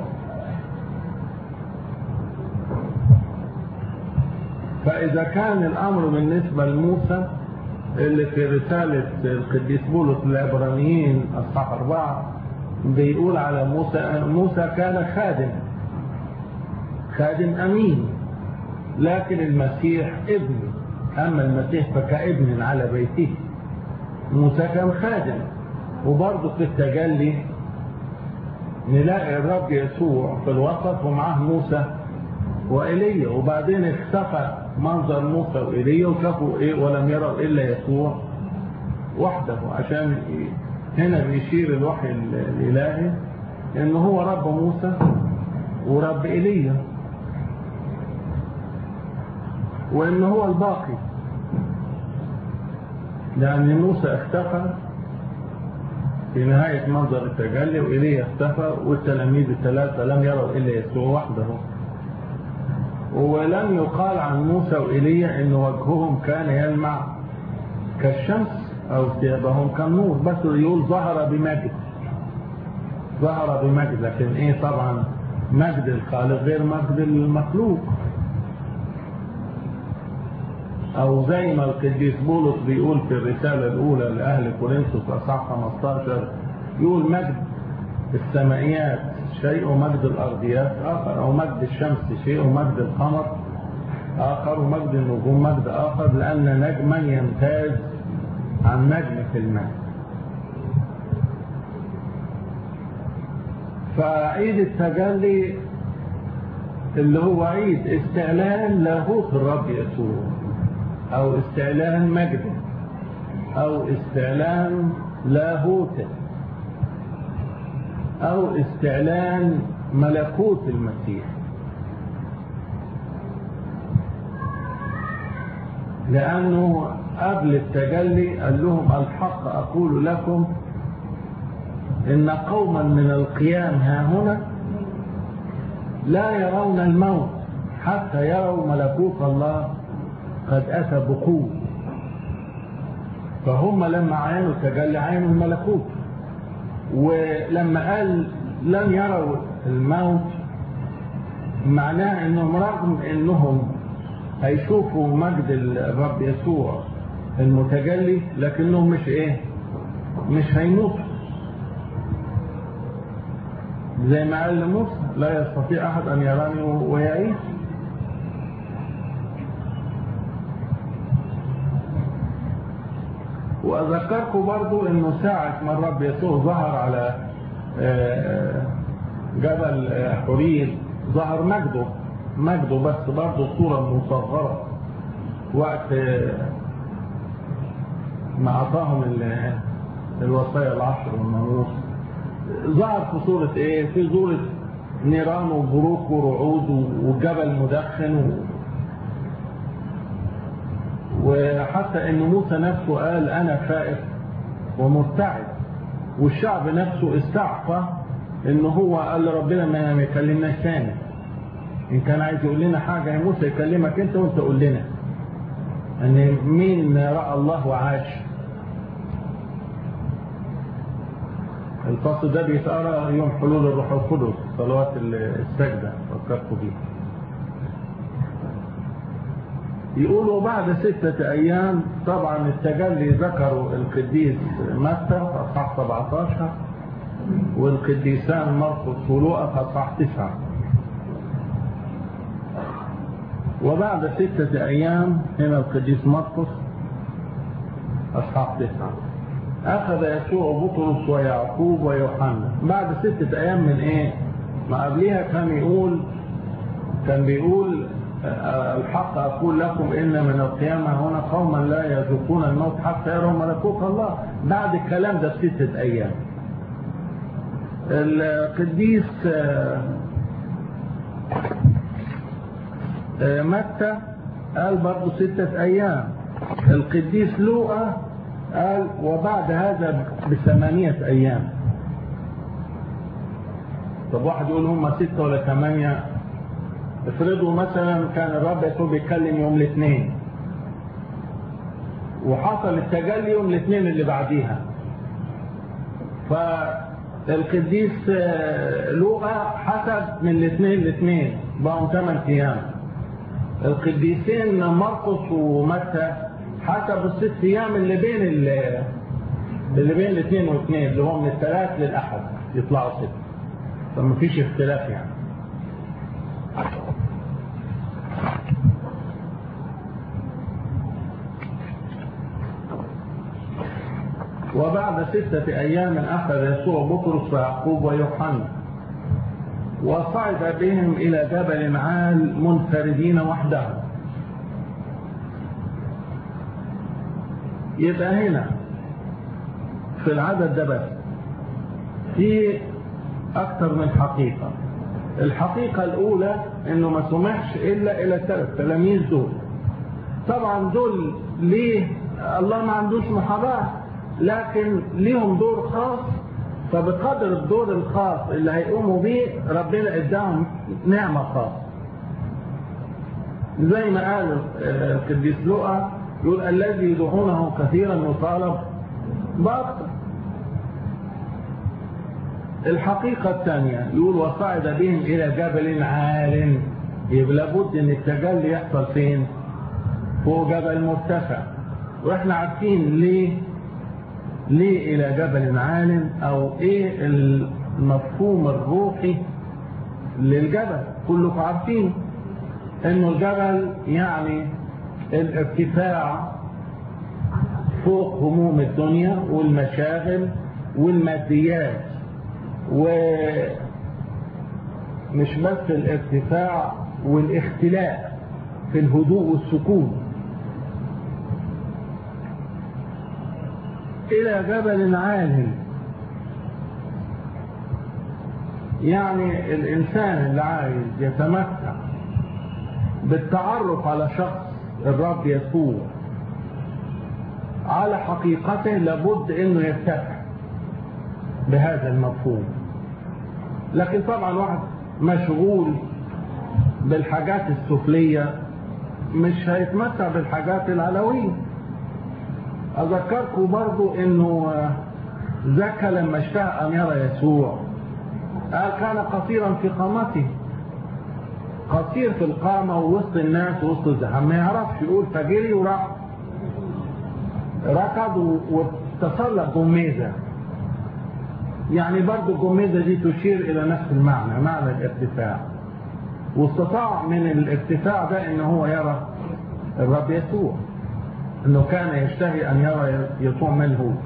فاذا كان الامر بالنسبة لموسى اللي في رسالة القديس بولس للعبرانيين اصحاح اربعة بيقول على موسى موسى كان خادم خادم امين لكن المسيح ابن اما المسيح فكابن على بيته موسى كان خادم وبرضه في التجلي نلاقي الرب يسوع في الوسط ومعاه موسى وإيليا وبعدين اختفى منظر موسى وإيليا وشافوا إيه ولم يروا إلا يسوع وحده عشان هنا بيشير الوحي الإلهي إن هو رب موسى ورب إيليا وإن هو الباقي لأن موسى اختفى في نهاية منظر التجلي وإليه اختفى والتلاميذ الثلاثة لم يروا إلا يسوع وحده ولم يقال عن موسى وإيليا أن وجههم كان يلمع كالشمس أو ثيابهم كالنور بس يقول ظهر بمجد ظهر بمجد لكن إيه طبعا مجد الخالق غير مجد المخلوق أو زي ما القديس بولس بيقول في الرسالة الأولى لأهل كورنثوس أصحاح 15 يقول مجد السمائيات شيء ومجد الأرضيات آخر أو مجد الشمس شيء ومجد القمر آخر ومجد النجوم مجد آخر لأن نجما يمتاز عن نجم في الماء فعيد التجلي اللي هو عيد استعلان لاهوت الرب يسوع او استعلان مجده او استعلان لاهوته او استعلان ملكوت المسيح لانه قبل التجلي قال لهم الحق اقول لكم ان قوما من القيام ها هنا لا يرون الموت حتى يروا ملكوت الله قد أتى بقوة فهم لما عينوا تجلى عينوا الملكوت ولما قال لم يروا الموت معناه انهم رغم انهم هيشوفوا مجد الرب يسوع المتجلي لكنهم مش ايه مش هيموتوا زي ما قال لموسى لا يستطيع احد ان يراني ويعيش واذكركم برضو انه ساعة ما الرب يسوع ظهر على جبل حرير ظهر مجده مجده بس برضو صورة مصغرة وقت ما اعطاهم الوصايا العشر والناموس ظهر في صورة ايه في صورة نيران وبروق ورعود وجبل مدخن وحتى ان موسى نفسه قال انا خائف ومرتعد والشعب نفسه استعفى ان هو قال لربنا ما يكلمناش ثاني ان كان عايز يقول لنا حاجه يا موسى يكلمك انت وانت قول لنا ان مين راى الله وعاش الفصل ده بيتقرا يوم حلول الروح القدس صلوات السجده فكرتوا بيه يقولوا بعد ستة أيام طبعا التجلي ذكروا القديس متى في أصحاح 17 والقديسان مرقس ولوقا في أصحاح 9 وبعد ستة أيام هنا القديس مرقس أصحاح 9 أخذ يسوع بطرس ويعقوب ويوحنا بعد ستة أيام من إيه؟ ما قبليها كان يقول كان بيقول الحق أقول لكم إن من القيامة هنا قوما لا يذوقون الموت حتى يروا ملكوت الله بعد الكلام ده بستة أيام القديس متى قال برضه ستة أيام القديس لوقا قال وبعد هذا بثمانية أيام طب واحد يقول هم ستة ولا ثمانية افرضوا مثلا كان الرب يسوع بيتكلم يوم الاثنين وحصل التجلي يوم الاثنين اللي بعديها فالقديس لوقا حسب من الاثنين لاثنين بقوا ثمان ايام القديسين مرقس ومتى حسب الست ايام اللي بين اللي بين الاثنين والاثنين اللي هو من الثلاث للاحد يطلعوا ست فما فيش اختلاف يعني وبعد ستة أيام أخذ يسوع بطرس ويعقوب ويوحنا وصعد بهم إلى جبل عال منفردين وحدهم يبقى هنا في العدد ده بس في أكثر من حقيقة الحقيقة الأولى إنه ما سمحش إلا إلى الثلاث تلاميذ دول طبعا دول ليه الله ما عندوش محاباة لكن ليهم دور خاص فبقدر الدور الخاص اللي هيقوموا بيه ربنا اداهم نعمة خاصة زي ما قال القديس لوقا يقول الذي يدعونه كثيرا يطالب بأكثر الحقيقة الثانية يقول وصعد بهم إلى جبل عال يبقى لابد ان التجلي يحصل فين فوق جبل مرتفع واحنا عارفين ليه ليه الى جبل عال او ايه المفهوم الروحي للجبل كلكم عارفين انه الجبل يعني الارتفاع فوق هموم الدنيا والمشاغل والماديات ومش بس الارتفاع والاختلاء في الهدوء والسكون إلى جبل عال يعني الإنسان اللي عايز يتمتع بالتعرف على شخص الرب يسوع على حقيقته لابد انه يرتفع بهذا المفهوم لكن طبعا واحد مشغول بالحاجات السفلية مش هيتمتع بالحاجات العلوية أذكركم برضو أنه زكى لما اشتاق أن يرى يسوع قال كان قصيرا في قامته قصير في القامة ووسط الناس ووسط الزحام ما يعرفش يقول فجري وراح ركض وتسلق جميزة يعني برضو الجميزة دي تشير إلى نفس المعنى معنى الارتفاع واستطاع من الارتفاع ده ان هو يرى الرب يسوع انه كان يشتهي ان يرى يسوع من هو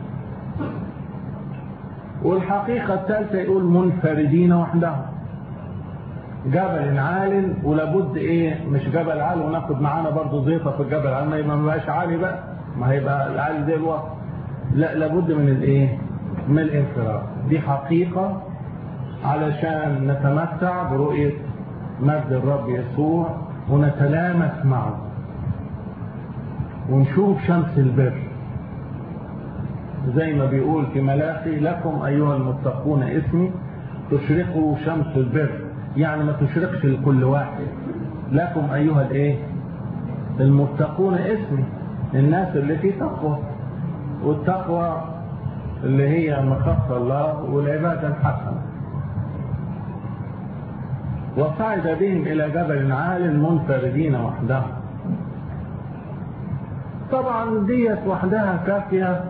والحقيقة الثالثة يقول منفردين وحدهم جبل عال ولابد ايه مش جبل عال وناخد معانا برضو زيطة في الجبل عال ما يبقى ما بقاش عالي بقى ما هيبقى العالي زي الوقت لا لابد من الايه من الانفراد دي حقيقة علشان نتمتع برؤية مجد الرب يسوع ونتلامس معه ونشوف شمس البر زي ما بيقول في ملاخي لكم أيها المتقون اسمي تشرقوا شمس البر يعني ما تشرقش لكل واحد لكم أيها الايه المتقون اسمي الناس اللي في تقوى والتقوى اللي هي مخافة الله والعبادة الحسنة وصعد بهم إلى جبل عال منفردين وحدهم طبعا ديت وحدها كافية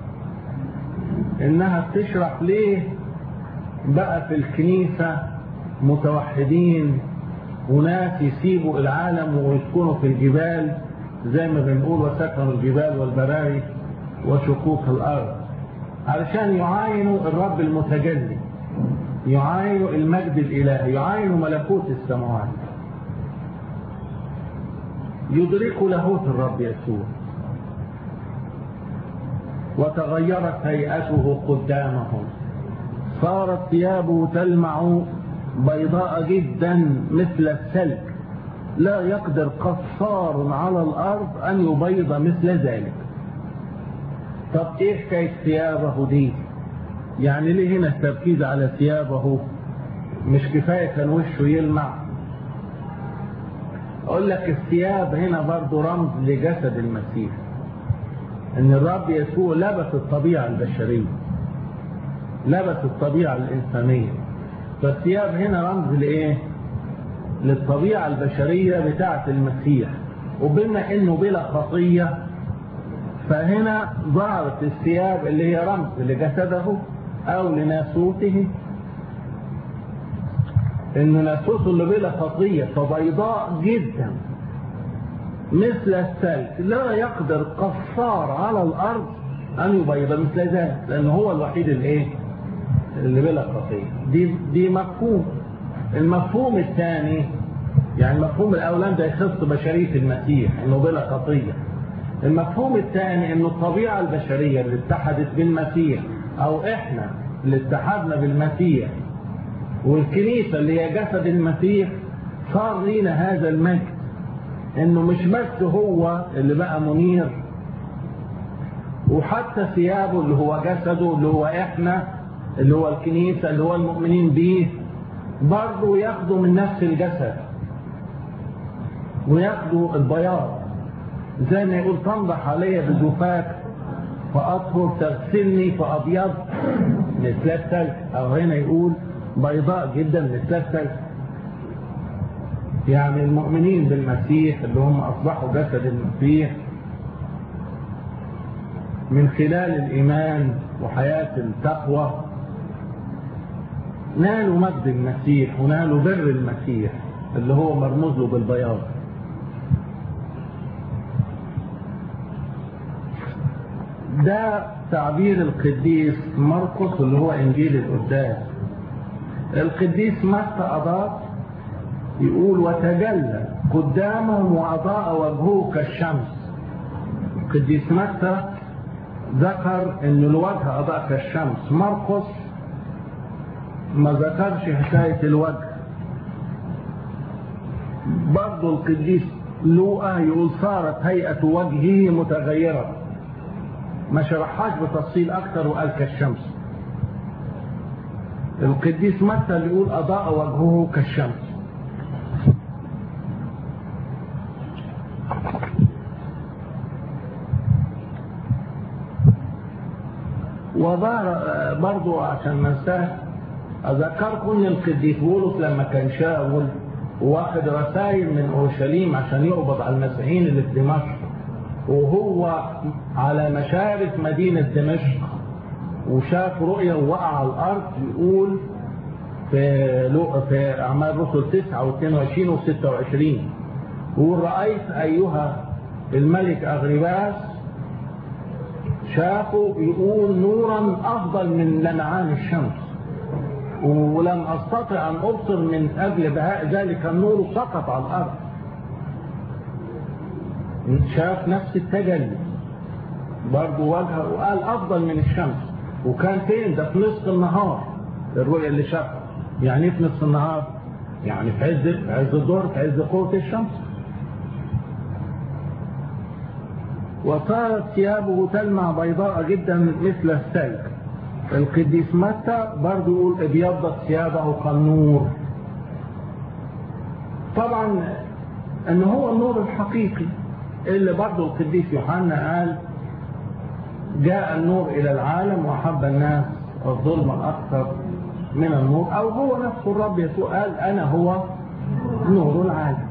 انها بتشرح ليه بقى في الكنيسة متوحدين وناس يسيبوا العالم ويسكنوا في الجبال زي ما بنقول وسكنوا الجبال والبراري وشقوق الأرض علشان يعاينوا الرب المتجلي يعاينوا المجد الإلهي يعاينوا ملكوت السماوات يدركوا لاهوت الرب يسوع وتغيرت هيئته قدامهم صارت ثيابه تلمع بيضاء جدا مثل السلك لا يقدر قصار على الأرض أن يبيض مثل ذلك طب إيه حكاية ثيابه دي يعني ليه هنا التركيز على ثيابه مش كفاية كان وشه يلمع أقول لك الثياب هنا برضو رمز لجسد المسيح ان الرب يسوع لبس الطبيعة البشرية لبس الطبيعة الإنسانية فالثياب هنا رمز لإيه للطبيعة البشرية بتاعة المسيح وبما انه بلا خطية فهنا ظهرت الثياب اللي هي رمز لجسده او لناسوته ان ناسوته اللي بلا خطية فبيضاء جدا مثل السلك لا يقدر قصار على الارض ان يبيض مثل ذلك لانه هو الوحيد الايه اللي بلا خطيه دي دي مفهوم المفهوم الثاني يعني المفهوم الاولاني ده يخص بشريه المسيح انه بلا خطيه المفهوم الثاني انه الطبيعه البشريه اللي اتحدت بالمسيح او احنا اللي اتحدنا بالمسيح والكنيسه اللي هي جسد المسيح صار لينا هذا المجد انه مش بس هو اللي بقى منير وحتى ثيابه اللي هو جسده اللي هو احنا اللي هو الكنيسة اللي هو المؤمنين به برضه ياخدوا من نفس الجسد وياخدوا البياض زي ما يقول تنضح علي بجفاك فأطهر تغسلني فأبيض مثل الثلج أو هنا يقول بيضاء جدا مثل الثلج يعني المؤمنين بالمسيح اللي هم أصبحوا جسد المسيح من خلال الإيمان وحياة التقوى نالوا مجد المسيح ونالوا بر المسيح اللي هو مرموز له بالبياض ده تعبير القديس مرقس اللي هو انجيل القداس القديس متى اضاف يقول وتجلى قدامهم واضاء وجهه كالشمس القديس متى ذكر ان الوجه اضاء كالشمس مرقس ما ذكرش حكايه الوجه برضه القديس لوقا يقول صارت هيئه وجهه متغيره ما شرحهاش بتفصيل اكتر وقال كالشمس القديس متى اللي يقول اضاء وجهه كالشمس وظهر برضو عشان ما انساه اذكركم ان القديس بولس لما كان شاول واخد رسائل من اورشليم عشان يقبض على المسيحيين اللي في دمشق وهو على مشارف مدينة دمشق وشاف رؤية ووقع على الأرض يقول في لو في أعمال رسل 9 و22 و26 يقول رأيت أيها الملك أغرباس شافه يقول نورا أفضل من لمعان الشمس ولم أستطع أن أبصر من أجل بهاء ذلك النور سقط على الأرض شاف نفس التجلي برضه وجهه وقال افضل من الشمس وكان فين ده في نصف النهار الرؤيا اللي شافها يعني ايه في نصف النهار يعني في عز في عز الظهر في عز قوه الشمس وصارت ثيابه تلمع بيضاء جدا مثل الثلج القديس متى برضه يقول ابيضت ثيابه كالنور طبعا ان هو النور الحقيقي اللي برضه القديس يوحنا قال جاء النور إلى العالم وأحب الناس الظلم أكثر من النور أو هو نفسه الرب يسوع قال أنا هو نور العالم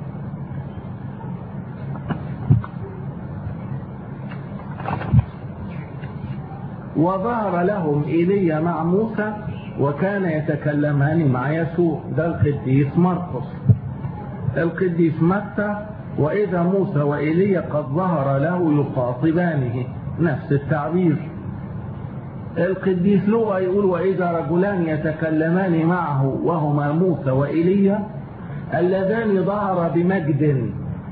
وظهر لهم إيليا مع موسى وكان يتكلمان مع يسوع ده القديس مرقس القديس متى وإذا موسى وإيليا قد ظهر له يخاطبانه نفس التعبير القديس لوقا يقول وإذا رجلان يتكلمان معه وهما موسى وإيليا اللذان ظهر بمجد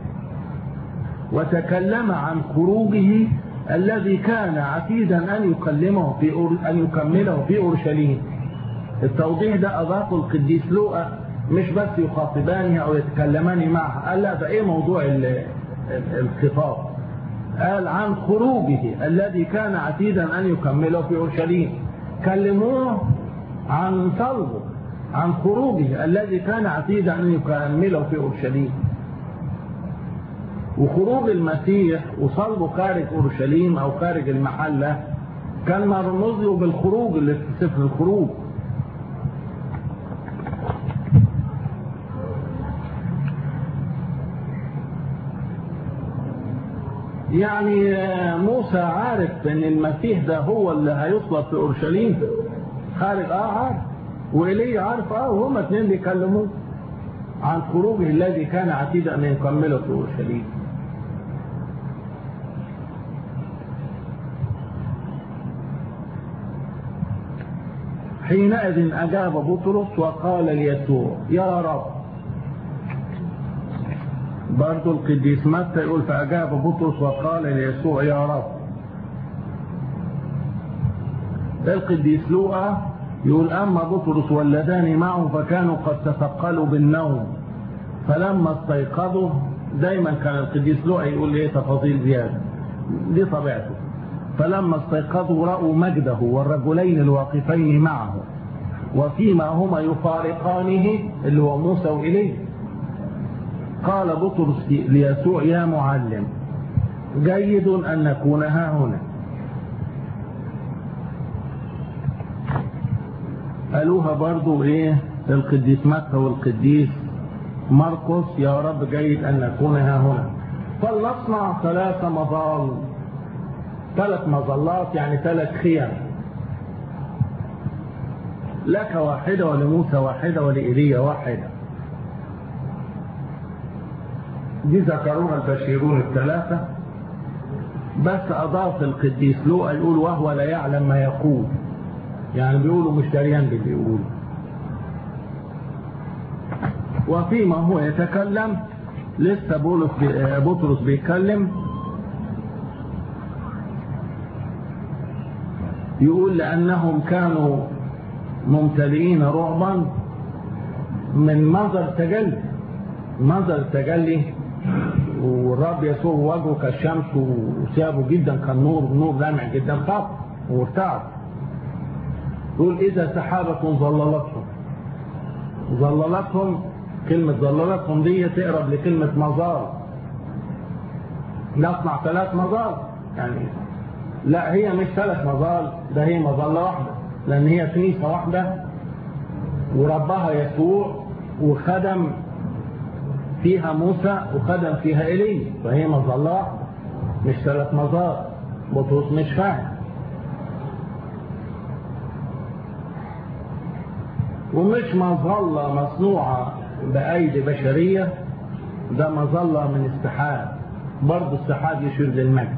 وتكلم عن خروجه الذي كان عتيدا أن يكلمه في أن يكمله في أورشليم التوضيح ده أضافه القديس لوقا مش بس يخاطبانه او يتكلمان معه قال لا ده ايه موضوع الخطاب قال عن خروجه الذي كان عتيدا ان يكمله في اورشليم كلموه عن صلبه عن خروجه الذي كان عتيدا ان يكمله في اورشليم وخروج المسيح وصلبه خارج اورشليم او خارج المحله كان مرموز له بالخروج اللي في سفر الخروج يعني موسى عارف ان المسيح ده هو اللي هيصلب في اورشليم خارج اه عارف وايليا عارف اه وهما اثنين بيكلموه عن خروجه الذي كان عتيدا ان يكمله في اورشليم حينئذ اجاب بطرس وقال ليسوع يا رب برضو القديس متى يقول فأجاب بطرس وقال ليسوع يا رب القديس لوقا يقول أما بطرس واللذان معه فكانوا قد تثقلوا بالنوم فلما استيقظوا دايما كان القديس لوقا يقول ايه تفاصيل زيادة دي طبيعته فلما استيقظوا رأوا مجده والرجلين الواقفين معه وفيما هما يفارقانه اللي هو موسى وإليه قال بطرس ليسوع يا معلم جيد أن نكون ها هنا قالوها برضو ايه القديس متى والقديس مرقس يا رب جيد ان نكون ها هنا فلنصنع ثلاث مظال ثلاث مظلات يعني ثلاث خيام لك واحدة ولموسى واحدة ولإيليا واحدة دي ذكروها البشيرون الثلاثة بس أضاف القديس لوقا يقول وهو لا يعلم ما يقول يعني بيقولوا مش دريان باللي بيقولوا وفيما هو يتكلم لسه بولس بي... بطرس بيتكلم يقول لأنهم كانوا ممتلئين رعبا من منظر تجلي منظر التجلي والرب يسوع وجهه كالشمس وثيابه جدا كان نور نور لامع جدا خاف وارتعب يقول إذا سحابة ظللتهم ظللتهم كلمة ظللتهم دي تقرب لكلمة مزار نصنع ثلاث مزار يعني لا هي مش ثلاث مظال ده هي مظلة واحدة لأن هي كنيسة واحدة وربها يسوع وخدم فيها موسى وخدم فيها إلي فهي مظلة واحدة مش ثلاث مظال بطرس مش فاهم ومش مظلة مصنوعة بأيدي بشرية ده مظلة من السحاب برضه السحاب يشير للمجد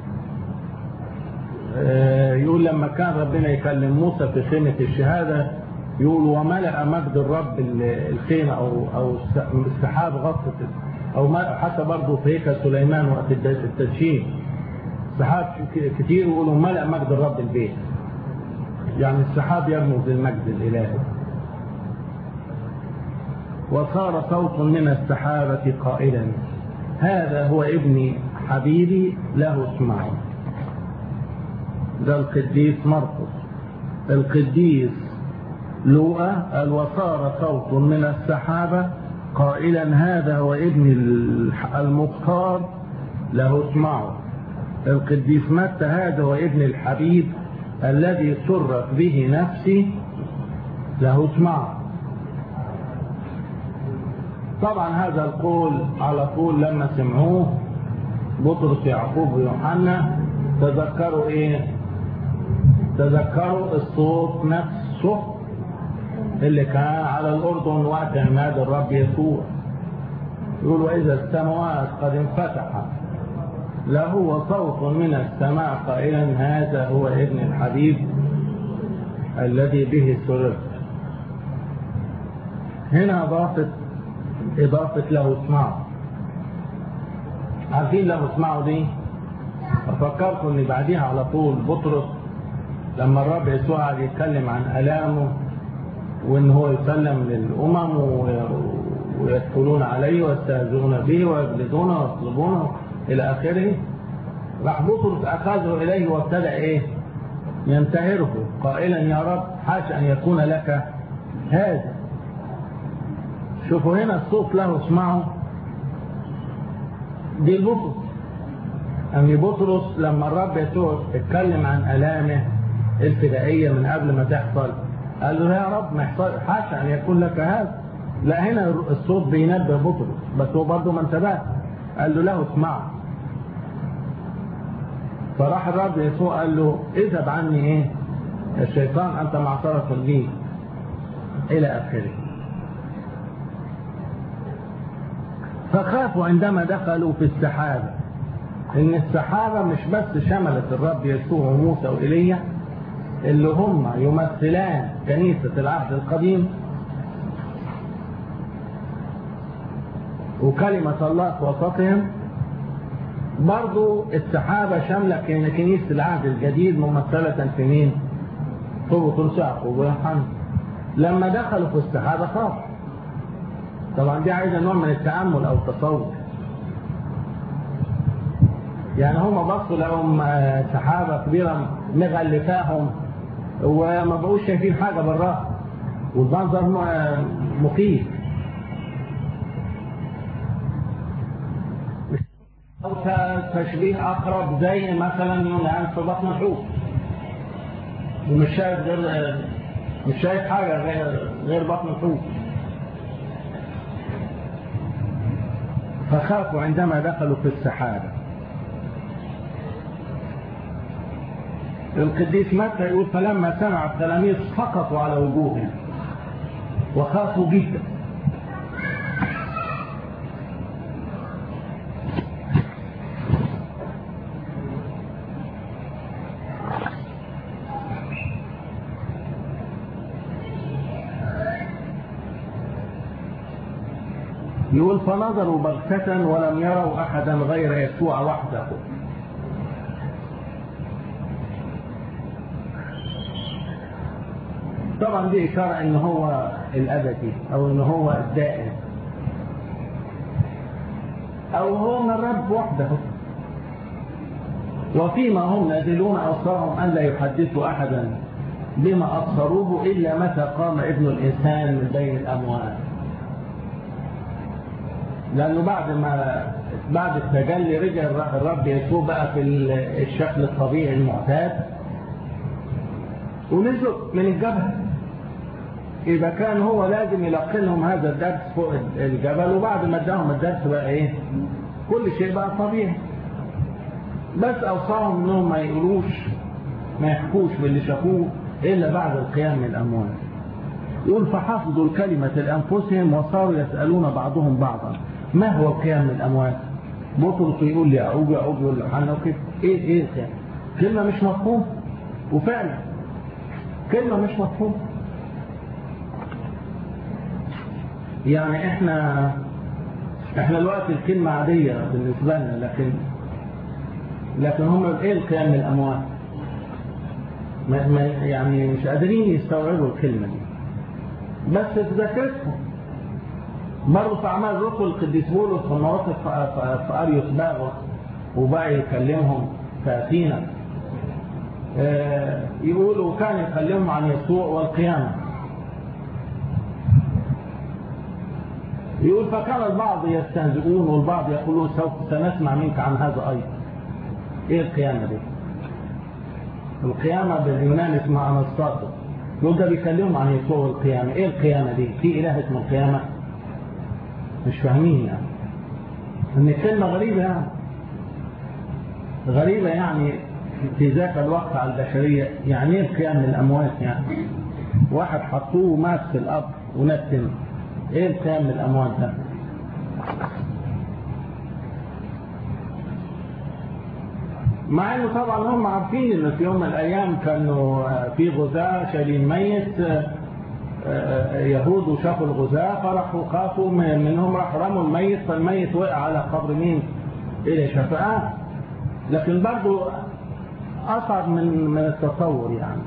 يقول لما كان ربنا يكلم موسى في خيمة الشهادة يقول وملأ مجد الرب الخيمة أو أو السحاب غطت أو حتى برضه في هيكل سليمان وقت التدشين سحاب كتير يقولوا ملأ مجد الرب البيت يعني السحاب يرمز للمجد الإلهي وصار صوت من السحابة قائلا هذا هو ابني حبيبي له اسمعوا ده القديس مرقس القديس لوقا قال وصار صوت من السحابة قائلا هذا هو ابن المختار له اسمعوا القديس متى هذا هو ابن الحبيب الذي سرت به نفسي له اسمعوا طبعا هذا القول على طول لما سمعوه بطرس يعقوب ويوحنا تذكروا ايه تذكروا الصوت نفسه اللي كان على الأردن وقت عماد الرب يسوع يقول وإذا السماوات قد انفتحت له صوت من السماء قائلا هذا هو ابن الحبيب الذي به سررت هنا أضافت إضافة له اسمعوا عارفين له اسمعوا دي ففكرت ان بعديها على طول بطرس لما الرب يسوع قعد يتكلم عن الامه وان هو يسلم للامم ويدخلون عليه ويستهزئون به ويجلدونه ويطلبونه الى اخره راح بطرس اخذه اليه وابتدا ايه ينتهره قائلا يا رب حاش ان يكون لك هذا شوفوا هنا الصوت له اسمعوا دي البطرس أن بطرس لما الرب يسوع اتكلم عن ألامه الفدائية من قبل ما تحصل قال له يا رب ما يحصل حاشا أن يكون لك هذا لا هنا الصوت بينبه بطرس بس هو برضه ما انتبه قال له له اسمع فراح الرب يسوع قال له اذهب عني ايه الشيطان انت معصرة لي الى اخره فخافوا عندما دخلوا في السحابة ان السحابة مش بس شملت الرب يسوع وموسى وإيليا اللي هم يمثلان كنيسة العهد القديم وكلمة الله في وسطهم برضو السحابة شاملة كنيسة العهد الجديد ممثلة في مين؟ في بطرس يعقوب ويوحنا لما دخلوا في السحابة خاف طبعا دي عايزة نوع من التأمل أو التصور يعني هم بصوا لهم آه، سحابة كبيرة مغلفاهم وما بقوش شايفين حاجة براها والمنظر م- مخيف أو ت- تشبيه أقرب زي مثلا يونان في بطن الحوت ومش شايف غير مش شايف حاجة غير غير بطن الحوت فخافوا عندما دخلوا في السحابة القديس متى يقول فلما سمع التلاميذ سقطوا على وجوههم وخافوا جدا يقول فنظروا بغتة ولم يروا أحدا غير يسوع وحده طبعا دي إشارة إن هو الأبدي أو إن هو الدائم أو هو من الرب وحده وفيما هم نازلون أوصاهم أن لا يحدثوا أحدا بما أبصروه إلا متى قام ابن الإنسان من بين الأموات لأنه بعد ما بعد التجلي رجع الرب يسوع بقى في الشكل الطبيعي المعتاد ونزلوا من الجبل يبقى كان هو لازم يلقنهم هذا الدرس فوق الجبل وبعد ما اداهم الدرس بقى ايه كل شيء بقى طبيعي بس اوصاهم انهم ما يقولوش ما يحكوش باللي شافوه الا بعد القيام من الاموات يقول فحفظوا الكلمة لأنفسهم وصاروا يسألون بعضهم بعضا ما هو القيام من الأموات بطرس يقول لي يعقوب يعقوب يقول لحنا وكيف ايه ايه القيام كلمة مش مفهوم وفعلا كلمة مش مفهوم يعني احنا احنا الوقت الكلمة عادية بالنسبة لنا لكن لكن هم ايه القيام من الأموات ما ما يعني مش قادرين يستوعبوا الكلمة دي بس في ذاكرتهم مروا في أعمال الرسل القديس بولس في المواقف في أريوس باغوس وبقى يكلمهم في أثينا يقولوا كان يكلمهم عن يسوع والقيامة يقول فكان البعض يستهزئون والبعض يقولون سوف سنسمع منك عن هذا أيضا إيه القيامة دي القيامة باليونان اسمها أنستاتو يقول ده بيكلمهم عن يسوع والقيامة ايه القيامة دي في اله اسمه القيامة مش فاهمين يعني ان الكلمة غريبة يعني غريبة يعني في ذاك الوقت على البشرية يعني ايه القيام من الاموات يعني واحد حطوه مات في القبر ونتن ايه القيام من الاموات ده مع انه طبعا هم عارفين ان في يوم من الايام كانوا في غزاة شايلين ميت يهود وشافوا الغزاة فرحوا خافوا منهم راح رموا الميت فالميت وقع على قبر مين الى شفاء لكن برضو اصعب من من التصور يعني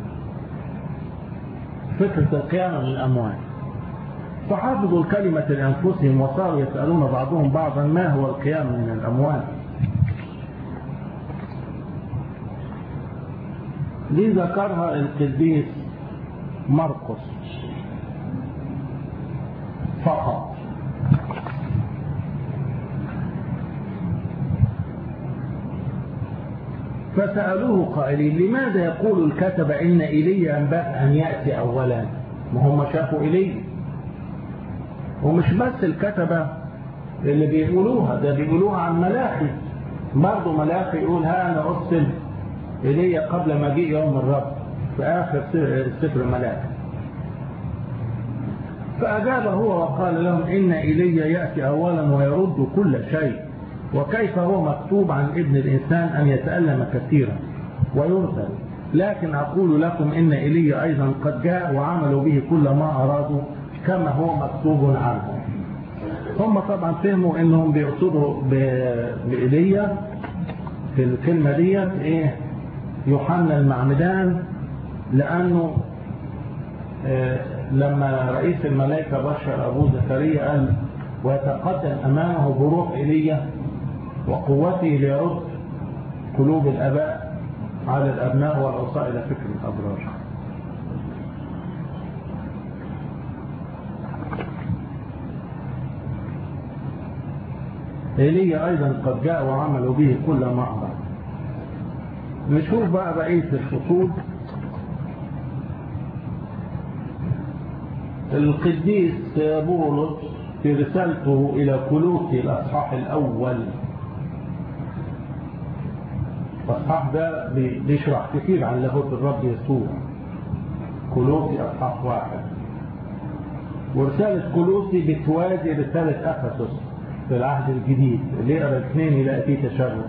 فكرة القيامة من الاموات فحافظوا الكلمة لانفسهم وصاروا يسألون بعضهم بعضا ما هو القيام من الاموات دي ذكرها القديس مرقس فقط فسألوه قائلين لماذا يقول الكتب إن إيليا ينبغي أن يأتي أولا ما هم شافوا إيليا ومش بس الكتبة اللي بيقولوها ده بيقولوها عن ملاخي برضه ملاخي يقول ها أنا أرسل إلي قبل مجيء يوم الرب في آخر سفر ملاك فأجاب هو وقال لهم إن إلي يأتي أولا ويرد كل شيء وكيف هو مكتوب عن ابن الإنسان أن يتألم كثيرا ويرسل لكن أقول لكم إن إلي أيضا قد جاء وعملوا به كل ما أرادوا كما هو مكتوب عنه هم طبعا فهموا انهم بيقصدوا بإيليا في الكلمة دي ايه يوحنا المعمدان لأنه لما رئيس الملائكة بشر أبو زكريا قال ويتقدم أمامه بروح إيليا وقوته ليرد قلوب الآباء على الأبناء والعصاة إلى فكر الأبرار إيليا أيضا قد جاء وعملوا به كل ما أراد نشوف بقى بقية الفصول القديس بولس في رسالته إلى كلوسي الأصحاح الأول الأصحاح ده بيشرح كثير عن لاهوت الرب يسوع كلوسي أصحاح واحد ورسالة كلوسي بتوازي رسالة أفسس في العهد الجديد اللي يقرا الاثنين يلاقي فيه تشابه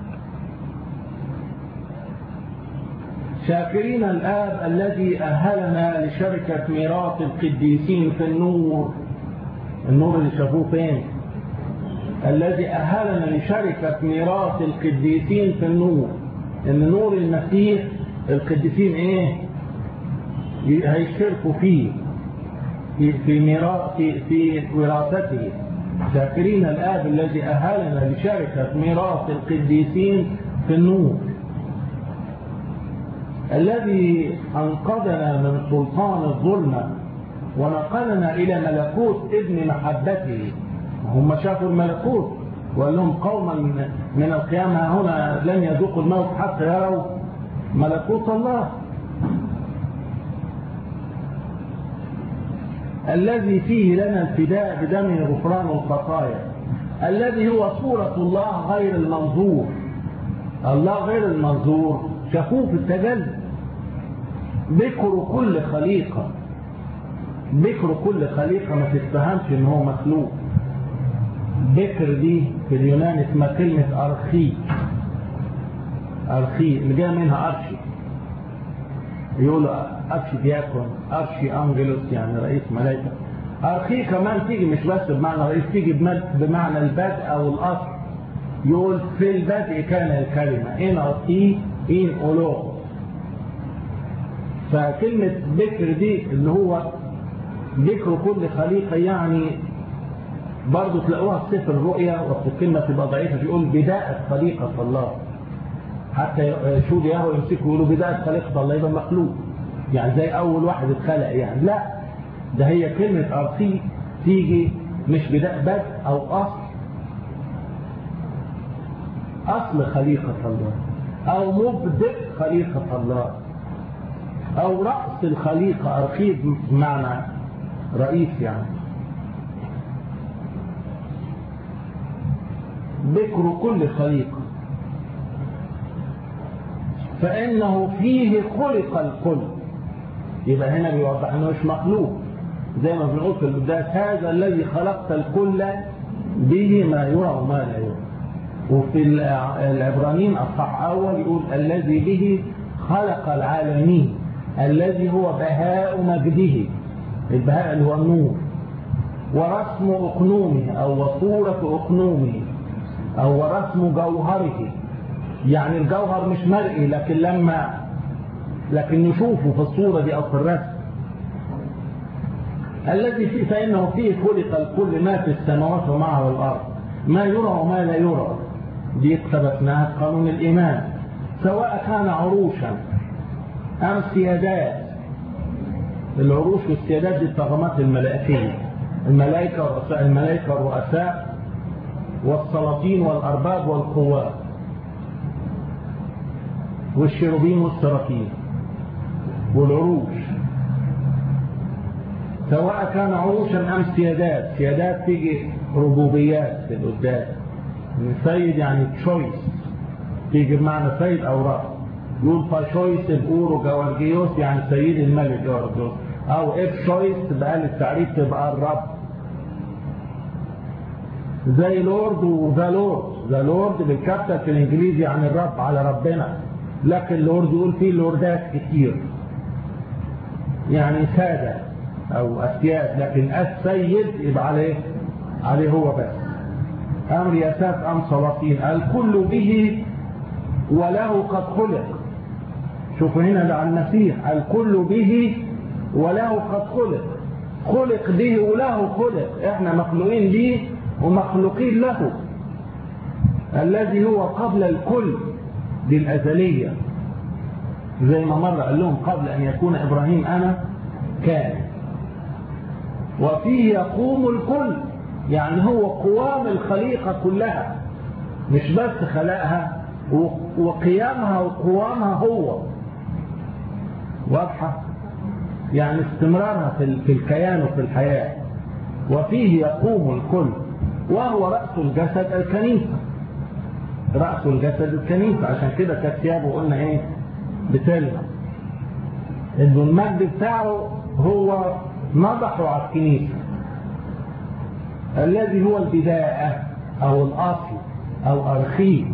شاكرين الآب الذي أهلنا لشركة ميراث القديسين في النور النور اللي شافوه فين الذي أهلنا لشركة ميراث القديسين في النور إن نور المسيح القديسين إيه هيشتركوا فيه في في ميراث في, في وراثته شاكرين الآب الذي أهلنا لشركة ميراث القديسين في النور الذي أنقذنا من سلطان الظلمة ونقلنا إلى ملكوت ابن محبته هم شافوا الملكوت وقال لهم قوما من القيامة هنا لن يذوقوا الموت حتى يروا ملكوت الله الذي فيه لنا الفداء بدم غفران الخطايا الذي هو صورة الله غير المنظور الله غير المنظور شافوه في التجلي بكر كل خليقة بكر كل خليقة ما تتفهمش ان هو مخلوق بكر دي في اليونان اسمها كلمة أرخي أرخي اللي جاء منها أرشي يقولوا أرشي دياكون أرشي أنجلوس يعني رئيس ملائكة أرخي كمان تيجي مش بس بمعنى رئيس تيجي بمعنى البدء أو الأصل يقول في البدء كان الكلمة إن أرخي إن أولوغ فكلمة ذكر دي اللي هو ذكر كل خليقة يعني برضه تلاقوها في سفر الرؤيا وقت الكلمة تبقى ضعيفة يقول بداية خليقة الله حتى شو ياهو يمسكوا يقولوا بداية خليقة الله يبقى مخلوق يعني زي أول واحد اتخلق يعني لا ده هي كلمة أرسي تيجي مش بداية بدء أو أصل أصل خليقة الله أو مبدئ خليقة الله أو رأس الخليقة أرخيب بمعنى رئيس يعني ذكر كل خليقة فإنه فيه خلق الكل يبقى هنا بيوضح أنه مش مخلوق زي ما بنقول في البداية هذا الذي خلقت الكل به ما يرى وما لا يرى وفي العبرانيين أصح أول يقول الذي به خلق العالمين الذي هو بهاء مجده البهاء اللي هو النور ورسم أقنومه أو وصورة أقنومه أو رسم جوهره يعني الجوهر مش مرئي لكن لما لكن نشوفه في الصورة دي أو في الرسم الذي فيه فإنه فيه خلق الكل ما في السماوات وما على الأرض ما يرى وما لا يرى دي اقتبسناها قانون الإيمان سواء كان عروشا أم سيادات العروش والسيادات دي الطغمات الملائكية الملائكة ورؤساء الملائكة الرؤساء والسلاطين والأرباب والقوات والشروبين والسراطين والعروش سواء كان عروشا أم سيادات سيادات تيجي ربوبيات في القداس سيد يعني تشويس تيجي بمعنى سيد أو رب يقول فشويس بأورو جوارجيوس يعني سيد الملك جوارجيوس أو إف شويس تبقى للتعريف تبقى الرب زي لورد وذا لورد ذا لورد بالكابتن في الانجليزي عن الرب على ربنا لكن لورد يقول فيه لوردات كتير يعني سادة او اسياد لكن السيد يبقى عليه عليه هو بس ام رياسات ام سلاطين الكل به وله قد خلق شوفوا هنا ده على المسيح الكل به وله قد خلق خلق به وله خلق احنا مخلوقين به ومخلوقين له الذي هو قبل الكل دي الأزلية زي ما مرة قال لهم قبل أن يكون إبراهيم أنا كان وفيه يقوم الكل يعني هو قوام الخليقة كلها مش بس خلقها وقيامها وقوامها هو واضحة يعني استمرارها في الكيان وفي الحياة وفيه يقوم الكل وهو رأس الجسد الكنيسة رأس الجسد الكنيسة عشان كده كانت ثيابه قلنا ايه بتلمع انه المجد بتاعه هو نضحه على الكنيسة الذي هو البداية او الاصل او ارخيه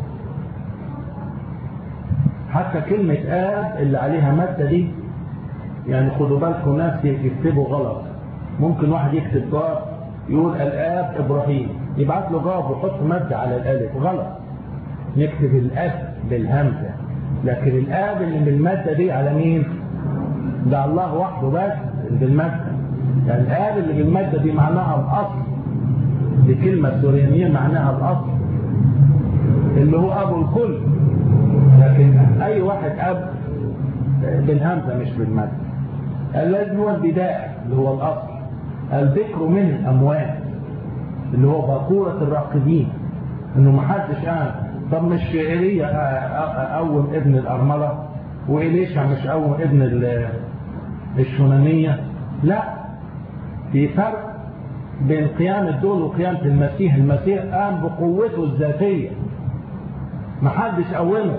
حتى كلمة آب اللي عليها مادة دي يعني خدوا بالكم ناس يكتبوا غلط ممكن واحد يكتب جواب يقول الآب إبراهيم يبعت له جواب ويحط مادة على الألف غلط نكتب الأب بالهمزة لكن الآب اللي بالمادة دي على مين؟ ده الله وحده بس بالمادة يعني الآب اللي بالمادة دي معناها الأصل دي كلمة سوريانية معناها الأصل اللي هو أبو الكل لكن أي واحد أب بالهمزة مش بالمادة الذي هو البداية اللي هو الأصل الذكر من الأموات اللي هو باكورة الراقدين إنه ما حدش قال طب مش إيليا قوم ابن الأرملة وإليشع مش قوم ابن الشنانية لا في فرق بين قيامة دول وقيامة المسيح المسيح قام بقوته الذاتية ما حدش قومه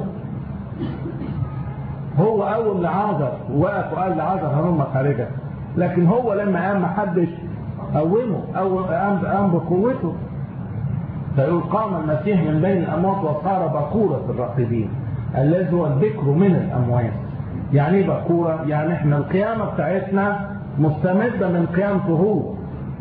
هو قوم لعازر ووقف وقال لعازر هرم خارجة لكن هو لما قام ما حدش قومه او قام قام بقوته فيقول قام المسيح من بين الاموات وصار بقورة الراقدين الذي هو الذكر من الاموات يعني ايه بقورة يعني احنا القيامة بتاعتنا مستمدة من قيامته هو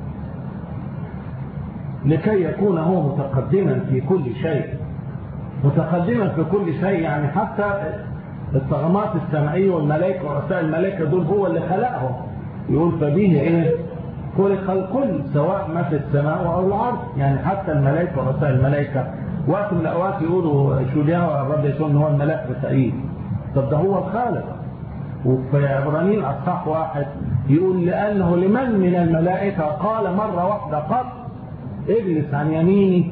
لكي يكون هو متقدما في كل شيء متقدما في كل شيء يعني حتى الطغمات السمعية والملائكة ورسائل الملائكة دول هو اللي خلقهم يقول فبيه ايه خلق الكل سواء ما في السماء او الارض يعني حتى الملائكة ورسائل الملائكة وقت من الاوقات يقولوا شجاع الرب يسوع ان هو الملاك بتأييد طب ده هو الخالق وفي عبرانيين اصحاح واحد يقول لانه لمن من الملائكة قال مرة واحدة قط اجلس عن يميني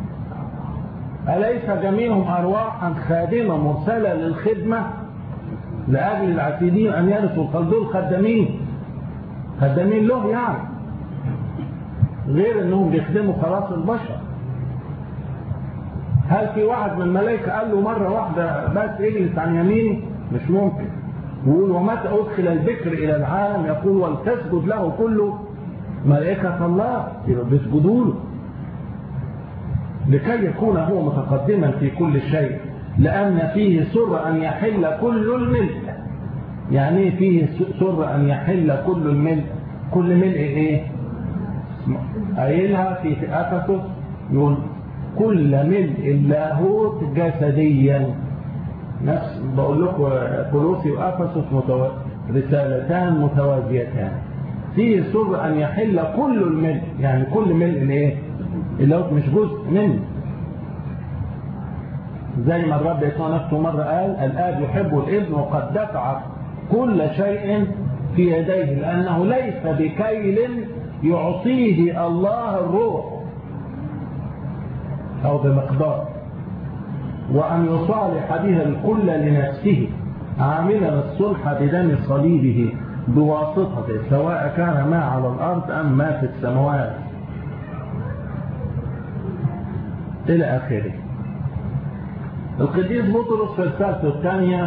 أليس جميعهم أرواحا خادمة مرسلة للخدمة لأجل العتيدين أن يرثوا دول خدامين خدامين له يعني غير أنهم بيخدموا خلاص البشر هل في واحد من الملائكة قال له مرة واحدة بس اجلس عن يميني مش ممكن يقول ومتى أدخل البكر إلى العالم يقول ولتسجد له كله ملائكة الله يبقى بيسجدوا له لكي يكون هو متقدما في كل شيء لأن فيه سر أن يحل كل الملء يعني فيه سر أن يحل كل الملء كل ملء إيه قايلها في أفسس يقول كل ملء اللاهوت جسديا نفس بقول لكم كولوسي وأفسس متو... رسالتان متوازيتان فيه سر أن يحل كل الملء يعني كل ملء الايه اللاهوت مش جزء منه زي ما الرب يسوع نفسه مرة قال الآب يحب الابن وقد دفع كل شيء في يديه لأنه ليس بكيل يعطيه الله الروح أو بمقدار وأن يصالح بها الكل لنفسه عاملا الصلح بدم صليبه بواسطته سواء كان ما على الأرض أم ما في السماوات إلى آخره القديس بطرس في الرسالته الثانية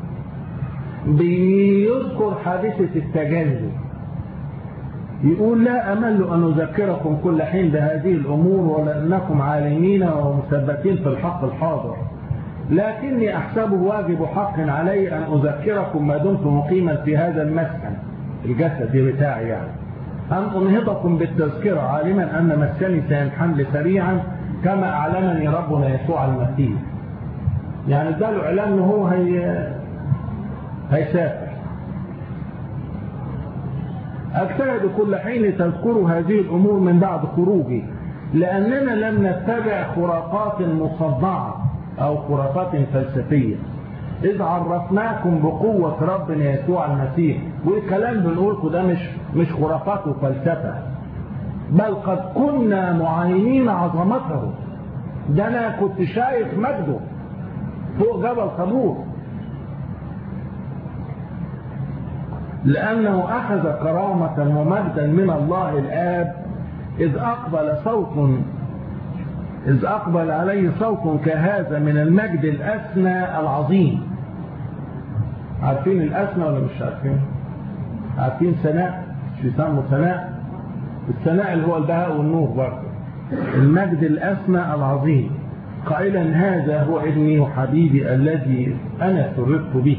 بيذكر حادثة التجلي يقول لا أمل أن أذكركم كل حين بهذه الأمور ولأنكم عالمين ومثبتين في الحق الحاضر لكني أحسبه واجب حق علي أن أذكركم ما دمت مقيما في هذا المسكن الجسد بتاعي يعني أن أنهضكم بالتذكرة عالما أن مسكني سينحل سريعا كما أعلمني ربنا يسوع المسيح يعني اداله إعلان أنه هو هي هيسافر أجتهد كل حين تذكر هذه الأمور من بعد خروجي لأننا لم نتبع خرافات مصدعة أو خرافات فلسفية إذ عرفناكم بقوة ربنا يسوع المسيح والكلام بنقولكم ده مش مش خرافات وفلسفة بل قد كنا معاينين عظمته ده أنا كنت شايف مجده فوق جبل طابور لأنه أخذ كرامة ومجدا من الله الآب إذ أقبل صوت إذ أقبل عليه صوت كهذا من المجد الأسنى العظيم عارفين الأسنى ولا مش عارفين عارفين سناء مش يسموا سناء السناء اللي هو البهاء والنور برضه المجد الأسنى العظيم قائلا هذا هو ابني وحبيبي الذي أنا سررت به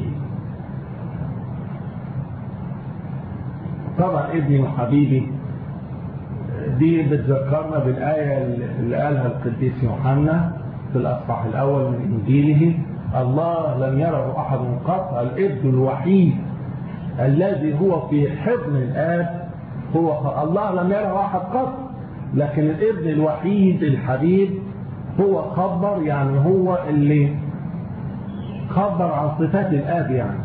طبعا ابني وحبيبي دي بتذكرنا بالآية اللي قالها القديس يوحنا في الأصحاح الأول من إنجيله الله لم يره أحد قط الابن الوحيد الذي هو في حضن الآب هو الله لم يره أحد قط لكن الابن الوحيد الحبيب هو خبر يعني هو اللي خبر عن صفات الآب يعني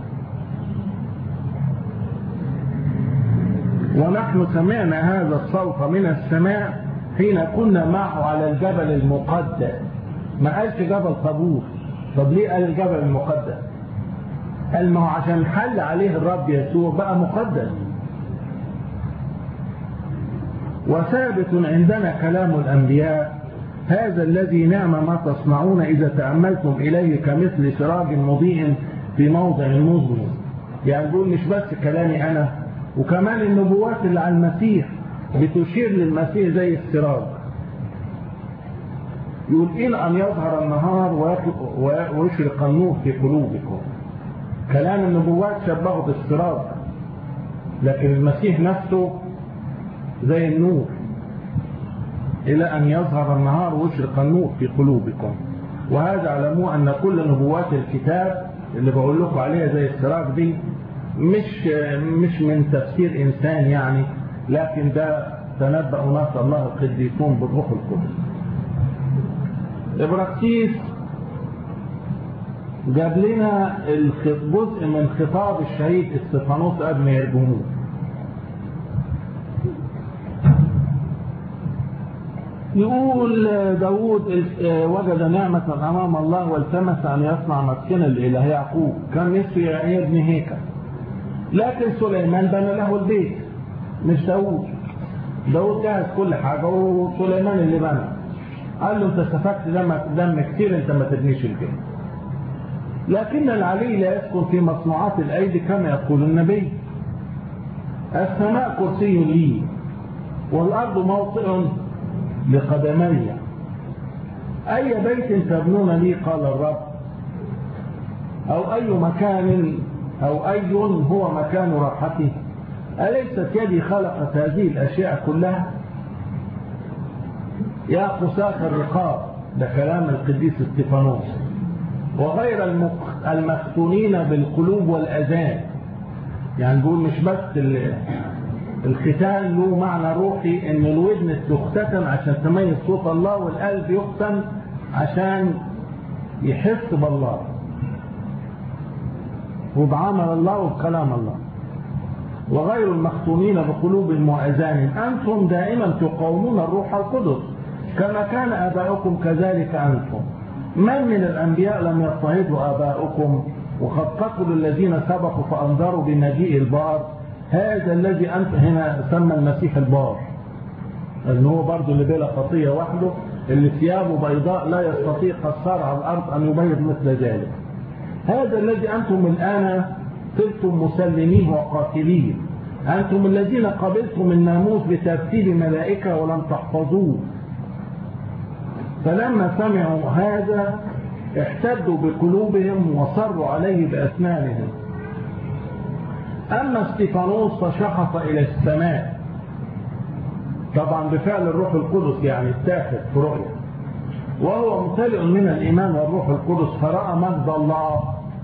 ونحن سمعنا هذا الصوت من السماء حين كنا معه على الجبل المقدس ما قالش جبل طابور طب ليه قال الجبل المقدس قال ما هو عشان حل عليه الرب يسوع بقى مقدس وثابت عندنا كلام الأنبياء هذا الذي نعم ما تصنعون إذا تأملتم إليه كمثل سراج مضيء في موضع مظلم يعني يقول مش بس كلامي أنا وكمان النبوات اللي على المسيح بتشير للمسيح زي السراج يقول إن أن يظهر النهار ويشرق النور في قلوبكم كلام النبوات شبهه بالسراج لكن المسيح نفسه زي النور إلى أن يظهر النهار ويشرق النور في قلوبكم وهذا علموا أن كل نبوات الكتاب اللي بقول لكم عليها زي السراج دي مش مش من تفسير إنسان يعني لكن ده تنبأ ناس الله القديسون بالروح القدس إبراكسيس جاب لنا جزء من خطاب الشهيد استفانوس قبل ما يرجموه يقول داود وجد نعمة أمام الله والتمس أن يصنع مسكنا لإله يعقوب كان نفسه يبني هيكل لكن سليمان بنى له البيت مش داود داود جهز كل حاجة وسليمان اللي بنى قال له انت سفكت دم, دم كتير انت ما تبنيش البيت لكن العلي لا يسكن في مصنوعات الايدي كما يقول النبي السماء كرسي لي والارض موطئ لقدمي اي بيت تبنون لي قال الرب او اي مكان أو أي هو مكان راحتي أليست يدي خلقت هذه الأشياء كلها يا قساة الرقاب ده كلام القديس استفانوس وغير المختونين بالقلوب والأذان يعني نقول مش بس الختان له معنى روحي ان الودن تختتم عشان تميز صوت الله والقلب يختم عشان يحس بالله وبعمل الله وبكلام الله وغير المختومين بقلوب وأذان أنتم دائما تقاومون الروح القدس كما كان آباؤكم كذلك أنتم من من الأنبياء لم يضطهدوا آباؤكم وقد قتلوا الذين سبقوا فأنذروا بمجيء البار هذا الذي أنت هنا سمى المسيح البار اللي هو برضه اللي بلا خطية وحده اللي ثيابه بيضاء لا يستطيع قصار على الأرض أن يبيض مثل ذلك هذا الذي أنتم الآن صرتم مسلمين وقاتلين أنتم الذين قبلتم الناموس بترتيب ملائكة ولم تحفظوه فلما سمعوا هذا احتدوا بقلوبهم وصروا عليه بأسنانهم أما استيفانوس فشخص إلى السماء طبعا بفعل الروح القدس يعني اتاخد في رؤية وهو ممتلئ من الإيمان والروح القدس فرأى مجد الله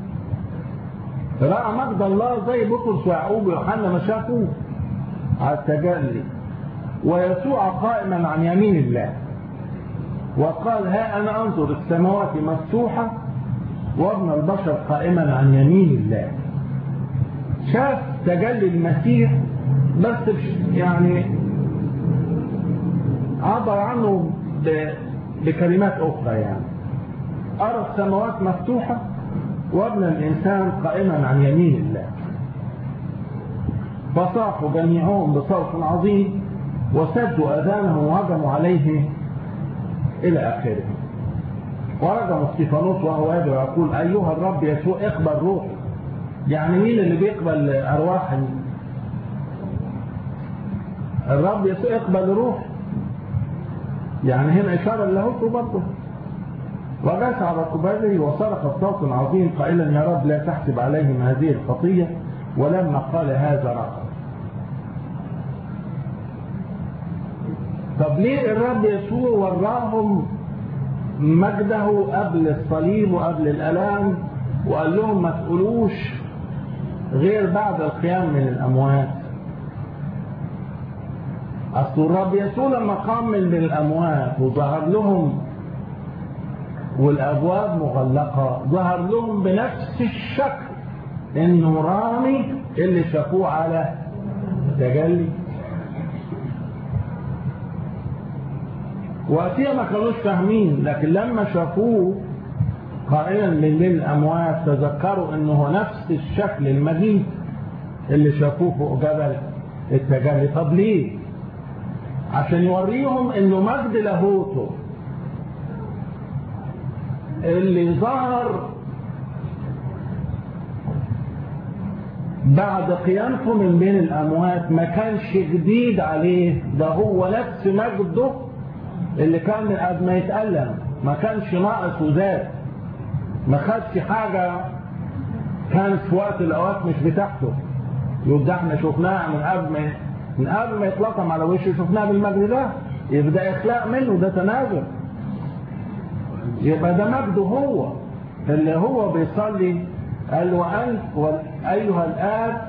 رأى مجد الله زي بطرس ويعقوب ويوحنا ما شافوه على التجلي ويسوع قائما عن يمين الله وقال ها أنا أنظر السماوات مفتوحة وابن البشر قائما عن يمين الله شاف تجلي المسيح بس يعني عبر عنه بكلمات أخرى يعني أرى السماوات مفتوحة وابن الإنسان قائما عن يمين الله فصاحوا جميعهم بصوت عظيم وسدوا أذانهم وهجموا عليه إلى آخره ورجم استيفانوس وهو يدعو يقول أيها الرب يسوع اقبل روحي يعني مين اللي بيقبل أرواح الرب يسوع اقبل روح يعني هنا إشارة له برضه وجلس على قباله وصرخ بصوت عظيم قائلا يا رب لا تحسب عليهم هذه الخطية ولما قال هذا رقم طب ليه الرب يسوع وراهم مجده قبل الصليب وقبل الألام وقال لهم ما تقولوش غير بعد القيام من الأموات أصل الرب يسوع لما قام من الأموات وظهر لهم والأبواب مغلقة ظهر لهم بنفس الشكل النوراني اللي شافوه على تجلي وقتها ما كانوش فاهمين لكن لما شافوه قائلا من بين الأموات تذكروا انه نفس الشكل المجيد اللي شافوه فوق جبل التجلي طب ليه عشان يوريهم انه مجد لاهوته اللي ظهر بعد قيامته من بين الأموات ما كانش جديد عليه ده هو نفس مجده اللي كان من قبل ما يتألم ما كانش ناقص وزاد ما خدش حاجة كانت في وقت الأوقات مش بتاعته يبقى احنا شفناها من قبل ما من قبل ما يتلطم على وشه شفناها بالمجد ده يبقى إخلاق منه ده تنازل يبقى ده مجده هو اللي هو بيصلي قال وأنت أيها الآب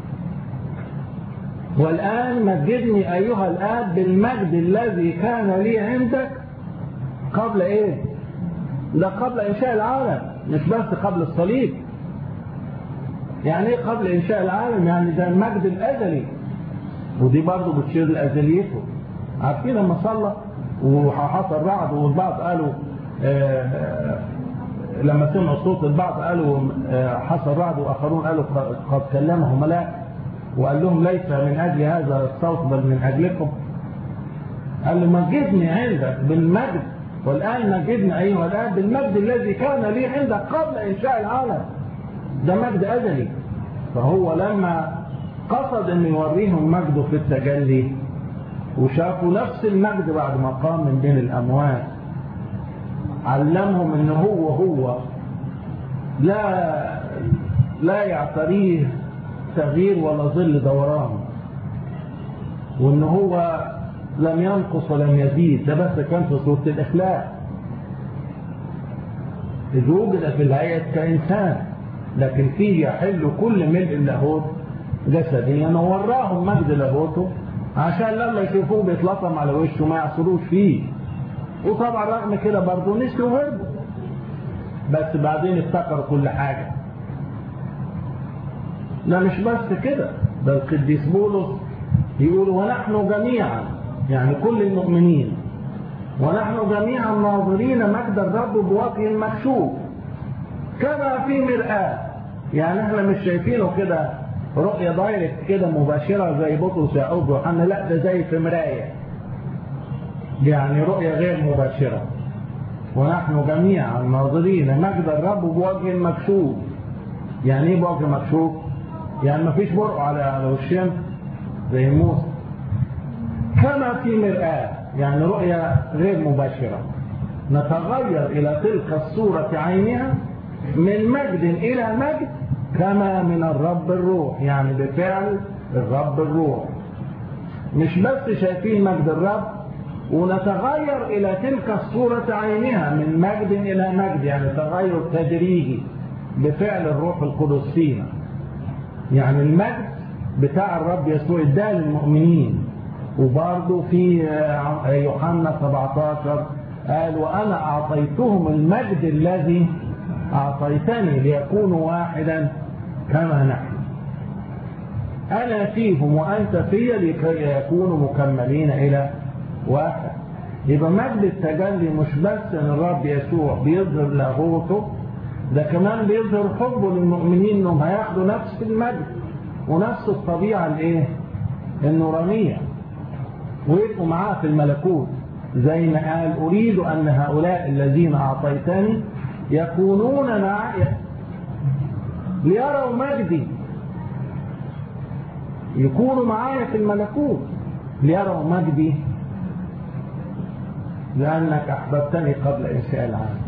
والآن مجدني أيها الآب بالمجد الذي كان لي عندك قبل إيه ده قبل إنشاء العالم مش بس قبل الصليب يعني إيه قبل إنشاء العالم يعني ده المجد الأزلي ودي برضه بتشير لأزليته عارفين لما صلى وحصل رعد والبعض قالوا آه لما سمعوا صوت البعض قالوا آه حصل رعد واخرون قالوا قد كلمه ملاك وقال لهم ليس من اجل هذا الصوت بل من اجلكم قال له مجدني عندك بالمجد والان مجدني ايها الاب بالمجد الذي كان لي عندك قبل انشاء العالم ده مجد ازلي فهو لما قصد ان يوريهم مجده في التجلي وشافوا نفس المجد بعد ما قام من بين الاموات علمهم ان هو هو لا لا يعتريه تغيير ولا ظل دوران وان هو لم ينقص ولم يزيد ده بس كان في صورة الاخلاق إذ وجد في الهيئة كإنسان لكن فيه يحل كل ملء اللاهوت جسديا ووراهم مجد لاهوته عشان لما يشوفوه بيتلطم على وشه ما يعصروش فيه وطبعا رغم كده برضه نسيوا وهربوا بس بعدين افتكروا كل حاجة لا مش بس كده ده القديس بولس يقول ونحن جميعا يعني كل المؤمنين ونحن جميعا ناظرين مجد الرب بوجه مكشوف كما في مرآة يعني احنا مش شايفينه كده رؤية دايركت كده مباشرة زي بطرس يعقوب ويوحنا لا ده زي في مراية يعني رؤية غير مباشرة ونحن جميعا ناظرين مجد الرب بوجه مكشوف يعني ايه بوجه مكشوف يعني ما فيش برق على على وشين زي موسى كما في مرآة يعني رؤية غير مباشرة نتغير إلى تلك الصورة عينها من مجد إلى مجد كما من الرب الروح يعني بفعل الرب الروح مش بس شايفين مجد الرب ونتغير إلى تلك الصورة عينها من مجد إلى مجد يعني تغير تدريجي بفعل الروح القدس فينا يعني المجد بتاع الرب يسوع اداه للمؤمنين وبرضه في يوحنا 17 قال وأنا أعطيتهم المجد الذي أعطيتني ليكونوا واحدا كما نحن أنا فيهم وأنت في لكي يكونوا مكملين إلى واحد يبقى مجد التجلي مش بس ان الرب يسوع بيظهر لاهوته ده كمان بيظهر حبه للمؤمنين انهم هياخدوا نفس المجد ونفس الطبيعه الايه النورانيه ويبقوا معاه في الملكوت زي ما قال اريد ان هؤلاء الذين اعطيتني يكونون معي ليروا مجدي يكونوا معايا في الملكوت ليروا مجدي لأنك أحببتني قبل إنشاء العالم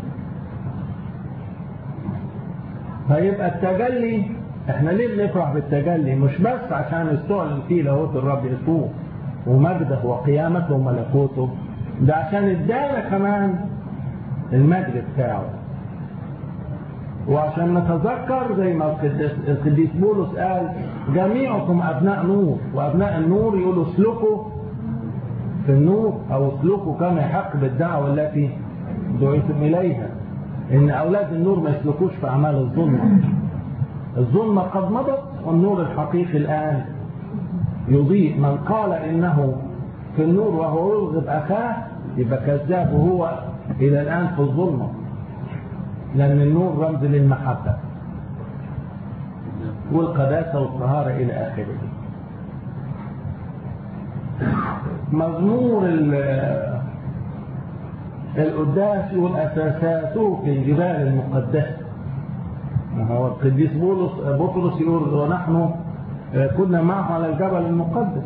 فيبقى التجلي احنا ليه بنفرح بالتجلي مش بس عشان استعلن فيه لاهوت الرب يسوع ومجده وقيامته وملكوته ده عشان ادانا كمان المجد بتاعه وعشان نتذكر زي ما القديس بولس قال جميعكم ابناء نور وابناء النور يقولوا اسلكوا في النور او اسلكوا كما يحق بالدعوه التي دعيتم اليها ان اولاد النور ما يسلكوش في اعمال الظلمه الظلمه قد مضت والنور الحقيقي الان يضيء من قال انه في النور وهو يرغب اخاه يبقى كذاب وهو الى الان في الظلمه لان النور رمز للمحبه والقداسه والطهاره الى اخره مزمور القداس يقول أساساته في الجبال المقدسة هو القديس بولس بطرس يقول ونحن كنا معه على الجبل المقدس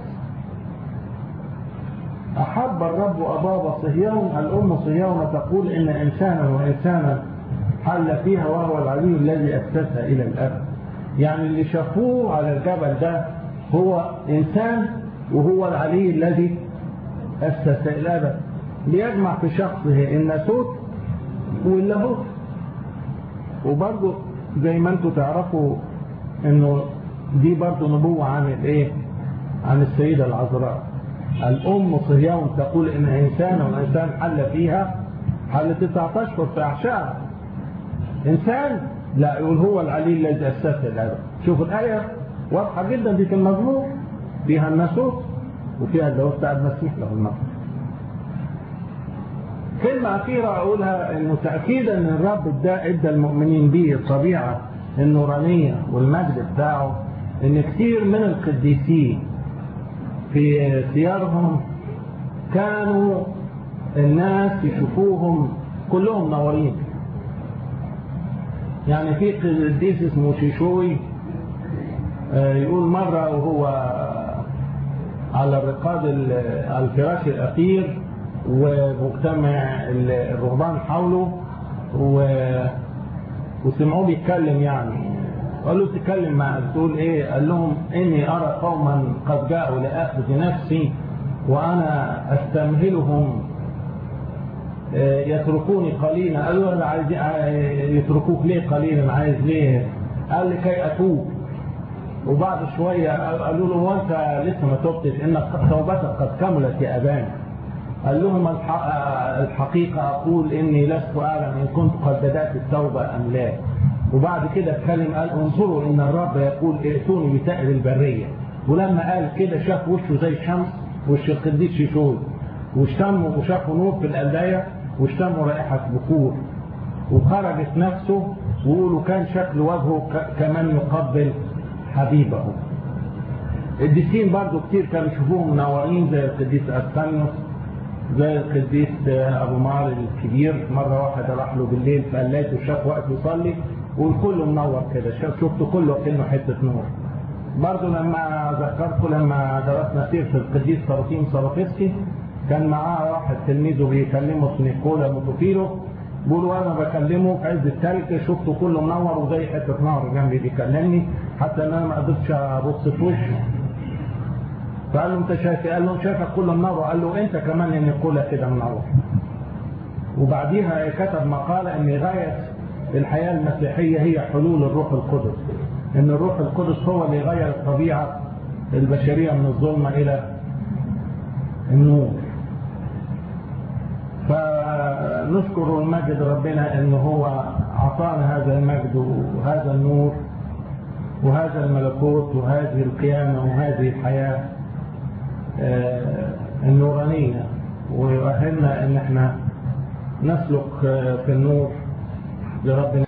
أحب الرب أباب صهيون الأم صهيون تقول إن إنسانا وإنسانا حل فيها وهو العلي الذي أسسها إلى الأبد يعني اللي شافوه على الجبل ده هو إنسان وهو العلي الذي أسس الأبد ليجمع في شخصه الناسوت واللاهوت وبرضه زي ما انتم تعرفوا انه دي برضه نبوة عن الايه عن السيدة العذراء الأم صهيون تقول إن إنسان وإنسان حل فيها حل 19 أشهر في أعشاء إنسان لا يقول هو العلي الذي أسس الأبد شوف الآية واضحة جدا دي في المزمور فيها الناسوت وفيها اللاهوت بتاع المسيح له المجد كلمة أخيرة أقولها إنه تأكيدا إن الرب ادى ادى المؤمنين به الطبيعة النورانية والمجد بتاعه إن كثير من القديسين في سيارهم كانوا الناس يشوفوهم كلهم نورين يعني في قديس اسمه شيشوي يقول مرة وهو على الرقاد الفراش الأخير ومجتمع الرهبان حوله و... وسمعوه بيتكلم يعني قالوا تتكلم مع تقول ايه قال لهم اني ارى قوما قد جاءوا لاخذ نفسي وانا استمهلهم يتركوني قليلا قالوا انا عايز يتركوك ليه قليلا عايز ليه قال لكي اتوب وبعد شوية قالوا له وانت لسه ما تبتش انك توبتك قد كملت يا ابانا قال لهم الحقيقة أقول إني لست أعلم إن كنت قد بدأت التوبة أم لا وبعد كده اتكلم قال انظروا إن الرب يقول ائتوني بسائر البرية ولما قال كده شاف وشه زي الشمس وش القديس شيشول واشتموا وشافوا نور في القلاية واشتموا رائحة بخور وخرجت نفسه ويقولوا كان شكل وجهه كمن يقبل حبيبه القديسين برضو كتير كانوا يشوفوهم منورين زي القديس أرسانيوس زي القديس ابو معر الكبير مره واحده راح له بالليل فقلاته شاف وقت يصلي والكل منور كده شاف شفته كله كانه حته نور برضه لما ذكرت لما درسنا سيره القديس ساروتين ساروفسكي كان معاه واحد تلميذه بيكلمه اسمه نيكولا موتوفيلو بيقول وانا بكلمه في عز التلج شفته كله منور وزي حته نار جنبي بيكلمني حتى ان انا ما قدرتش ابص في وشه فقال له انت شايف قال له شايفك كله منور قال له انت كمان ان كلها كده منور وبعديها كتب مقاله ان غايه الحياه المسيحيه هي حلول الروح القدس ان الروح القدس هو اللي يغير الطبيعه البشريه من الظلمه الى النور ف فنشكر ونمجد ربنا ان هو اعطانا هذا المجد وهذا النور وهذا الملكوت وهذه القيامة وهذه الحياة آه، النورانية ويؤهلنا ان احنا نسلك آه، في النور لربنا